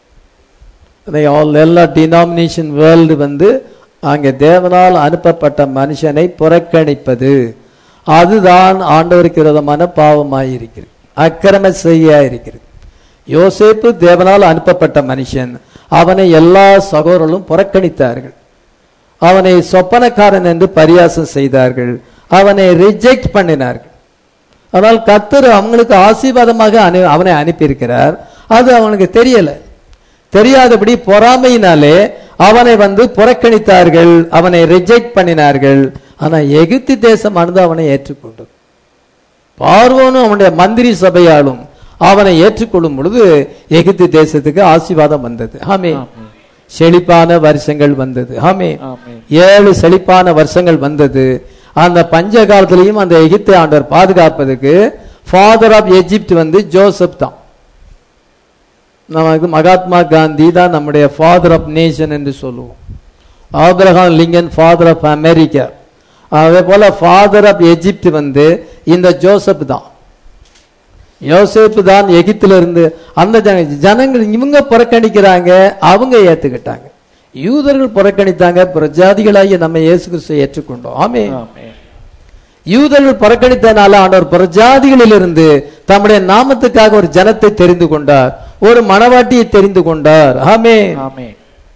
Speaker 1: இதை all எல்லா டினாமினேஷன் வேர்ல்டு வந்து அங்கே தேவனால் அனுப்பப்பட்ட மனுஷனை புறக்கணிப்பது அதுதான் ஆண்டவருக்கு விரோதமான பாவமாய் இருக்கிறது அக்கிரம செய்யா இருக்கிறது யோசேப்பு தேவனால் அனுப்பப்பட்ட மனுஷன் அவனை எல்லா சகோதரர்களும் புறக்கணித்தார்கள் அவனை சொப்பனக்காரன் என்று பரியாசம் செய்தார்கள் அவனை ரிஜெக்ட் பண்ணினார்கள் ஆனால் கர்த்தர் அவங்களுக்கு ஆசீர்வாதமாக அனு அவனை அனுப்பியிருக்கிறார் அது அவனுக்கு தெரியல தெரியாதபடி பொறாமையினாலே அவனை வந்து புறக்கணித்தார்கள் அவனை ரிஜெக்ட் பண்ணினார்கள் ஆனா எகிப்து தேசமானது அவனை ஏற்றுக்கொண்டது பார்வோனும் அவனுடைய மந்திரி சபையாலும் அவனை ஏற்றுக்கொள்ளும் பொழுது எகிப்து தேசத்துக்கு ஆசீர்வாதம் வந்தது ஆமே செழிப்பான வருஷங்கள் வந்தது ஆமே
Speaker 2: ஆமென்
Speaker 1: ஏழு செழிப்பான வருஷங்கள் வந்தது அந்த பஞ்ச காலத்திலையும் அந்த எகிப்தை ஆண்டவர் பாதுகாப்பதுக்கு ஃபாதர் ஆஃப் எஜிப்ட் வந்து ஜோசப் தான் நமக்கு மகாத்மா காந்தி தான் நம்முடைய ஃபாதர் ஆஃப் நேஷன் என்று சொல்லுவோம் Abraham Lincoln father of America அதே போல ஃபாதர் ஆஃப் எஜிப்ட் வந்து இந்த ஜோசப் தான் யோசேப்பு தான் எகிப்துல இருந்து அந்த ஜன- ஜனங்கள் இவங்க புறக்கணிக்கிறாங்க அவங்க ஏத்துக்கிட்டாங்க யூதர்கள் புறக்கணித்தாங்க பிரஜாதிகளாகிய நம்ம இயேசு கிறிஸ்துவை ஏற்றுக்கொண்டோம் ஆமே
Speaker 2: ஆமென்
Speaker 1: யூதர்கள் புறக்கணித்தனால ஆண்டவர் பிரஜாதிகளிலிருந்து தம்முடைய நாமத்துக்காக ஒரு ஜனத்தை தெரிந்து கொண்டார் ஒரு மணவாட்டியை தெரிந்து கொண்டார் ஆமே
Speaker 2: ஆமென்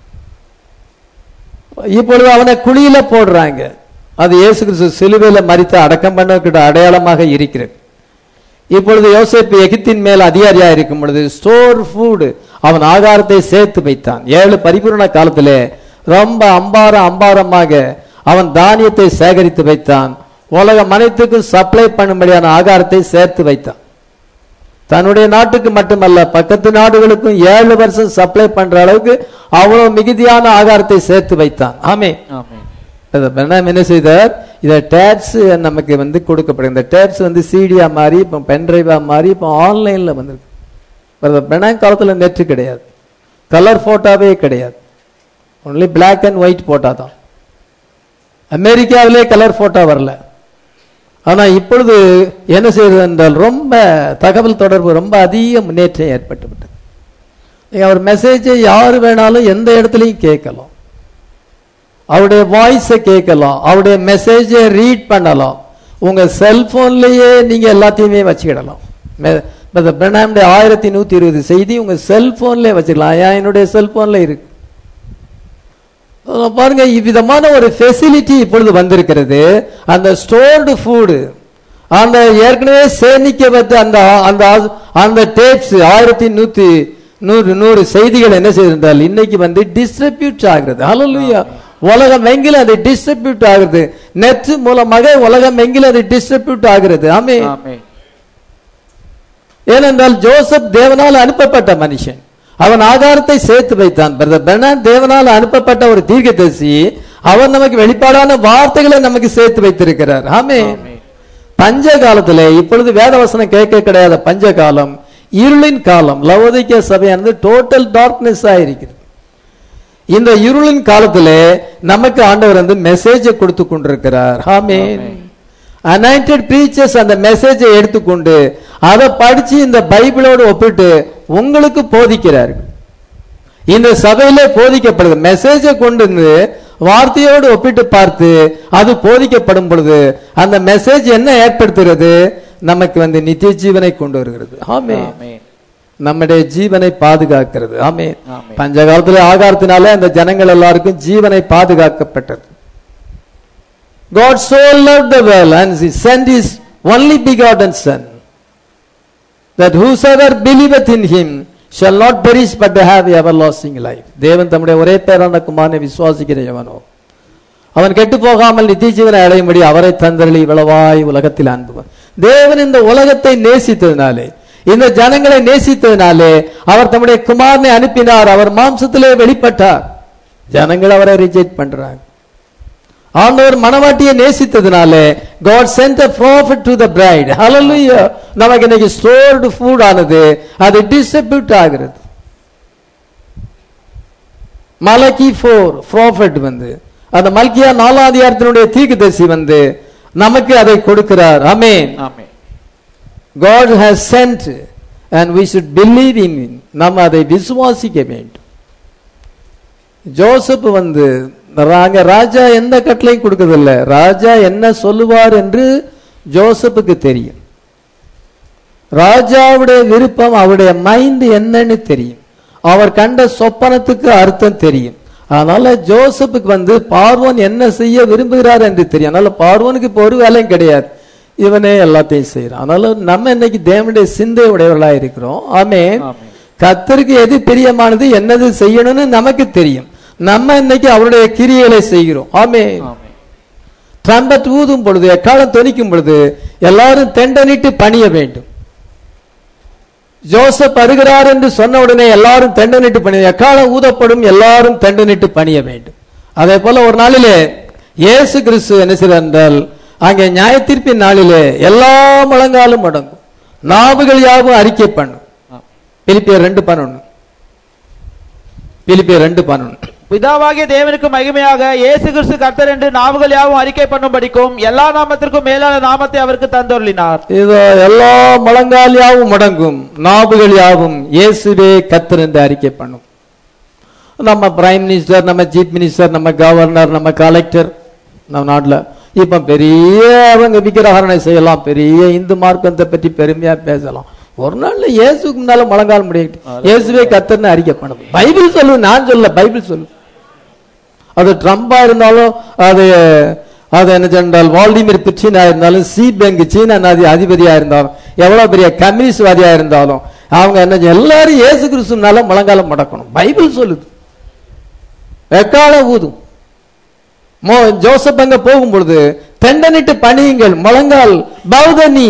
Speaker 1: இப்பொழுது அவனை குழியில போடுறாங்க அது இயேசு கிறிஸ்து சிலுவையில மறித்து அடக்கம் பண்ணக்கிட்ட அடையாளமாக இருக்கிறது இப்பொழுது யோசேப்பு எகிப்தின் மேல் அதிகாரியா இருக்கும் பொழுது ஸ்டோர் ஃபுட் அவன் ஆகாரத்தை சேர்த்து வைத்தான் ஏழு பரிபூரண காலத்திலே ரொம்ப அம்பார அம்பாரமாக அவன் தானியத்தை சேகரித்து வைத்தான் உலகம் அனைத்துக்கும் சப்ளை பண்ணும்படியான ஆகாரத்தை சேர்த்து வைத்தான் தன்னுடைய நாட்டுக்கு மட்டுமல்ல பக்கத்து நாடுகளுக்கும் ஏழு வருஷம் சப்ளை பண்ற அளவுக்கு அவ்வளவு மிகுதியான ஆகாரத்தை சேர்த்து வைத்தான் ஆமே
Speaker 2: ஆமென்
Speaker 1: அது பெனாம் என்ன செய்தார் இதை டேப்ஸ் நமக்கு வந்து கொடுக்கப்படும் இந்த டேப்ஸ் வந்து சிடியா மாறி இப்போ பென்ட்ரைவா மாறி இப்போ ஆன்லைன்ல வந்திருக்கு பெனாங் காலத்துல நெட் கிடையாது கலர் போட்டோவே கிடையாது only black and white photo தான் அமெரிக்காவிலே கலர் போட்டோ வரல ஆனா இப்பொழுது என்ன செய்வது என்றால் ரொம்ப தகவல் தொடர்பு ரொம்ப அதிக முன்னேற்றம் ஏற்பட்டு விட்டது நீங்க அவர் மெசேஜை யார் வேணாலும் எந்த இடத்துலையும் கேட்கலாம் அவருடைய வாய்ஸை கேட்கலாம் அவருடைய மெசேஜை ரீட் பண்ணலாம் உங்க செல்போன்லயே நீங்க எல்லாத்தையுமே வச்சுக்கிடலாம் பிரணாமுடைய ஆயிரத்தி நூத்தி இருபது செய்தி உங்க செல்போன்லயே வச்சுக்கலாம் ஏன் என்னுடைய செல்போன்ல இருக்கு அதெல்லாம் பாருங்க இவ்விதமான ஒரு ஃபெசிலிட்டி இப்பொழுது வந்திருக்கிறது அந்த ஸ்டோர்டு ஃபுட் அந்த ஏற்கனவே சேமிக்கப்பட்ட அந்த அந்த அந்த டேப்ஸ் ஆயிரத்தி நூத்தி நூறு நூறு செய்திகள் என்ன செய்திருந்தால் இன்னைக்கு வந்து டிஸ்ட்ரிபியூட் ஆகிறது ஹalleluya உலகம் எங்கிலும் அது டிஸ்ட்ரிபியூட் ஆகுது நெட் மூலமாக உலகம் எங்கிலும் அது டிஸ்ட்ரிபியூட் ஆகிறது ஆமே
Speaker 2: ஆமென்
Speaker 1: ஏனென்றால் ஜோசப் தேவனால் அனுப்பப்பட்ட மனுஷன் அவன் ஆகாரத்தை சேர்த்து வைத்தான் பிரதர் பெர்னான் தேவனால் அனுப்பப்பட்ட ஒரு தீர்க்கதரிசி அவர் நமக்கு வெளிப்பாடான வார்த்தைகளை நமக்கு சேர்த்து வைத்திருக்கிறார் ஆமே
Speaker 2: ஆமென்
Speaker 1: பஞ்ச காலத்துல இப்பொழுது வேதவசனம் கேட்க கிடையாத பஞ்ச காலம் இருளின் காலம் லவோதிக்க சபையானது டோட்டல் டார்க்னஸ் இருக்கிறது இந்த இருளின் காலத்திலே நமக்கு ஆண்டவர் வந்து மெசேஜை கொடுத்து கொண்டிருக்கிறார் ஆமென் அனாயிண்டட் பிரீச்சர்ஸ் அந்த மெசேஜை எடுத்துக்கொண்டு அதை படிச்சு இந்த பைபிளோடு ஒப்பிட்டு உங்களுக்கு போதிக்கிறார்கள் இந்த சபையிலே போதிக்கப்படுது மெசேஜை கொண்டு வந்து வார்த்தையோடு ஒப்பிட்டு பார்த்து அது போதிக்கப்படும் பொழுது அந்த மெசேஜ் என்ன ஏற்படுத்துகிறது நமக்கு வந்து நித்திய ஜீவனை கொண்டு வருகிறது ஆமே
Speaker 2: ஆமென்
Speaker 1: நம்முடைய ஜீவனை பாதுகாக்கிறது ஆமே
Speaker 2: ஆமென்.
Speaker 1: பஞ்ச காலத்துல ஆகாரத்தினாலே அந்த ஜனங்கள் எல்லாருக்கும் ஜீவனை பாதுகாக்கப்பட்டது God so loved the world and he sent his only begotten son that whosoever believeth in him shall not perish but have everlasting life தேவன் தம்முடைய ஒரே பேரான குமாரனை விசுவாசிக்கிற எவனோ அவன் கெட்டு போகாமல் நித்திய ஜீவனை அடையும்படி அவரை தந்தரளி இவ்வளவாய் உலகத்தில் அன்புவான் தேவன் இந்த உலகத்தை நேசித்ததினாலே இந்த ஜனங்களை நேசித்ததினாலே அவர் தம்முடைய குமாரனை அனுப்பினார் அவர் மாம்சத்திலே வெளிப்பட்டார் ஜனங்கள் அவரை ரிஜெக்ட் பண்றாங்க ஆண்டவர் மணவாட்டியை நேசித்ததினாலே God sent a prophet to the bride hallelujah நமக்கு இன்னைக்கு ஸ்டோர்டு ஃபுட் ஆனது அது டிஸ்ட்ரிபியூட் ஆகிறது மலக்கி ஃபோர் ப்ராஃபட் வந்து அந்த மல்கியா நாலாம் அதிகாரத்தினுடைய தீர்க்கதரிசி வந்து நமக்கு அதை கொடுக்கிறார் அமேன்
Speaker 2: ஆமென்
Speaker 1: God has sent and we should believe in him. நாம் அதை விசுவாசிக்க வேண்டும் ஜோசப் வந்து ராங்க ராஜா எந்த கட்டளையும் கொடுக்கறதில்ல ராஜா என்ன சொல்லுவார் என்று ஜோசப்புக்கு தெரியும் ராஜாவுடைய விருப்பம் அவருடைய மைண்ட் என்னன்னு தெரியும் அவர் கண்ட சொப்பனத்துக்கு அர்த்தம் தெரியும் அதனால ஜோசப்புக்கு வந்து பார்வோன் என்ன செய்ய விரும்புகிறார் என்று தெரியும் அதனால பார்வோனுக்கு இப்போ ஒரு வேலையும் கிடையாது இவனே எல்லாத்தையும் செய்யறான் அதனால நம்ம இன்னைக்கு தேவனுடைய சிந்தை உடையவர்களா இருக்கிறோம் ஆமென்
Speaker 2: ஆமென்.
Speaker 1: கத்தருக்கு எது பிரியமானது என்னது செய்யணும்னு நமக்கு தெரியும் நம்ம இன்னைக்கு அவருடைய கிரியைகளை செய்கிறோம் ஆமென்
Speaker 2: ஆமென்
Speaker 1: ட்ரம்பட் ஊதும் பொழுது எக்காலம் தொனிக்கும் பொழுது எல்லாரும் தெண்டனிட்டு பணிய வேண்டும் ஜோசப் வருகிறார் என்று சொன்ன உடனே எல்லாரும் தண்டனிட்டு பணிய எக்காலம் ஊதப்படும் எல்லாரும் தண்டனிட்டு பணிய வேண்டும் அதே போல ஒரு நாளிலே இயேசு கிறிஸ்து என்ன செய்தார் என்றால் அங்கே நியாய தீர்ப்பின் நாளிலே எல்லா முழங்காலும் அடங்கும் நாவுகள் யாவும் அறிக்கை பண்ணும் பிலிப்பியர் ரெண்டு பதினொன்னு பிலிப்பியர் ரெண்டு பதினொன்னு
Speaker 2: பிதாவாகிய தேவனுக்கு மகிமையாக இயேசு கிறிஸ்து கர்த்தர் என்று நாவுகள் யாவும் அறிக்கை பண்ணும்படிக்கும் எல்லா நாமத்திற்கும் மேலான நாமத்தை அவருக்கு தந்தொருளினார்
Speaker 1: இதோ எல்லா முழங்கால் யாவும் முடங்கும் நாவுகள் யாவும் இயேசுவே கத்தர் என்று அறிக்கை பண்ணும் நம்ம பிரைம் மினிஸ்டர் நம்ம சீஃப் மினிஸ்டர் நம்ம கவர்னர் நம்ம கலெக்டர் நம்ம நாட்டில் இப்ப பெரிய அவங்க விக்கிரகரணை செய்யலாம் பெரிய இந்து மார்க்கத்தை பற்றி பெருமையா பேசலாம் ஒரு நாள்ல இயேசுக்கு முன்னால முழங்கால் முடியும் இயேசுவே கத்தர்னு அறிக்கை பண்ணும் பைபிள் சொல்லு நான் சொல்ல பைபிள் சொல்லு அது ட்ரம்பா இருந்தாலும் அது அது என்ன சொன்னால் வால்டிமிர் பிச்சினா இருந்தாலும் சி பேங்க் சீனா நாதி அதிபதியா இருந்தாலும் எவ்வளவு பெரிய கம்யூனிஸ்ட் வாதியா இருந்தாலும் அவங்க என்ன செய்ய- எல்லாரும் இயேசு கிறிஸ்துனால முழங்காலம் முடக்கணும் பைபிள் சொல்லுது எக்கால ஊதும் மோ ஜோசப் அங்க போகும் பொழுது தெண்டனிட்டு பணியுங்கள் முழங்கால் பௌதனி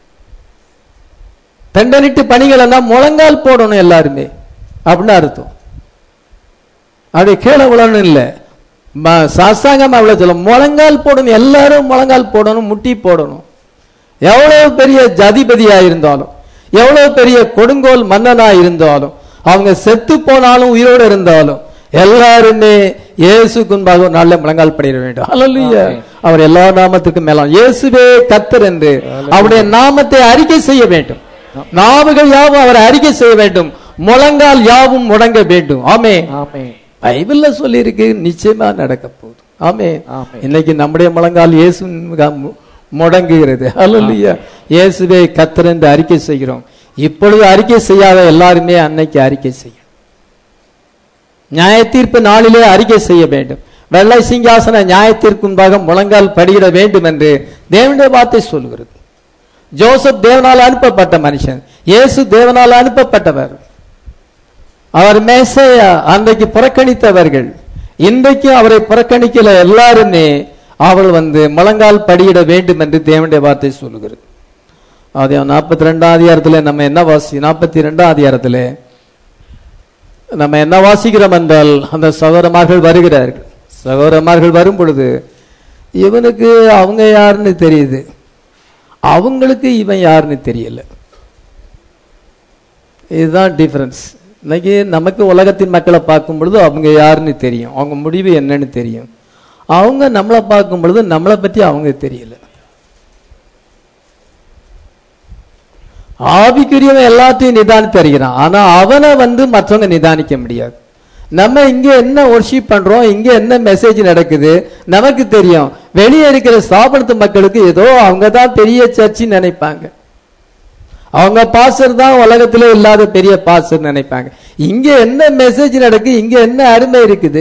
Speaker 1: தெண்டனிட்டு பணிகள் முழங்கால் போடணும் எல்லாருமே அப்படின்னு அர்த்தம் அப்படி கீழே விழணும் இல்லை சாஸ்தாங்கம் அவ்வளவு சொல்ல முழங்கால் போடணும் எல்லாரும் முழங்கால் போடணும் முட்டி போடணும் எவ்வளவு பெரிய ஜதிபதியா இருந்தாலும் எவ்வளவு பெரிய கொடுங்கோல் மன்னனா இருந்தாலும் அவங்க செத்து போனாலும் உயிரோடு இருந்தாலும் எல்லாருமே இயேசு முன்பாக ஒரு நாள்ல முழங்கால் படிட வேண்டும் அல்லா அவர் எல்லா நாமத்துக்கும் மேலாம் இயேசுவே கத்தர் என்று அவருடைய நாமத்தை அறிக்கை செய்ய வேண்டும் நாவுகள் யாவும் அவரை அறிக்கை செய்ய வேண்டும் முழங்கால் யாவும் முடங்க வேண்டும் ஆமே
Speaker 2: ஆமென்
Speaker 1: பைபிள்ல சொல்லி இருக்கு நிச்சயமா நடக்க போகுது ஆமே
Speaker 2: ஆமென்.
Speaker 1: இன்னைக்கு நம்முடைய முழங்கால் இயேசு மு- முடங்குகிறது அல்லையா இயேசுவே கத்தர் என்று அறிக்கை செய்கிறோம் இப்பொழுது அறிக்கை செய்யாத எல்லாருமே அன்னைக்கு அறிக்கை செய்யும் நியாய தீர்ப்பு நாளிலே அறிக்கை செய்ய வேண்டும் வெள்ளை சிங்காசன நியாயத்திற்கு முன்பாக முழங்கால் படியிட வேண்டும் என்று தேவனுடைய வார்த்தை சொல்கிறது ஜோசப் தேவனால் அனுப்பப்பட்ட மனுஷன் இயேசு தேவனால் அனுப்பப்பட்டவர் அவர் மேசையா அன்றைக்கு புறக்கணித்தவர்கள் இன்றைக்கு அவரை புறக்கணிக்கல எல்லாருமே அவள் வந்து முழங்கால் படியிட வேண்டும் என்று தேவனுடைய வார்த்தை சொல்லுகிறது அதே நாற்பத்தி ரெண்டாம் அதிகாரத்தில் நம்ம என்ன வாசி நாற்பத்தி ரெண்டாம் அதிகாரத்தில் நம்ம என்ன வாசிக்கிறோம் என்றால் அந்த சகோதரமார்கள் வருகிறார்கள் சகோதரமார்கள் வரும் பொழுது இவனுக்கு அவங்க யாருன்னு தெரியுது அவங்களுக்கு இவன் யாருன்னு தெரியல இதுதான் டிஃபரன்ஸ் இன்னைக்கு நமக்கு உலகத்தின் மக்களை பார்க்கும் பொழுது அவங்க யாருன்னு தெரியும் அவங்க முடிவு என்னன்னு தெரியும் அவங்க நம்மளை பார்க்கும் பொழுது நம்மளை பற்றி அவங்க தெரியல ஆவிக்குரியவன் எல்லாத்தையும் நிதானித்து அறிகிறான் ஆனா அவனை வந்து மற்றவங்க நிதானிக்க முடியாது நம்ம இங்க என்ன ஒர்ஷிப் பண்றோம் இங்க என்ன மெசேஜ் நடக்குது நமக்கு தெரியும் வெளியே இருக்கிற ஸ்தாபனத்து மக்களுக்கு ஏதோ அவங்க தான் பெரிய சர்ச்சின்னு நினைப்பாங்க அவங்க பாஸ்டர் தான் உலகத்திலே இல்லாத பெரிய பாஸ்டர் நினைப்பாங்க இங்க என்ன மெசேஜ் நடக்கு இங்க என்ன அருமை இருக்குது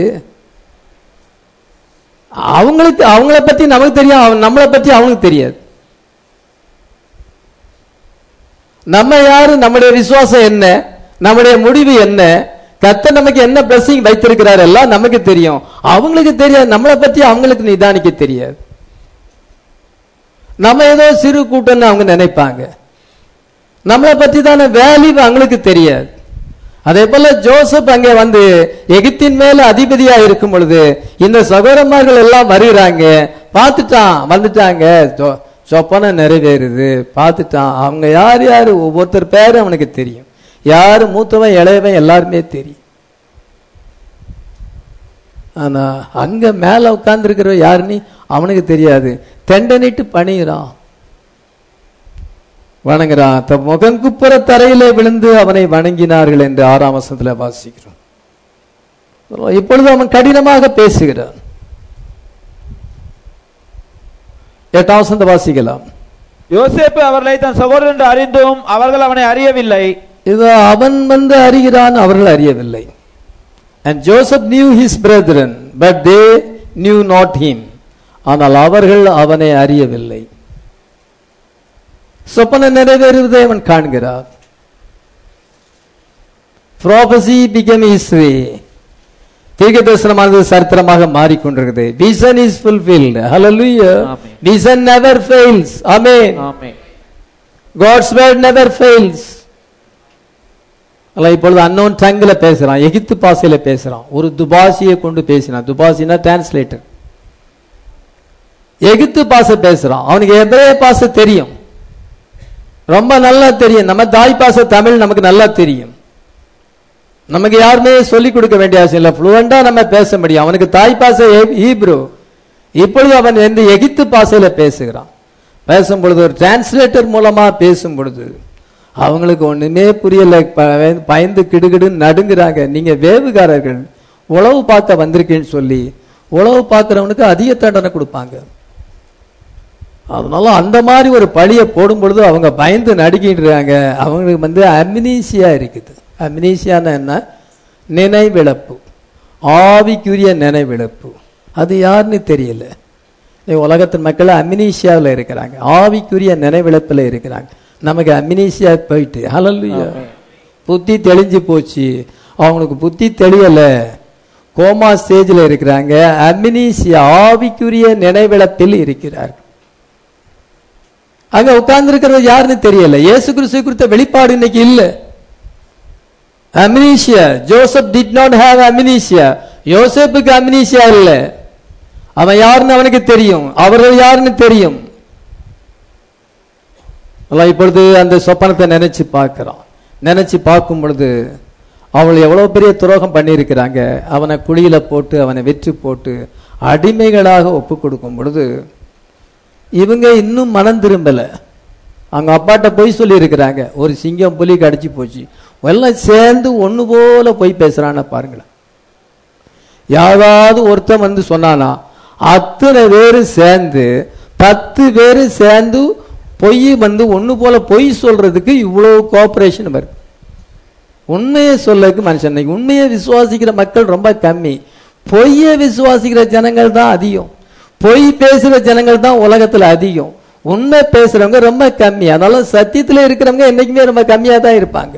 Speaker 1: அவங்களுக்கு அவங்கள பத்தி நமக்கு தெரியும் அவ- நம்மளை பத்தி அவங்களுக்கு தெரியாது நம்ம யாரு நம்முடைய விசுவாசம் என்ன நம்முடைய முடிவு என்ன கத்த நமக்கு என்ன blessing வைத்திருக்கிறார் எல்லாம் நமக்கு தெரியும் அவங்களுக்கு தெரியாது நம்மளை பத்தி அவங்களுக்கு நிதானிக்க தெரியாது நம்ம ஏதோ சிறு கூட்டம்னு அவங்க நினைப்பாங்க நம்மளை பத்தி தானே வேல்யூ அவங்களுக்கு தெரியாது அதே போல ஜோசப் அங்கே வந்து எகிப்தின் மேல அதிபதியா இருக்கும் பொழுது இந்த சகோதரமார்கள் எல்லாம் வருகிறாங்க பார்த்துட்டான் வந்துட்டாங்க சொ- சொப்பனை நிறைவேறுது பார்த்துட்டான் அவங்க யார் யாரு ஒவ்வொருத்தர் பேரும் அவனுக்கு தெரியும் யாரு மூத்தவன் இளையவன் எல்லாருமே தெரியும் ஆனா அங்க மேல உட்கார்ந்து யாருன்னு அவனுக்கு தெரியாது தெண்டனிட்டு பணிகிறான் வணங்குறான் தம் முகங்குப்புற தரையிலே விழுந்து அவனை வணங்கினார்கள் என்று ஆறாம் வசனத்துல வாசிக்கிறோம் இப்பொழுது அவன் கடினமாக பேசுகிறான் எட்டாம் வசனத்தை வாசிக்கலாம்
Speaker 2: யோசேப்பு அவர்களை தன் சகோதரன் என்று அறிந்தும் அவர்கள் அவனை அறியவில்லை
Speaker 1: இது அவன் வந்து அறிகிறான் அவர்கள் அறியவில்லை and Joseph knew his brethren but they knew not him ஆனால் அவர்கள் அவனை அறியவில்லை சொப்பன நிறைவேறுவதை அவன் காண்கிறார் ப்ராபசி பிகம் ஹிஸ்டரி தீர்க்க தரிசனமானது சரித்திரமாக மாறிக்கொண்டிருக்கிறது விசன் இஸ் ஃபுல்ஃபில்ட் ஹalleluya
Speaker 2: Amen.
Speaker 1: விசன் நெவர் ஃபெயில்ஸ் ஆமென்
Speaker 2: ஆமென்
Speaker 1: God's word never fails. அல்ல இப்பொழுது அன்னோன் டங்கில் பேசுறான் எகிப்து பாசையில பேசுறான் ஒரு துபாசியை கொண்டு பேசினான் துபாசினா டிரான்ஸ்லேட்டர் எகிப்து பாசை பேசுறான் அவனுக்கு எபிரேய பாசை தெரியும் ரொம்ப நல்லா தெரியும் நம்ம தாய் பாசை தமிழ் நமக்கு நல்லா தெரியும் நமக்கு யாருமே சொல்லிக் கொடுக்க வேண்டிய அவசியம் இல்லை ஃப்ளூவெண்டா நம்ம பேச முடியும் அவனுக்கு தாய் பாசை ஹீப்ரு இப்பொழுது அவன் வந்து எகிப்து பாசையில பேசுகிறான் பேசும் பொழுது ஒரு டிரான்ஸ்லேட்டர் மூலமா பேசும் பொழுது அவங்களுக்கு ஒண்ணுமே புரியல ப- பயந்து கிடுகிடுன்னு நடுங்குறாங்க நீங்க வேவுகாரர்கள் உளவு பார்க்க வந்திருக்கேன்னு சொல்லி உளவு பார்க்கிறவனுக்கு அதிக தண்டனை கொடுப்பாங்க அதனால அந்த மாதிரி ஒரு பழியை போடும் பொழுது அவங்க பயந்து நடுக்கின்றாங்க அவங்களுக்கு வந்து அம்னீசியா இருக்குது அம்னீசியானா என்ன நினைவிழப்பு ஆவிக்குரிய நினைவிழப்பு அது யாருன்னு தெரியல உலகத்தின் மக்கள் அம்னீசியாவில் இருக்கிறாங்க ஆவிக்குரிய நினைவிழப்பில் இருக்கிறாங்க நமக்கு அம்னீசியா போயிட்டு ஹalleluya புத்தி தெளிஞ்சு போச்சு அவங்களுக்கு புத்தி தெளியல கோமா ஸ்டேஜில் இருக்கிறாங்க அம்னீசியா ஆவிக்குரிய நினைவிழப்பில் இருக்கிறார்கள் அங்க உட்கார்ந்து இருக்கிறது யாருன்னு தெரியல இயேசு கிறிஸ்து குறித்த வெளிப்பாடு இன்னைக்கு இல்ல amnesia Joseph did not have amnesia யோசேப்புக்கு அமினீஷியா இல்ல அவன் யாருன்னு அவனுக்கு தெரியும் அவர்கள் யாருன்னு தெரியும் அல்லாஹ் இப்பொழுது அந்த சொப்பனத்தை நினைச்சு பார்க்கிறான் நினைச்சு பார்க்கும் பொழுது அவள் எவ்வளவு பெரிய துரோகம் பண்ணியிருக்கிறாங்க அவனை குழியில போட்டு அவனை வெற்றி போட்டு அடிமைகளாக ஒப்பு கொடுக்கும் பொழுது இவங்க இன்னும் மனம் திரும்பல அவங்க அப்பாட்ட போய் சொல்லி இருக்கிறாங்க ஒரு சிங்கம் புலி கடிச்சு போச்சு எல்லாம் சேர்ந்து ஒண்ணு போல போய் பேசுறான்னு பாருங்களேன் யாராவது ஒருத்தன் வந்து சொன்னானா அத்தனை பேரு சேர்ந்து பத்து பேரு சேர்ந்து பொய் வந்து ஒண்ணு போல பொய் சொல்றதுக்கு இவ்வளவு கோஆபரேஷன் வருது உண்மையை சொல்லக்கு மனுஷன் இன்னைக்கு உண்மையை விசுவாசிக்கிற மக்கள் ரொம்ப கம்மி பொய்யை விசுவாசிக்கிற ஜனங்கள் தான் அதிகம் பொய் பேசுற ஜனங்கள் தான் உலகத்துல அதிகம் உண்மை பேசுறவங்க ரொம்ப கம்மி அதனால சத்தியத்துல இருக்கிறவங்க என்னைக்குமே ரொம்ப கம்மியா தான் இருப்பாங்க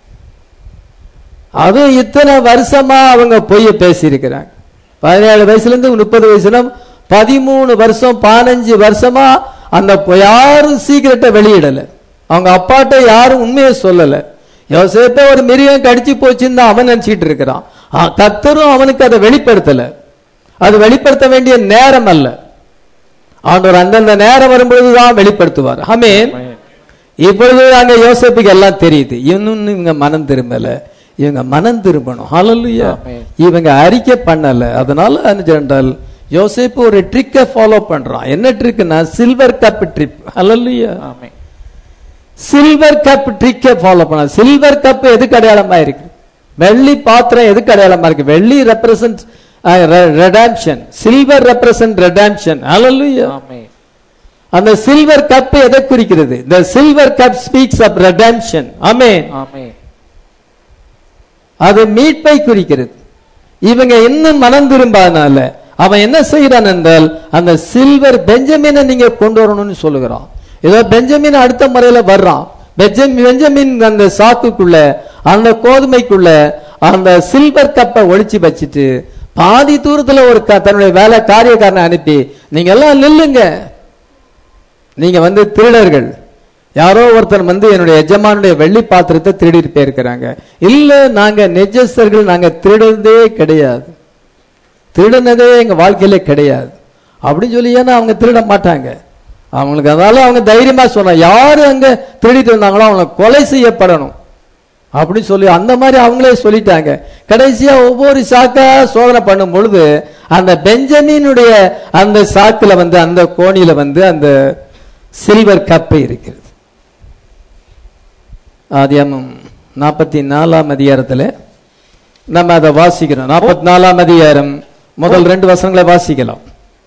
Speaker 1: அதுவும் இத்தனை வருஷமா அவங்க பொய்ய பேசியிருக்கிறாங்க பதினேழு வயசுல இருந்து முப்பது வயசுல பதிமூணு வருஷம் பதினஞ்சு வருஷமா அந்த பொ- யாரும் சீக்கிரட்டை வெளியிடல அவங்க அப்பாட்ட யாரும் உண்மையை சொல்லல யோசேப்ப ஒரு மிருகம் கடிச்சு போச்சுன்னு தான் அவன் நினைச்சிட்டு இருக்கிறான் ஆ, கர்த்தரும் அவனுக்கு அதை வெளிப்படுத்தல அது வெளிப்படுத்த வேண்டிய நேரம் அல்ல ஆண்டவர் அந்தந்த நேரம் வரும்பொழுதுதான் வெளிப்படுத்துவார் ஆமென் இப்பொழுது அங்க யோசேப்புக்கு எல்லாம் தெரியுது இன்னும் இவங்க மனம் திரும்பல இவங்க மனம் திரும்பணும் ஹalleluya
Speaker 2: ஆமென்.
Speaker 1: இவங்க அறிக்கை பண்ணல அதனால என்றால் யோசேப்பு ஒரு ட்ரிக்கை ஃபாலோ பண்றான் என்ன ட்ரிக்னா silver cup trip hallelujah
Speaker 2: amen
Speaker 1: silver cup ட்ரிக்கை ஃபாலோ பண்ண சில்வர் கப் எதுக்கு அடையாளமா இருக்கு வெள்ளி பாத்திரம் எதுக்கு அடையாளமா இருக்கு வெள்ளி represent redemption silver represent redemption hallelujah
Speaker 2: amen
Speaker 1: அந்த சில்வர் கப் எதை குறிக்கிறது the silver cup speaks of redemption amen
Speaker 2: amen
Speaker 1: அது மீட்பை குறிக்கிறது இவங்க இன்னும் மனம் திரும்பாதனால அவன் என்ன செய்யறான் என்றால் அந்த சில்வர் பெஞ்சமினை நீங்க கொண்டு வரணும்னு சொல்லுகிறான் ஏதோ பெஞ்சமின் அடுத்த முறையில வர்றான் பெஞ்சமின் பெஞ்சமின் அந்த சாக்குக்குள்ள அந்த கோதுமைக்குள்ள அந்த சில்வர் கப்பை ஒளிச்சு வச்சுட்டு பாதி தூரத்துல ஒரு க- தன்னுடைய வேலை காரியக்காரனை அனுப்பி நீங்க எல்லாம் நில்லுங்க நீங்க வந்து திருடர்கள் யாரோ ஒருத்தர் வந்து என்னுடைய எஜமானுடைய வெள்ளி பாத்திரத்தை திருடிட்டு போயிருக்கிறாங்க இல்ல நாங்க நெஜஸ்தர்கள் நாங்க திருடுறதே கிடையாது திருடுனதே எங்க வாழ்க்கையில கிடையாது அப்படின்னு சொல்லி ஏன்னா அவங்க திருட மாட்டாங்க அவங்களுக்கு அதனால அவங்க தைரியமா சொன்னா யாரு அங்க திருடிட்டு வந்தாங்களோ அவங்க கொலை செய்யப்படணும் அப்படின்னு சொல்லி அந்த மாதிரி அவங்களே சொல்லிட்டாங்க கடைசியா ஒவ்வொரு சாக்கா சோதனை பண்ணும் பொழுது அந்த பெஞ்சமினுடைய அந்த சாக்குல வந்து அந்த கோணியில வந்து அந்த சில்வர் கப்பு இருக்கிறது ஆதியாமம் நாற்பத்தி நாலாம் அதிகாரத்துல நம்ம அதை வாசிக்கிறோம் நாற்பத்தி நாலாம் அதிகாரம் முதல் ரெண்டு வசனங்களை வாசிக்கலாம்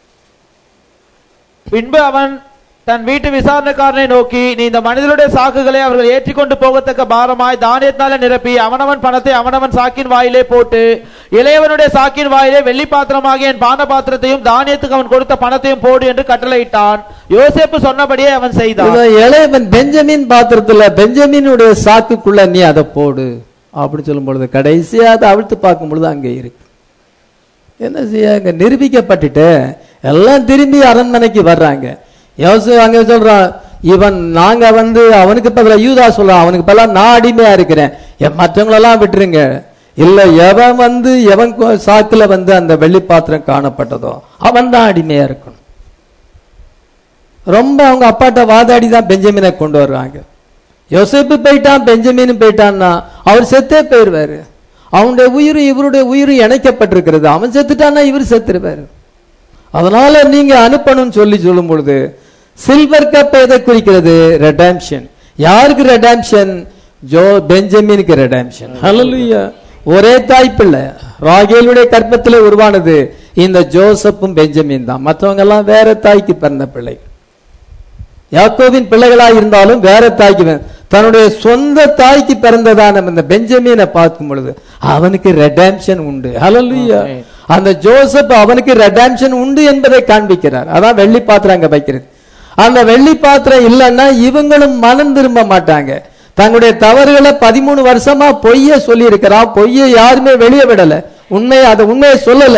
Speaker 2: பின்பு அவன் தன் வீட்டு விசாரணைக்காரனை நோக்கி நீ இந்த மனிதனுடைய சாக்குகளை அவர்கள் ஏற்றிக்கொண்டு போகத்தக்க பாரமாய் தானியத்தினால நிரப்பி அவனவன் பணத்தை அவனவன் சாக்கின் வாயிலே போட்டு இளையவனுடைய சாக்கின் வாயிலே வெள்ளி பாத்திரமாகிய என் பான பாத்திரத்தையும் தானியத்துக்கு அவன் கொடுத்த பணத்தையும் போடு என்று கட்டளையிட்டான் யோசேப்பு சொன்னபடியே அவன் செய்தான்
Speaker 1: இதோ இளையவன் பெஞ்சமின் பாத்திரத்துல பெஞ்சமினுடைய சாக்குக்குள்ள நீ அதை போடு அப்படின்னு சொல்லும் பொழுது கடைசியா அதை அவிழ்த்து பார்க்கும் பொழுது அங்கே இருக்கு என்ன செய்ய அங்க நிரூபிக்கப்பட்டுட்டு எல்லாம் திரும்பி அரண்மனைக்கு வர்றாங்க யோசு அங்க சொல்றான் இவன் நாங்க வந்து அவனுக்கு பதிலா யூதா சொல்றான் அவனுக்கு பதிலா நான் அடிமையா இருக்கிறேன் எ- மற்றவங்களெல்லாம் விட்டுருங்க இல்ல எவன் வந்து எவன் கொ- சாக்குல வந்து அந்த வெள்ளி பாத்திரம் காணப்பட்டதோ அவன் தான் அடிமையா இருக்கணும் ரொம்ப அவங்க அப்பாட்ட வாதாடி தான் பெஞ்சமினை கொண்டு வர்றாங்க யோசேப்பு போயிட்டான் பெஞ்சமின் போயிட்டான்னா அவர் செத்தே போயிருவாரு அவனுடைய உயிரும் இவருடைய உயிரும் இணைக்கப்பட்டிருக்கிறது அவன் செத்துட்டான்னா இவர் செத்துருவாரு அதனால நீங்க அனுப்பணும்னு சொல்லி சொல்லும் பொழுது சில்வர் கப் எதை குறிக்கிறது ரெடாம்ஷன் யாருக்கு ரெடாம்ஷன் ஜோ பெஞ்சமினுக்கு ரெடாம்ஷன் ஹalleluya ஒரே தாய் பிள்ளை ராகேலுடைய கற்பத்திலே உருவானது இந்த ஜோசப்பும் பெஞ்சமின் தான் மற்றவங்க எல்லாம் வேற தாய்க்கு பிறந்த பிள்ளைகள் யாக்கோவின் பிள்ளைகளா இருந்தாலும் வேற தாய்க்கு பிற- தன்னுடைய சொந்த தாய்க்கு பிறந்ததான இந்த பெஞ்சமீனை பார்க்கும் பொழுது அவனுக்கு ரெடாம்ஷன் உண்டு ஹalleluya
Speaker 2: ஆமென்.
Speaker 1: அந்த ஜோசப் அவனுக்கு ரெடாம்ஷன் உண்டு என்பதை காண்பிக்கிறார் அதான் வெள்ளி பாத்திரம் அங்க வைக்கிறது அந்த வெள்ளி பாத்திரம் இல்லைன்னா இவங்களும் மனம் திரும்ப மாட்டாங்க தங்களுடைய தவறுகளை பதிமூணு வருஷமா பொய்ய சொல்லி இருக்கிறான் பொய்யை யாருமே வெளியே விடல உண்மையை அதை உண்மையை சொல்லல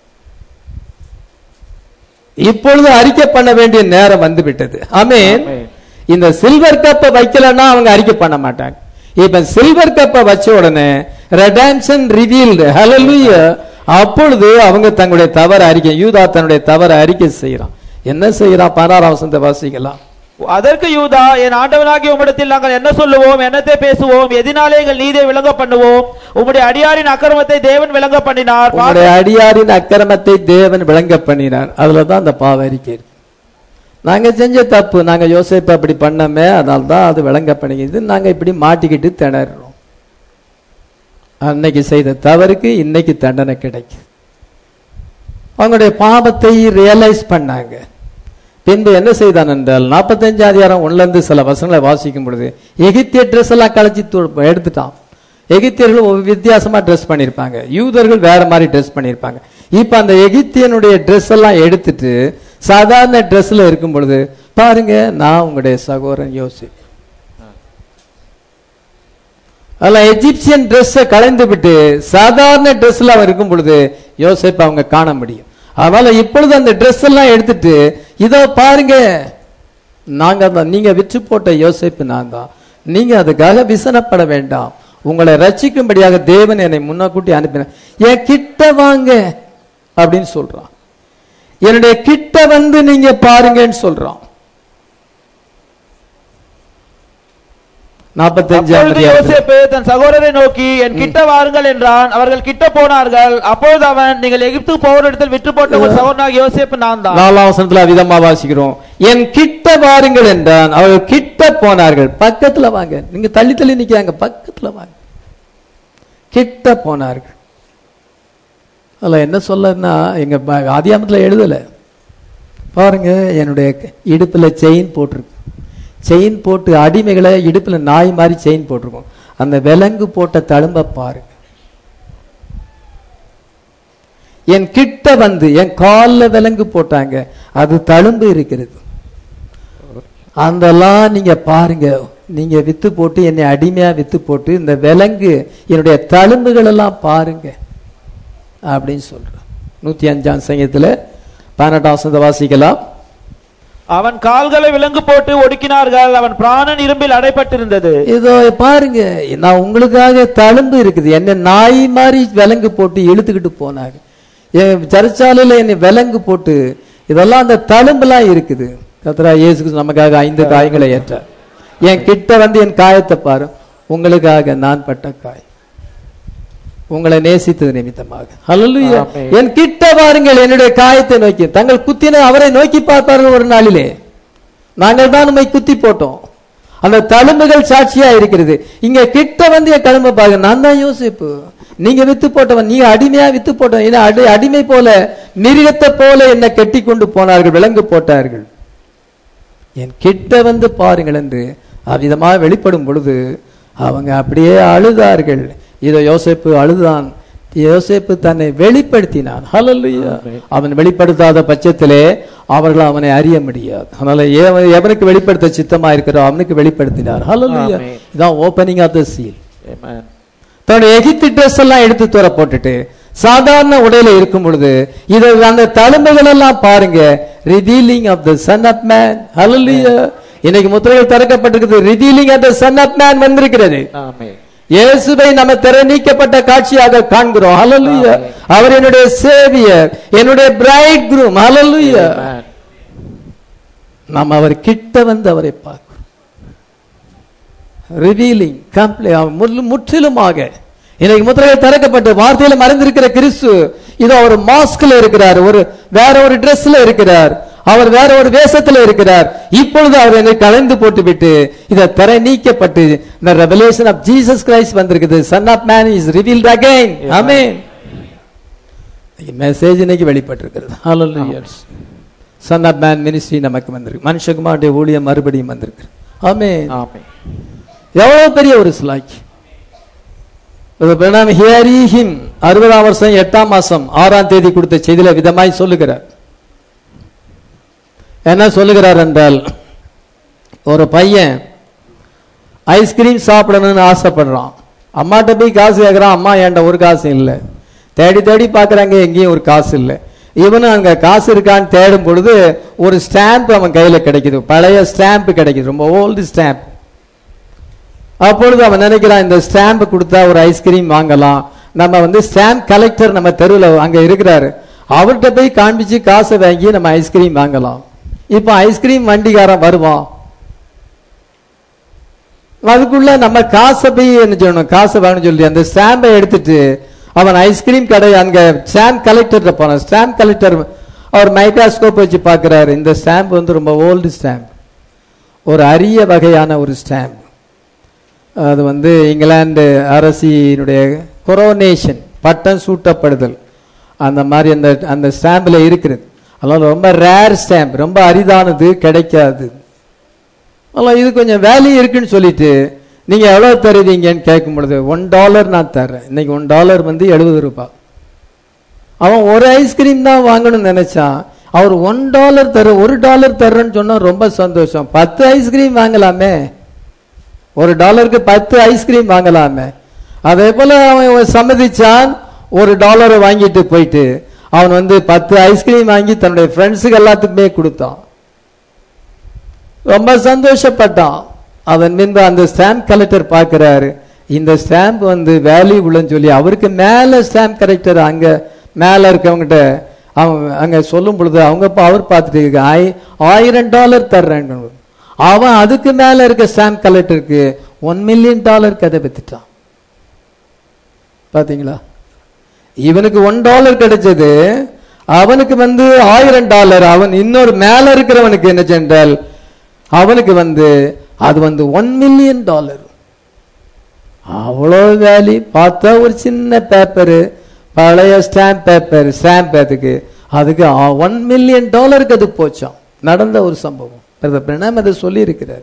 Speaker 1: இப்பொழுது அறிக்கை பண்ண வேண்டிய நேரம் வந்து விட்டது ஆமென்
Speaker 2: ஆமென்.
Speaker 1: இந்த சில்வர் கப்பை வைக்கலன்னா அவங்க அறிக்கை பண்ண மாட்டாங்க இப்ப சில்வர் கப்பை வச்ச உடனே ரெடாம்ஷன் ரிவீல்டு ஹalleluya அப்பொழுது அவங்க தங்களுடைய தவறு அறிக்கை யூதா தன்னுடைய தவறு அறிக்கை செய்யறான் என்ன செய்யறான் பதினாறாம் வசனத்தை வாசிக்கலாம்
Speaker 2: அதற்கு யூதா என் ஆண்டவனாகிய உம்மிடத்தில் நாங்கள் என்ன சொல்லுவோம் என்னத்தை பேசுவோம் எதினாலே எங்கள் நீதியை விளங்க பண்ணுவோம் உம்முடைய அடியாரின் அக்கிரமத்தை தேவன் விளங்க பண்ணினார்
Speaker 1: உங்களுடைய அடியாரின் அக்கிரமத்தை தேவன் விளங்க பண்ணினார் அதுலதான் அந்த பாவ அறிக்கை இருக்கு நாங்க செஞ்ச தப்பு நாங்க யோசிப்பு அப்படி பண்ணமே அதனால தான் அது விளங்க பண்ணிக்கிது நாங்க இப்படி மாட்டிக்கிட்டு திணறோம் அன்னைக்கு செய்த தவறுக்கு இன்னைக்கு தண்டனை கிடைக்கும் அவங்களுடைய பாவத்தை ரியலைஸ் பண்ணாங்க பின்பு என்ன செய்தான் என்றால் நாற்பத்தஞ்சு அதிகாரம் ஒண்ணுல இருந்து சில வசனங்களை வாசிக்கும் பொழுது எகிப்திய ட்ரெஸ் எல்லாம் களைச்சி து- எடுத்துட்டான் எகிப்தியர்கள் ஒரு வித்தியாசமா ட்ரெஸ் பண்ணியிருப்பாங்க யூதர்கள் வேற மாதிரி ட்ரெஸ் பண்ணியிருப்பாங்க இப்ப அந்த எகிப்தியனுடைய ட்ரெஸ் எல்லாம் எடுத்துட்டு சாதாரண ட்ரெஸ்ல இருக்கும் பொழுது பாருங்க நான் உங்களுடைய சகோதரன் யோசிப் அதில் எஜிப்சியன் ட்ரெஸ்ஸை கலைந்து விட்டு சாதாரண ட்ரெஸ்ல அவன் இருக்கும் பொழுது யோசேப் அவங்க காண முடியும் அதனால இப்பொழுது அந்த ட்ரெஸ் எல்லாம் எடுத்துட்டு இதோ பாருங்க நாங்க தான் நீங்க விற்று போட்ட யோசேப்பு நான் தான் நீங்க அதுக்காக விசனப்பட வேண்டாம் உங்களை ரட்சிக்கும்படியாக தேவன் என்னை முன்னக்கூட்டி அனுப்பினார் என் கிட்ட வாங்க அப்படின்னு சொல்றான் என்னுடைய கிட்ட வந்து நீங்க பாருங்கன்னு சொல்றான் நாற்பத்தஞ்சாம்
Speaker 2: அப்பொழுது யோசேப்பு தன் சகோதரரை நோக்கி என் கிட்ட வாருங்கள் என்றான் அவர்கள் கிட்ட போனார்கள் அப்பொழுது அவன் நீங்கள் எகிப்து போரிடத்தில் விற்று போட்ட ஒரு சகோதரனாக யோசேப்பு நான் தான்
Speaker 1: நாலாம் வசனத்துல விதமா வாசிக்கிறோம் என் கிட்ட வாருங்கள் என்றான் அவர்கள் கிட்ட போனார்கள் பக்கத்துல வாங்க நீங்க தள்ளி தள்ளி நிக்கிறாங்க பக்கத்துல வாங்க கிட்ட போனார்கள் அதுல என்ன சொல்லன்னா எங்க ப- ஆதியாமத்துல எழுதல பாருங்க என்னுடைய க- இடுப்புல செயின் போட்டிருக்கு செயின் போட்டு அடிமைகளை இடுப்புல நாய் மாதிரி செயின் போட்டிருக்கோம் அந்த விலங்கு போட்ட தழும்ப பாருங்க என் கிட்ட வந்து என் கால்ல விலங்கு போட்டாங்க அது தழும்பு இருக்கிறது அதெல்லாம் நீங்க பாருங்க நீங்க வித்து போட்டு என்னை அடிமையா வித்து போட்டு இந்த விலங்கு என்னுடைய தழும்புகள் எல்லாம் பாருங்க அப்படின்னு சொல்றான் நூத்தி அஞ்சாம் சங்கத்துல பதினெட்டாம் வசனத்தை வாசிக்கலாம்
Speaker 2: அவன் கால்களை விலங்கு போட்டு ஒடுக்கினார்கள் அவன் பிராணன் இரும்பில் அடைப்பட்டிருந்தது
Speaker 1: இதோ பாருங்க நான் உங்களுக்காக தழும்பு இருக்குது என்ன நாய் மாதிரி விலங்கு போட்டு இழுத்துக்கிட்டு போனாங்க என் சர்ச்சாலையில என்னை விலங்கு போட்டு இதெல்லாம் அந்த தழும்புலாம் இருக்குது கத்ரா இயேசு கிறிஸ்து நமக்காக ஐந்து காயங்களை ஏற்றார் என் கிட்ட வந்து என் காயத்தை பாரு உங்களுக்காக நான் பட்ட காய் உங்களை நேசித்தது நிமித்தமாக ஹalleluya
Speaker 2: ஆமென்.
Speaker 1: என் கிட்ட வாருங்கள் என்னுடைய காயத்தை நோக்கி தங்கள் குத்தின அவரை நோக்கி பார்ப்பார்கள் ஒரு நாளிலே நாங்கள் தான் உண்மை குத்தி போட்டோம் அந்த தழும்புகள் சாட்சியா இருக்கிறது இங்க கிட்ட வந்து என் தழும்பை பாருங்க நான் தான் யோசிப்பு நீங்க வித்து போட்டவன் நீங்க அடிமையா வித்து போட்டவன் ஏன்னா அடி அடிமை போல மிருகத்தை போல என்னை கட்டி கொண்டு போனார்கள் விலங்கு போட்டார்கள் என் கிட்ட வந்து பாருங்கள் என்று அவ்விதமாக வெளிப்படும் பொழுது அவங்க அப்படியே அழுதார்கள் இதோ யோசேப்பு அழுதான் யோசேப்பு தன்னை வெளிப்படுத்தினான் ஹalleluya அவன் வெளிப்படுத்தாத பட்சத்திலே அவர்கள் அவனை அறிய முடியாது அதனால எவ- எவனுக்கு வெளிப்படுத்த சித்தமா இருக்கிறோ அவனுக்கு வெளிப்படுத்தினார் ஹalleluya
Speaker 2: ஆமென்.
Speaker 1: இதான் opening of the seal
Speaker 2: Amen.
Speaker 1: தன்னுடைய எகிப்து ட்ரெஸ் எல்லாம் எடுத்து தூர போட்டுட்டு சாதாரண உடையில இருக்கும் பொழுது இது அந்த தழும்புகள் எல்லாம் பாருங்க revealing of the son of man hallelujah இன்னைக்கு முத்திரைகள் திறக்கப்பட்டிருக்குது revealing of the son of man வந்திருக்கிறது
Speaker 2: ஆமென்.
Speaker 1: இயேசுவை நம்ம திரை நீக்கப்பட்ட காட்சியாக காண்கிறோம் ஹalleluya அவர் என்னுடைய சேவியர் என்னுடைய பிரைட் குரூம் ஹalleluya
Speaker 2: Amen.
Speaker 1: நாம் அவர் கிட்ட வந்து அவரை பார்க்கிறோம் ரிவீலிங் கம்ப்ளீ முற்றிலுமாக இன்னைக்கு முத்திரைகள் திறக்கப்பட்டு வார்த்தையில மறைந்திருக்கிற கிறிஸ்து இதோ அவர் மாஸ்க்ல இருக்கிறார் ஒரு வேற ஒரு ட்ரெஸ்ல இருக்கிறார் அவர் வேற ஒரு வேஷத்துல இருக்கிறார் இப்பொழுது அவர் என்னை கலைந்து போட்டு விட்டு இதை திரை நீக்கப்பட்டு இந்த ரெவலேஷன் ஆஃப் ஜீசஸ் கிரைஸ்ட் வந்திருக்குது son of man is revealed again amen message இன்னைக்கு வெளிப்பட்டிருக்கிறது hallelujah son of man ministry நமக்கு வந்திருக்கு மனுஷகுமாருடைய ஊழியம் மறுபடியும் வந்திருக்கு ஆமென்
Speaker 2: ஆமென்
Speaker 1: எவ்வளவு பெரிய ஒரு ஸ்லாக்கி ஹியரி ஹிம் அறுபதாம் வருஷம் எட்டாம் மாசம் ஆறாம் தேதி கொடுத்த செய்தியில விதமாய் சொல்லுகிறார் என்ன சொல்லுகிறார் என்றால் ஒரு பையன் ஐஸ்கிரீம் சாப்பிடணும்னு ஆசைப்படுறான் அம்மாட்ட போய் காசு கேட்குறான் அம்மா என்கிட்ட ஒரு காசு இல்லை தேடி தேடி பார்க்குறாங்க எங்கேயும் ஒரு காசு இல்லை இவனும் அங்கே காசு இருக்கான்னு தேடும் பொழுது ஒரு ஸ்டாம்ப் அவன் கையில் கிடைக்குது பழைய ஸ்டாம்ப் கிடைக்குது ரொம்ப ஓல்டு ஸ்டாம்ப் அப்பொழுது அவன் நினைக்கிறான் இந்த ஸ்டாம்ப் கொடுத்தா ஒரு ஐஸ்கிரீம் வாங்கலாம் நம்ம வந்து ஸ்டாம்ப் கலெக்டர் நம்ம தெருவில் அங்கே இருக்கிறாரு அவர்கிட்ட போய் காண்பிச்சு காசை வாங்கி நம்ம ஐஸ்கிரீம் வாங்கலாம் இப்போ ஐஸ்கிரீம் வண்டிக்காரன் வருவான் அதுக்குள்ள நம்ம காசை போய் என்ன செய்யணும் காசை வாங்கணும் சொல்லி அந்த ஸ்டாம்பை எடுத்துட்டு அவன் ஐஸ்கிரீம் கடை அங்க ஸ்டாம்ப் கலெக்டர்கிட்ட போனான் ஸ்டாம்ப் கலெக்டர் அவர் மைக்ராஸ்கோப் வச்சு பார்க்குறாரு இந்த ஸ்டாம்ப் வந்து ரொம்ப ஓல்டு ஸ்டாம்ப் ஒரு அரிய வகையான ஒரு ஸ்டாம்ப் அது வந்து இங்கிலாந்து அரசியினுடைய கொரோனேஷன் பட்டம் சூட்டப்படுதல் அந்த மாதிரி அந்த அந்த ஸ்டாம்பில் இருக்கிறது அதெல்லாம் ரொம்ப ரேர் ஸ்டாம்ப் ரொம்ப அரிதானது கிடைக்காது அதெல்லாம் இது கொஞ்சம் வேல்யூ இருக்குன்னு சொல்லிட்டு நீங்க எவ்வளவு தருவீங்கன்னு கேட்கும் பொழுது ஒன் டாலர் நான் தர்றேன் இன்னைக்கு ஒன் டாலர் வந்து எழுபது ரூபாய் அவன் ஒரு ஐஸ்கிரீம் தான் வாங்கணும்னு நினைச்சான் அவர் ஒன் டாலர் தர ஒரு டாலர் தர்றேன்னு சொன்னா ரொம்ப சந்தோஷம் பத்து ஐஸ்கிரீம் வாங்கலாமே ஒரு டாலருக்கு பத்து ஐஸ்கிரீம் வாங்கலாமே அதே போல அவன் சம்மதிச்சான் ஒரு டாலரை வாங்கிட்டு போயிட்டு அவன் வந்து பத்து ஐஸ்கிரீம் வாங்கி தன்னுடைய ஃப்ரெண்ட்ஸுக்கு எல்லாத்துக்குமே கொடுத்தான் ரொம்ப சந்தோஷப்பட்டான் அதன் பின்பு அந்த ஸ்டாம்ப் கலெக்டர் பார்க்கிறாரு இந்த ஸ்டாம்ப் வந்து வேல்யூ உள்ளன்னு சொல்லி அவருக்கு மேல ஸ்டாம்ப் கலெக்டர் அங்க மேல இருக்கவங்கிட்ட அவன் அங்க சொல்லும் பொழுது அவங்க பா- அவர் பார்த்துட்டு இருக்கு, ஆய்- ஆயிரம் டாலர் தர்றேன் அவன் அதுக்கு மேல இருக்க ஸ்டாம்ப் கலெக்டருக்கு ஒன் மில்லியன் டாலர் கதை பெற்றுட்டான் பாத்தீங்களா இவனுக்கு ஒன் டாலர் கிடைச்சது அவனுக்கு வந்து ஆயிரம் டாலர் அவன் இன்னொரு மேல இருக்கிறவனுக்கு என்ன சென்றால் அவனுக்கு வந்து அது வந்து ஒன் மில்லியன் டாலர் அவ்வளோ வேலி பார்த்தா ஒரு சின்ன பேப்பரு பழைய ஸ்டாம்ப் பேப்பர் ஸ்டாம்ப் அதுக்கு அதுக்கு ஒன் மில்லியன் டாலருக்கு அது போச்சாம் நடந்த ஒரு சம்பவம் பிரதர் பிரணாம் அதை சொல்லி இருக்கிறார்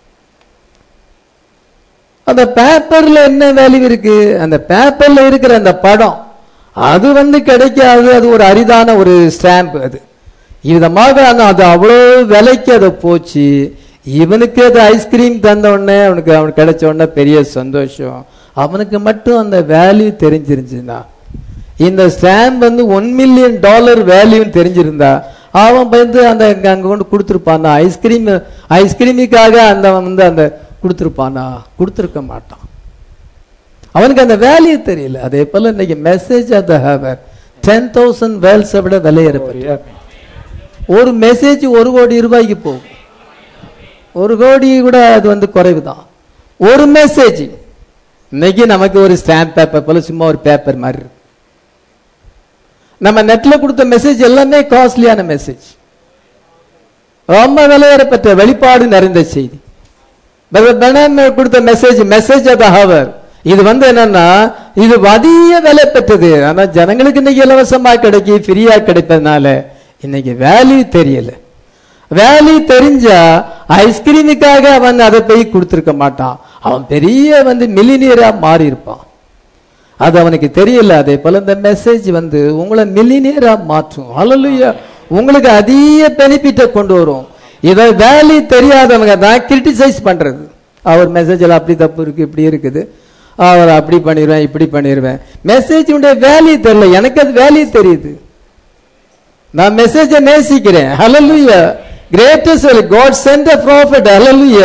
Speaker 1: அந்த பேப்பர்ல என்ன வேல்யூ இருக்கு அந்த பேப்பர்ல இருக்கிற அந்த படம் அது வந்து கிடைக்காது அது ஒரு அரிதான ஒரு ஸ்டாம்ப் அது விதமாக அந்த அது அவ்வளோ விலைக்கு அதை போச்சு இவனுக்கு அது ஐஸ்கிரீம் தந்த உடனே அவனுக்கு அவனுக்கு கிடைச்ச உடனே பெரிய சந்தோஷம் அவனுக்கு மட்டும் அந்த வேல்யூ தெரிஞ்சிருந்துச்சுன்னா இந்த ஸ்டாம்ப் வந்து ஒன் மில்லியன் டாலர் வேல்யூன்னு தெரிஞ்சிருந்தா அவன் பயந்து அந்த அங்க அங்க கொண்டு கொடுத்துருப்பானா ஐஸ்கிரீம் ஐஸ்கிரீமுக்காக அந்த அவன் வந்து அந்த கொடுத்துருப்பானா கொடுத்துருக்க மாட்டான் அவனுக்கு அந்த வேல்யூ தெரியல அதே போல இன்னைக்கு message of the hour ten thousand வேல்ஸை விட விலையேறப்பட்டு ஒரு மெசேஜ் ஒரு கோடி ரூபாய்க்கு போகும் ஒரு கோடி கூட அது வந்து குறைவு தான் ஒரு மெசேஜ் இன்னைக்கு நமக்கு ஒரு ஸ்டாம்ப் பேப்பர் போல சும்மா ஒரு பேப்பர் மாதிரி இருக்கு நம்ம நெட்ல கொடுத்த மெசேஜ் எல்லாமே காஸ்ட்லியான மெசேஜ் ரொம்ப விலையேறப்பட்ட வெளிப்பாடு நிறைந்த செய்தி Brother Branham கொடுத்த message message of the hour இது வந்து என்னன்னா இது அதிக விலை பெற்றது ஆனா ஜனங்களுக்கு இன்னைக்கு இலவசமா கிடைக்கி ஃப்ரீயா கிடைப்பதனால இன்னைக்கு வேல்யூ தெரியல வேல்யூ தெரிஞ்சா ஐஸ்கிரீமுக்காக அவன் அதை போய் கொடுத்துருக்க மாட்டான் அவன் பெரிய வந்து மில்லினியரா மாறி இருப்பான் அது அவனுக்கு தெரியல அதே போல இந்த மெசேஜ் வந்து உங்களை மில்லினியரா மாற்றும் ஹalleluya உங்களுக்கு அதிக பெனிஃபிட்டை கொண்டு வரும் இதை வேல்யூ தெரியாதவங்க தான் கிரிட்டிசைஸ் பண்றது அவர் மெசேஜில் அப்படி தப்பு இருக்கு இப்படி இருக்குது அவர் அப்படி பண்ணிடுவேன் இப்படி பண்ணிடுவேன் மெசேஜ் வேல்யூ தெரியல எனக்கு அது வேல்யூ தெரியுது நான் மெசேஜை நேசிக்கிறேன் hallelujah greatest God sent a prophet hallelujah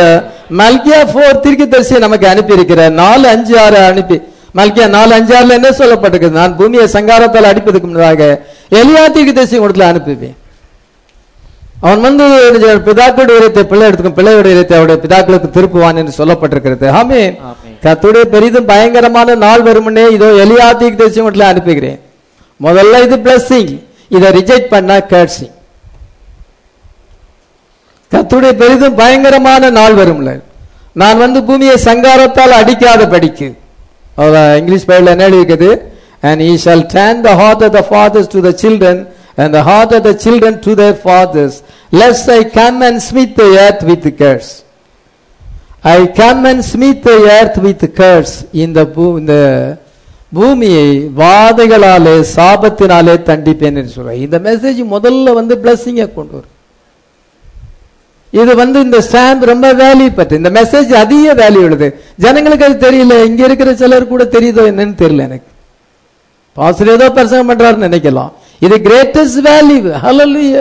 Speaker 1: மல்கியா போர் தீர்க்கதரிசியை நமக்கு அனுப்பி இருக்கிறார் நாலு அஞ்சு ஆறு அனுப்பி மல்கியா நாலு அஞ்சு ஆறுல என்ன சொல்லப்பட்டிருக்குது நான் பூமியை சங்காரத்தால் அடிப்பதற்கு முன்னதாக எலியா தீர்க்கதரிசி இடத்துல அனுப்புவேன் அவன் வந்து பிதாக்களுடைய இடத்தை பிள்ளை எடுத்துக்கும் பிள்ளையுடைய இடத்தை அவருடைய பிதாக்களுக்கு திருப்புவான் என்று சொல்லப்பட்டிருக்கிறது ஆமே
Speaker 2: ஆமென்.
Speaker 1: கத்துடைய பெரிதும் பயங்கரமான நாள் வருமுன்னே இதோ எலியா தீர்க்கதரிசி இடத்துல அனுப்புகிறேன் முதல்ல இது பிளஸ்ஸிங் இதை ரிஜெக்ட் பண்ணா கேட்சிங் கத்துடைய பெரிதும் பயங்கரமான நாள் வரும்ல நான் வந்து பூமியை சங்காரத்தால் அடிக்காத படிக்கு அவ்வளோ இங்கிலீஷ் பைபிள் என்ன எழுதிருக்குது and he shall turn the heart of the fathers to the children and the heart of the children to their fathers lest I come and smite the earth with curse I come and smite the earth with curse இந்த பூ இந்த பூமியை வாதைகளாலே சாபத்தினாலே தண்டிப்பேன் என்று சொல்றேன் இந்த message முதல்ல வந்து பிளஸ்ஸிங்கை கொண்டு வரும் இது வந்து இந்த ஸ்டாம்ப் ரொம்ப வேல்யூ பற்று இந்த மெசேஜ் அதிக வேல்யூ உள்ளது ஜனங்களுக்கு அது தெரியல இங்க இருக்கிற சிலர் கூட தெரியுதோ என்னன்னு தெரியல எனக்கு பாஸ்டர் ஏதோ பிரசங்கம் பண்றாருன்னு நினைக்கலாம் இது கிரேட்டஸ்ட் வேல்யூ ஹalleluya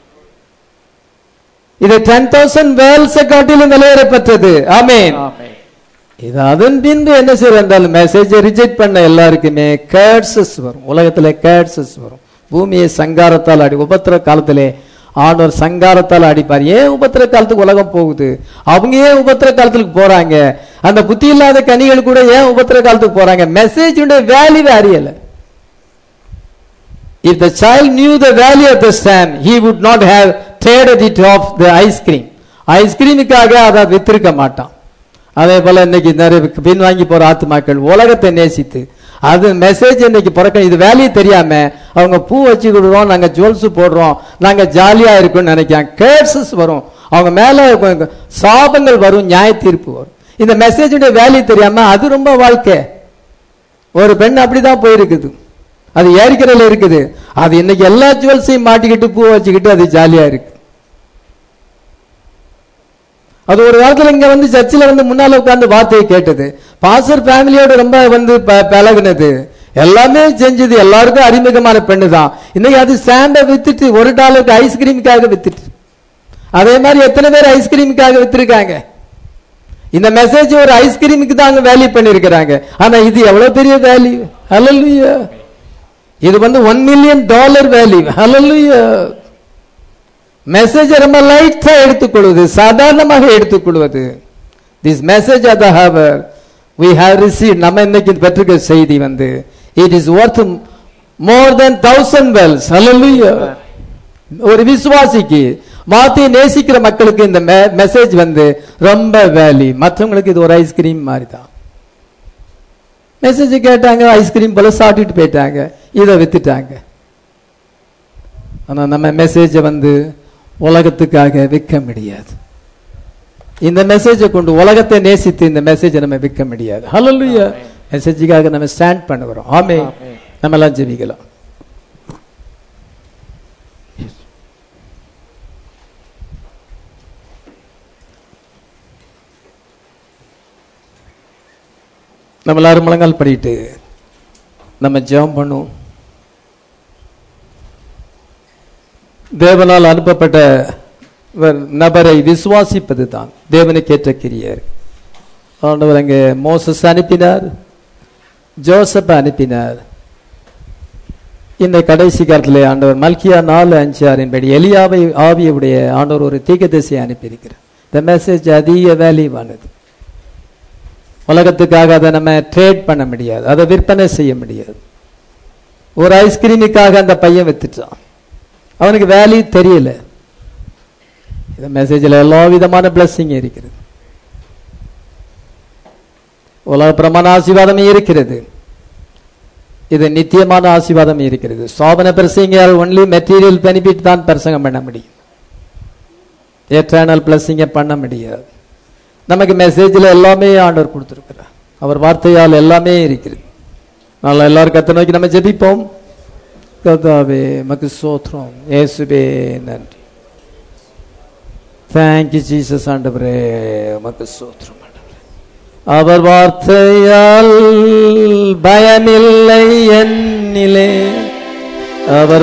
Speaker 1: இது டென் தௌசண்ட் வேல்ஸை காட்டிலும் விலையேறப்பட்டது ஆமென்
Speaker 2: ஆமென்.
Speaker 1: இது அதன் பின்பு என்ன செய்ய என்றால் மெசேஜை ரிஜெக்ட் பண்ண எல்லாருக்குமே கேட்சஸ் வரும் உலகத்துல கேட்சஸ் வரும் பூமியை சங்காரத்தால் அடி உபத்திர காலத்திலே ஆண்டவர் சங்காரத்தால் அடிப்பார் ஏன் உபத்திர காலத்துக்கு உலகம் போகுது அவங்க ஏன் உபத்திர காலத்துக்கு போறாங்க அந்த புத்தி இல்லாத கனிகள் கூட ஏன் உபத்திர காலத்துக்கு போறாங்க மெசேஜுடைய வேல்யூ அறியல If the child knew the value of the stamp, he would not have traded it off the ice cream. ஐஸ்கிரீமுக்காக அதை வித்திருக்க மாட்டான் அதே போல இன்னைக்கு நிறைய பின் வாங்கி போற ஆத்துமாக்கள் உலகத்தை நேசித்து அது மெசேஜ் இன்னைக்கு பிறக்க இது வேலையை தெரியாம அவங்க பூ வச்சு விடுறோம் நாங்க ஜுவல்ஸ் போடுறோம் நாங்க ஜாலியா இருக்கோம்னு நினைக்கிறாங்க கேர்சஸ் வரும் அவங்க மேல கொ- சாபங்கள் வரும் நியாய தீர்ப்பு வரும் இந்த மெசேஜுடைய வேல்யூ தெரியாம அது ரொம்ப வாழ்க்கை ஒரு பெண் அப்படிதான் போயிருக்குது அது ஏரிக்கரையில் இருக்குது அது இன்னைக்கு எல்லா ஜுவல்ஸையும் மாட்டிக்கிட்டு பூ வச்சுக்கிட்டு அது ஜாலியா இருக்கு அது ஒரு காலத்துல இங்க வந்து சர்ச்சில் வந்து முன்னால உட்கார்ந்து வார்த்தையை கேட்டது பாசர் ஃபேமிலியோட ரொம்ப வந்து ப- பழகுனது எல்லாமே செஞ்சது எல்லாருக்கும் அறிமுகமான பெண்ணு தான் இன்னைக்கு அது ஸ்டாண்டை வித்துட்டு ஒரு டாலருக்கு ஐஸ்கிரீமுக்காக வித்துட்டு அதே மாதிரி எத்தனை பேர் ஐஸ்கிரீமுக்காக வித்திருக்காங்க இந்த மெசேஜ் ஒரு ஐஸ்கிரீமுக்கு தான் அங்க வேல்யூ பண்ணிருக்கிறாங்க ஆனா இது எவ்வளவு பெரிய வேல்யூ ஹalleluya இது வந்து one million dollar value hallelujah message ரொம்ப லைட்டா எடுத்துக்கொள்வது சாதாரணமாக எடுத்துக்கொள்வது this message of the hour we have received நம்ம இன்னைக்கு பெற்றிருக்க செய்தி வந்து it is worth more than thousand wells hallelujah ஒரு விசுவாசிக்கு மாத்தி நேசிக்கிற மக்களுக்கு இந்த மெசேஜ் வந்து ரொம்ப வேல்யூ மற்றவங்களுக்கு இது ஒரு ஐஸ்கிரீம் மாதிரி தான் மெசேஜ் கேட்டாங்க ஐஸ்கிரீம் போல சாப்பிட்டுட்டு போயிட்டாங்க இதை வித்துட்டாங்க ஆனா நம்ம மெசேஜை வந்து உலகத்துக்காக விற்க முடியாது இந்த மெசேஜை கொண்டு உலகத்தை நேசித்து இந்த மெசேஜை நம்ம விற்க முடியாது ஹalleluya மெசேஜுக்காக நம்ம ஸ்டாண்ட் பண்ணுகிறோம் ஆமே
Speaker 2: ஆமென்.
Speaker 1: நம்ம எல்லாம் ஜெபிக்கலாம் நம்ம எல்லாரும் முழங்கால் படிட்டு நம்ம ஜெபம் பண்ணுவோம் தேவனால் அனுப்பப்பட்ட வர்- நபரை விசுவாசிப்பது தான் தேவனுக்கேற்ற கிரியர் ஆண்டவர் அங்கே மோசஸ் அனுப்பினார் ஜோசப் அனுப்பினார் இந்த கடைசி காலத்திலே ஆண்டவர் மல்கியா நாலு அஞ்சு ஆறின்படி எலியாவை ஆவியுடைய ஆண்டவர் ஒரு தீர்க்கதரிசியை அனுப்பியிருக்கிறார் இந்த மெசேஜ் அதிக வேல்யூவானது உலகத்துக்காக அதை நம்ம ட்ரேட் பண்ண முடியாது அதை விற்பனை செய்ய முடியாது ஒரு ஐஸ்கிரீமுக்காக அந்த பையன் வித்துட்டான் அவனுக்கு வேல்யூ தெரியல இந்த மெசேஜில் எல்லா விதமான பிளஸ்ஸிங் இருக்கிறது உலக பிரமாண ஆசீர்வாதம் இருக்கிறது இது நித்தியமான ஆசீர்வாதம் இருக்கிறது சோபன பிரசங்கால் ஒன்லி மெட்டீரியல் பெனிஃபிட் தான் பிரசங்கம் பண்ண முடியும் எட்டர்னல் பிளஸ்ஸிங்கை பண்ண முடியாது நமக்கு மெசேஜில் எல்லாமே ஆண்டவர் கொடுத்துருக்கிறார் அவர் வார்த்தையால் எல்லாமே இருக்கிறது நாளை எல்லாரும் கத்தை நோக்கி நம்ம ஜெபிப்போம் கதாவே மக்கு சோத்ரம் இயேசுவே நன்றி தேங்க்யூ ஜீசஸ் ஆண்டவரே மக்கு சோத்ரம் ஆண்டவரே அவர் வார்த்தையால் பயமில்லை என்னிலே அவர்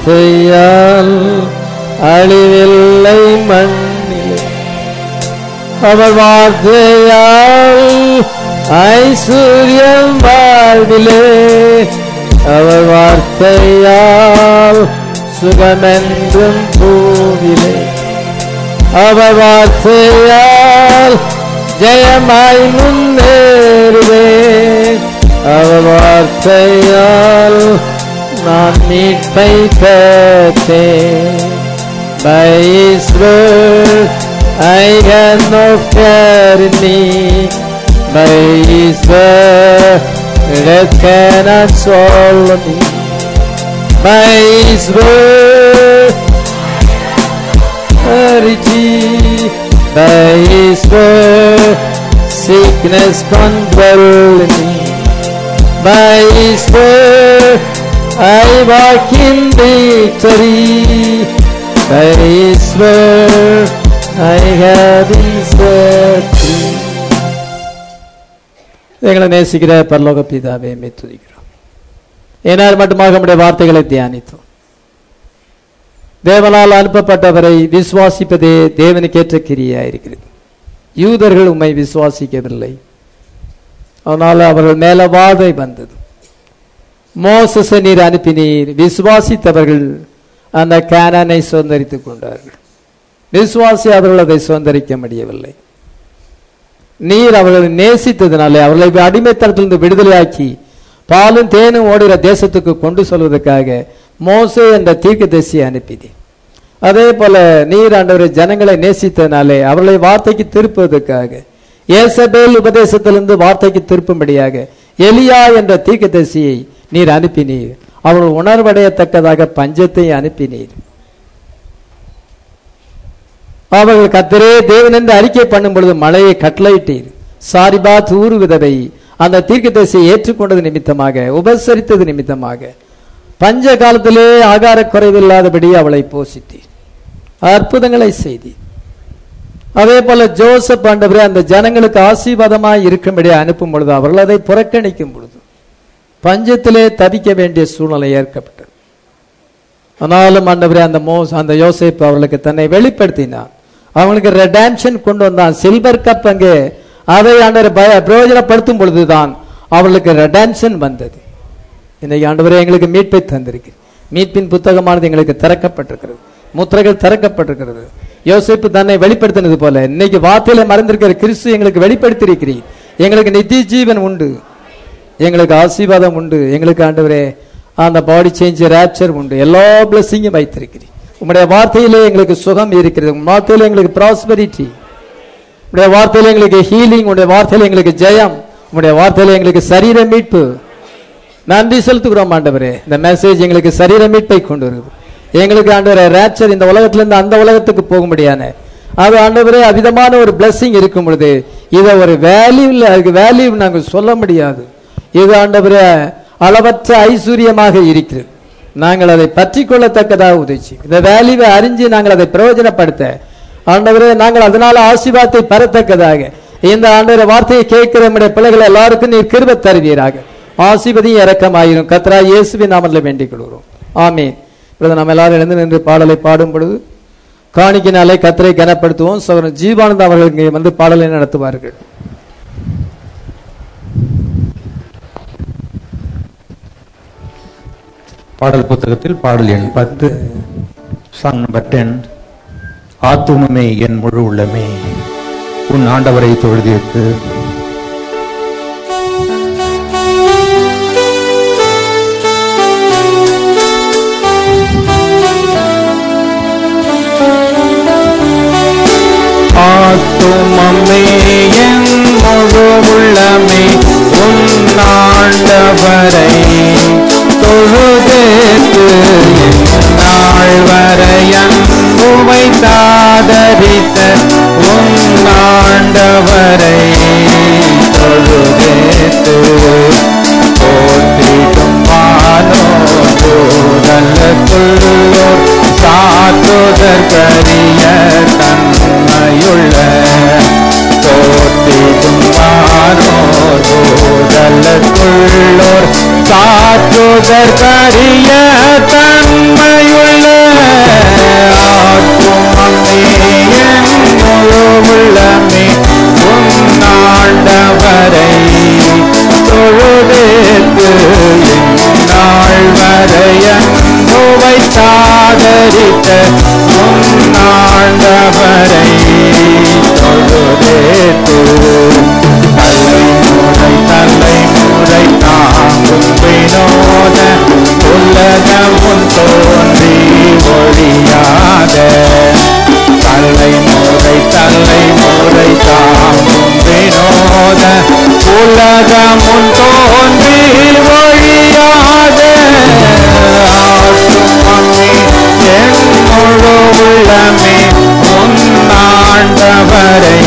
Speaker 1: வார்த்தையால் அழிவில்லை மண்ணிலே அவர் வார்த்தையால் ஐஸ்வர்யம் வாழ்விலே அவர் வார்த்தையால் சுகமென்றும் பூவிலே அவர் வார்த்தையால் ஜெயமாய் முன்னேறுவேன் அவர் வார்த்தையால் நான் மீட்பை பெற்றேன் By His word I have no fear in me. By His word death cannot swallow me. By His word authority. By His word sickness can't dwell in me. By His word I walk in victory. By His word I have been set free. எங்களை நேசிக்கிற பரலோக பிதாவே மே துதிக்கிறோம் ஏனால் மட்டுமாக நம்முடைய வார்த்தைகளை தியானித்தோம் தேவனால் அனுப்பப்பட்டவரை விசுவாசிப்பதே தேவனுக்கேற்ற கிரியா இருக்கிறது யூதர்கள் உம்மை விசுவாசிக்கவில்லை அதனால் அவர்கள் மேல வாதை வந்தது மோசஸை நீர் அனுப்பினீர் விசுவாசித்தவர்கள் அந்த கேனனை சுதந்திரித்துக் கொண்டார்கள் விசுவாசி அவர்கள் அதை சுதந்திரிக்க முடியவில்லை நீர் அவர்களை நேசித்ததினாலே அவர்களை அடிமைத்தனத்திலிருந்து விடுதலையாக்கி பாலும் தேனும் ஓடுகிற தேசத்துக்கு கொண்டு செல்வதற்காக மோசே என்ற தீர்க்கதரிசியை அனுப்பினீர் அதே போல நீர் ஆண்டவர் ஜனங்களை நேசித்ததினாலே அவர்களை வார்த்தைக்கு திருப்புவதற்காக ஏசபேல் உபதேசத்திலிருந்து வார்த்தைக்கு திருப்பும்படியாக எலியா என்ற தீர்க்கதரிசியை நீர் அனுப்பினீர் அவர்கள் உணர்வடையத்தக்கதாக பஞ்சத்தை அனுப்பினீர் அவர்கள் கத்தரே தேவன் என்று அறிக்கை பண்ணும் பொழுது மழையை கட்டளையிட்டீர் சாரிபாத் ஊரு விதவை அந்த தீர்க்கதரிசியை ஏற்றுக்கொண்டது நிமித்தமாக உபசரித்தது நிமித்தமாக பஞ்ச காலத்திலே ஆகார குறைவில்லாதபடி அவளை போஷித்தீர் அற்புதங்களை செய்தீர் அதே போல ஜோசப் ஆண்டவரே அந்த ஜனங்களுக்கு ஆசீர்வாதமாய் இருக்கும்படி அனுப்பும் பொழுது அவர்கள் அதை புறக்கணிக்கும் பொழுது பஞ்சத்திலே தவிக்க வேண்டிய சூழ்நிலை ஏற்கப்பட்டது ஆனாலும் ஆண்டவரே அந்த மோஸ் அந்த யோசேப்பு அவர்களுக்கு தன்னை வெளிப்படுத்தினான் அவங்களுக்கு ரெடாம்ஷன் கொண்டு வந்தான் சில்வர் கப் அங்கே அதை ஆண்டவர் பய பிரயோஜனப்படுத்தும் பொழுதுதான் அவர்களுக்கு ரெடாம்ஷன் வந்தது இன்னைக்கு ஆண்டவரே எங்களுக்கு மீட்பை தந்திருக்கு மீட்பின் புத்தகமானது எங்களுக்கு திறக்கப்பட்டிருக்கிறது முத்திரைகள் திறக்கப்பட்டிருக்கிறது யோசிப்பு தன்னை வெளிப்படுத்தினது போல இன்னைக்கு வார்த்தையில மறந்திருக்கிற கிறிஸ்து எங்களுக்கு வெளிப்படுத்தியிருக்கிறீர் எங்களுக்கு நித்திய ஜீவன் உண்டு எங்களுக்கு ஆசீர்வாதம் உண்டு எங்களுக்கு ஆண்டவரே அந்த பாடி சேஞ்ச் ரேப்சர் உண்டு எல்லா பிளஸிங்கும் வைத்திருக்கிறீர் உங்களுடைய வார்த்தையிலே எங்களுக்கு சுகம் இருக்கிறது உங்க வார்த்தையில எங்களுக்கு ப்ராஸ்பரிட்டி உங்களுடைய வார்த்தையில எங்களுக்கு ஹீலிங் உங்களுடைய வார்த்தையில எங்களுக்கு ஜெயம் உங்களுடைய வார்த்தையில எங்களுக்கு சரீர மீட்பு நன்றி செலுத்துகிறோம் ஆண்டவரே இந்த மெசேஜ் எங்களுக்கு சரீர மீட்பை கொண்டு வருது எங்களுக்கு ஆண்டவரே ரேப்சர் இந்த உலகத்திலிருந்து அந்த உலகத்துக்கு போக முடியாது அது ஆண்டவரே அவிதமான ஒரு blessing இருக்கும் பொழுது இதை ஒரு வேல்யூ இல்லை அதுக்கு வேல்யூ நாங்கள் சொல்ல முடியாது இது ஆண்டவரே அளவற்ற ஐஸ்வர்யமாக இருக்கிறது நாங்கள் அதை பற்றி கொள்ளத்தக்கதாக உதவி இந்த வேல்யூவை அறிஞ்சு நாங்கள் அதை பிரயோஜனப்படுத்த ஆண்டவரே நாங்கள் அதனால ஆசீர்வாதத்தை பெறத்தக்கதாக இந்த ஆண்டவரை வார்த்தையை கேட்கிற நம்முடைய பிள்ளைகள் எல்லாருக்கும் நீர் கிருப தருவீராக ஆசீர்வதியும் இறக்கமாயிரும் கத்ரா இயேசுவின் நாமத்தில் வேண்டிக் கொள்கிறோம் ஆமீன் இப்பொழுது நம்ம எல்லாரும் எழுந்து நின்று பாடலை பாடும் பொழுது காணிக்கினாலே கத்தரை கனப்படுத்துவோம் சகோதரன் ஜீவானந்த அவர்கள் இங்கே வந்து பாடலை நடத்துவார்கள்
Speaker 3: பாடல் புத்தகத்தில் பாடல் எண் பத்து சாங் நம்பர் டென் ஆத்துமமே என் முழு உள்ளமே உன் ஆண்டவரை தொழுதிற்கு
Speaker 4: ஆத்துமமே என் முழு உள்ளமே உன் ஆண்டவரை தொழுதேத்து நாள் வரையன் உமை தாதரித்த உன் ஆண்டவரை தொழுதேத்து போற்றிடும் மானோ தூதலுக்குள்ளோ சாத்துதற்கரிய தன்மையுள்ள போற்றிடும் மானோ தூதலுக்குள்ளோர் சாற்றுதற்கரிய தன்மையுள்ள ஆத்துமமே என் முழு உள்ளமே உன்னாண்டவரை தொழுதேத்து தலைமுறை தலைமுறை தாங்கும் வினோத உலகமும் தோன்றி ஒழியாத தலைமுறை தலைமுறை தாங்கும் வினோத உலகமும் தோன்றி ஒழியாத ஆற்றும் அம்மி என் முழு உள்ளமே உன்னாண்டவரை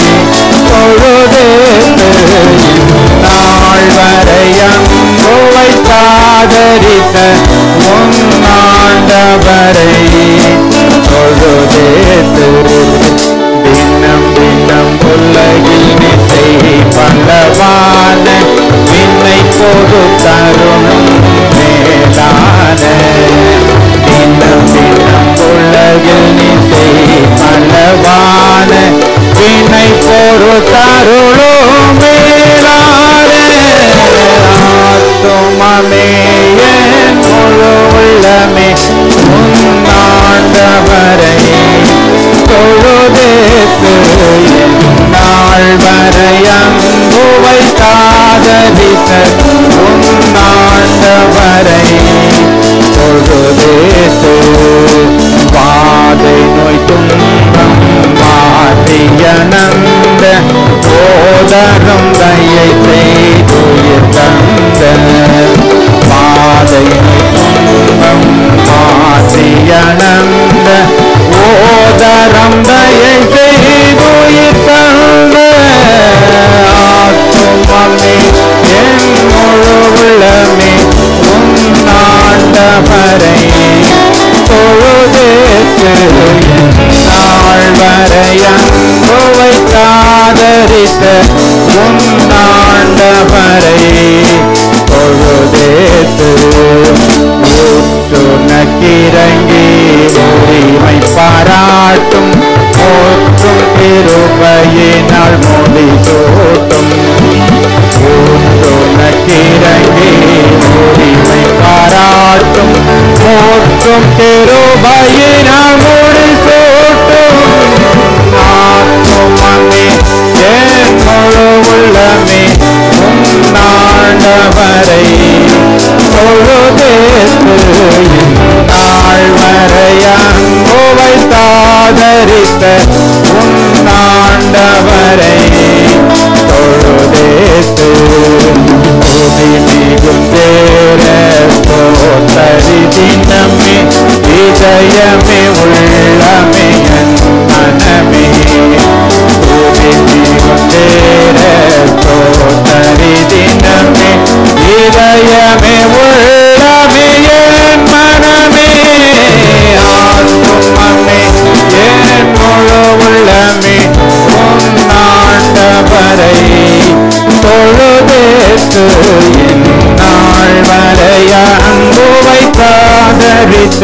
Speaker 4: தொழுதேத்து நாள் வரை அன்பு வைத்தாதரித்த உன்னாண்டவரை தொழுதேத்து தினம் தினம் உலகில் நிசை பலவான விண்ணை பொது தருணம் மேலான தினம் தினம் உலகில் நிசை பலவான வினை பொரு தருளும் மேலான ஆத்துமமே என் முழு உள்ளமே உன்னாண்டவரை தொழுதேத்து நாள் வரை அன்பு வைத்தாதரித்த உன்னாண்டவரை தொழுதேத்து பாதை நோய் துன்பம் மாற்றியனந்த போதரும் தயை செய்துயிர் தந்த பாதை துன்பம் மாற்றியனந்த ஓதரம் தயை செய்துயிர் தந்த ஆத்துமமே என் முழு உள்ளமே உன்னாண்டவரை தொழுதேத்து நாள் வரை அன்பு வைத்தாதரித்த உன்னாண்டவரை தொழுதேத்து ஊற்று நக்கிறங்கி உரிமை பாராட்டும் போற்றும் திருபையினால் மொழி சூட்டும் ஊற்று நக்கிறங்கி உரிமை பாராட்டும் போற்றும் திருபையினால் மொழி சூட்டும் ஆத்துமமே என் முழு உள்ளமே உன்னாண்டவரை தொழுதேத்து நாள் வரை அன்பு வைத்தாதரித்த உன்னாண்டவரை தொழுதேத்து துதி மிகும் தேர தோத்தரி தினமே இதயமே உள்ளமே என் மனமே துதி மிகும் தேர தோத்தரி தினமே இதயமே உள்ளமே என் மனமே ஆத்துமமே என் முழு உள்ளமே உன்னாண்டவரை தொழுதேத்து என் நாள் வரை அன்பு வைத்தாதரித்த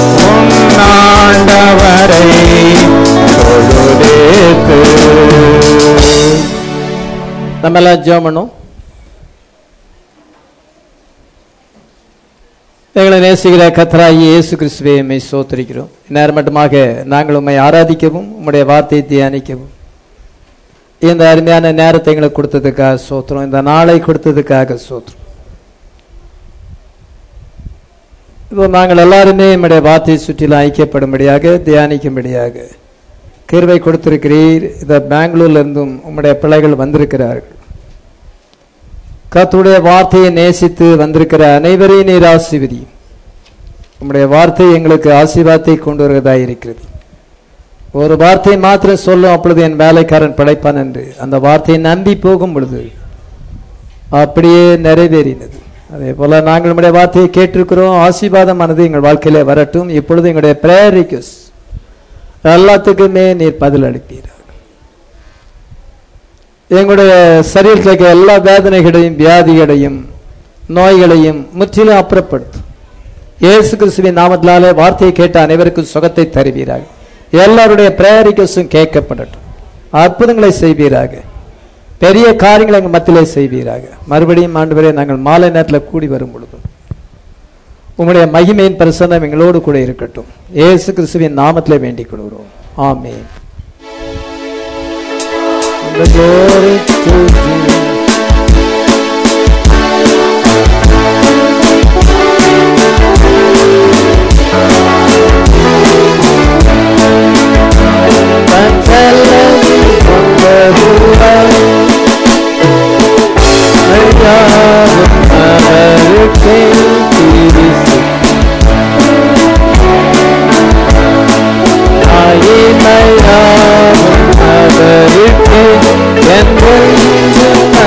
Speaker 4: உன்னாண்டவரை தொழுதேத்து
Speaker 1: நம்ம எல்லாம் ஜெபம் பண்ணும் எங்களை நேசிக்கிற கத்தராகி இயேசு கிறிஸ்துவை உம்மை சோத்தரிக்கிறோம் நேரம் மட்டுமாக நாங்கள் உம்மை ஆராதிக்கவும் உம்முடைய வார்த்தையை தியானிக்கவும் இந்த அருமையான நேரத்தை எங்களுக்கு கொடுத்ததுக்காக சோத்திரம் இந்த நாளை கொடுத்ததுக்காக சோத்திரம் இப்போ நாங்கள் எல்லாருமே நம்முடைய வார்த்தையை சுற்றிலும் ஐக்கியப்படும்படியாக தியானிக்கும்படியாக கிருவை கொடுத்திருக்கிறீர் இந்த பெங்களூர்ல இருந்தும் உம்முடைய பிள்ளைகள் வந்திருக்கிறார்கள் கர்த்தருடைய வார்த்தையை நேசித்து வந்திருக்கிற அனைவரையும் நீர் ஆசீர்வதி உம்முடைய வார்த்தை எங்களுக்கு ஆசீர்வாதத்தை கொண்டு வருவதாக இருக்கிறது ஒரு வார்த்தை மாத்திரம் சொல்லும் அப்பொழுது என் வேலைக்காரன் படைப்பான் என்று அந்த வார்த்தையை நம்பி போகும் பொழுது அப்படியே நிறைவேறினது அதே போல நாங்கள் நம்முடைய வார்த்தையை கேட்டிருக்கிறோம் ஆசீர்வாதமானது எங்கள் வாழ்க்கையிலே வரட்டும் இப்பொழுது எங்களுடைய பிரேயர் ரிக்வஸ்ட் எல்லாத்துக்குமே நீர் பதில் அளிப்பீர்கள் எங்களுடைய சரீரத்தில் இருக்க எல்லா வேதனைகளையும் வியாதிகளையும் நோய்களையும் முற்றிலும் அப்புறப்படுத்தும் இயேசு கிறிஸ்துவின் நாமத்தினாலே வார்த்தையை கேட்ட அனைவருக்கும் சுகத்தை தருவீராக எல்லாருடைய பிரேரிக்கஸும் கேட்கப்படட்டும் அற்புதங்களை செய்வீராக பெரிய காரியங்களை எங்கள் மத்தியிலே செய்வீராக மறுபடியும் ஆண்டு நாங்கள் மாலை நேரத்தில் கூடி வரும் பொழுதும் உங்களுடைய மகிமையின் பிரசன்னம் எங்களோடு கூட இருக்கட்டும் இயேசு கிறிஸ்துவின் நாமத்திலே வேண்டிக் கொள்கிறோம் ஆமென் The glory to thee.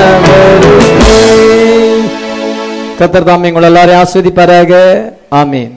Speaker 1: கத்தர் தாம் எங்கள் எல்லாரையும் ஆஸ்வதிப்பாராக ஆமீன்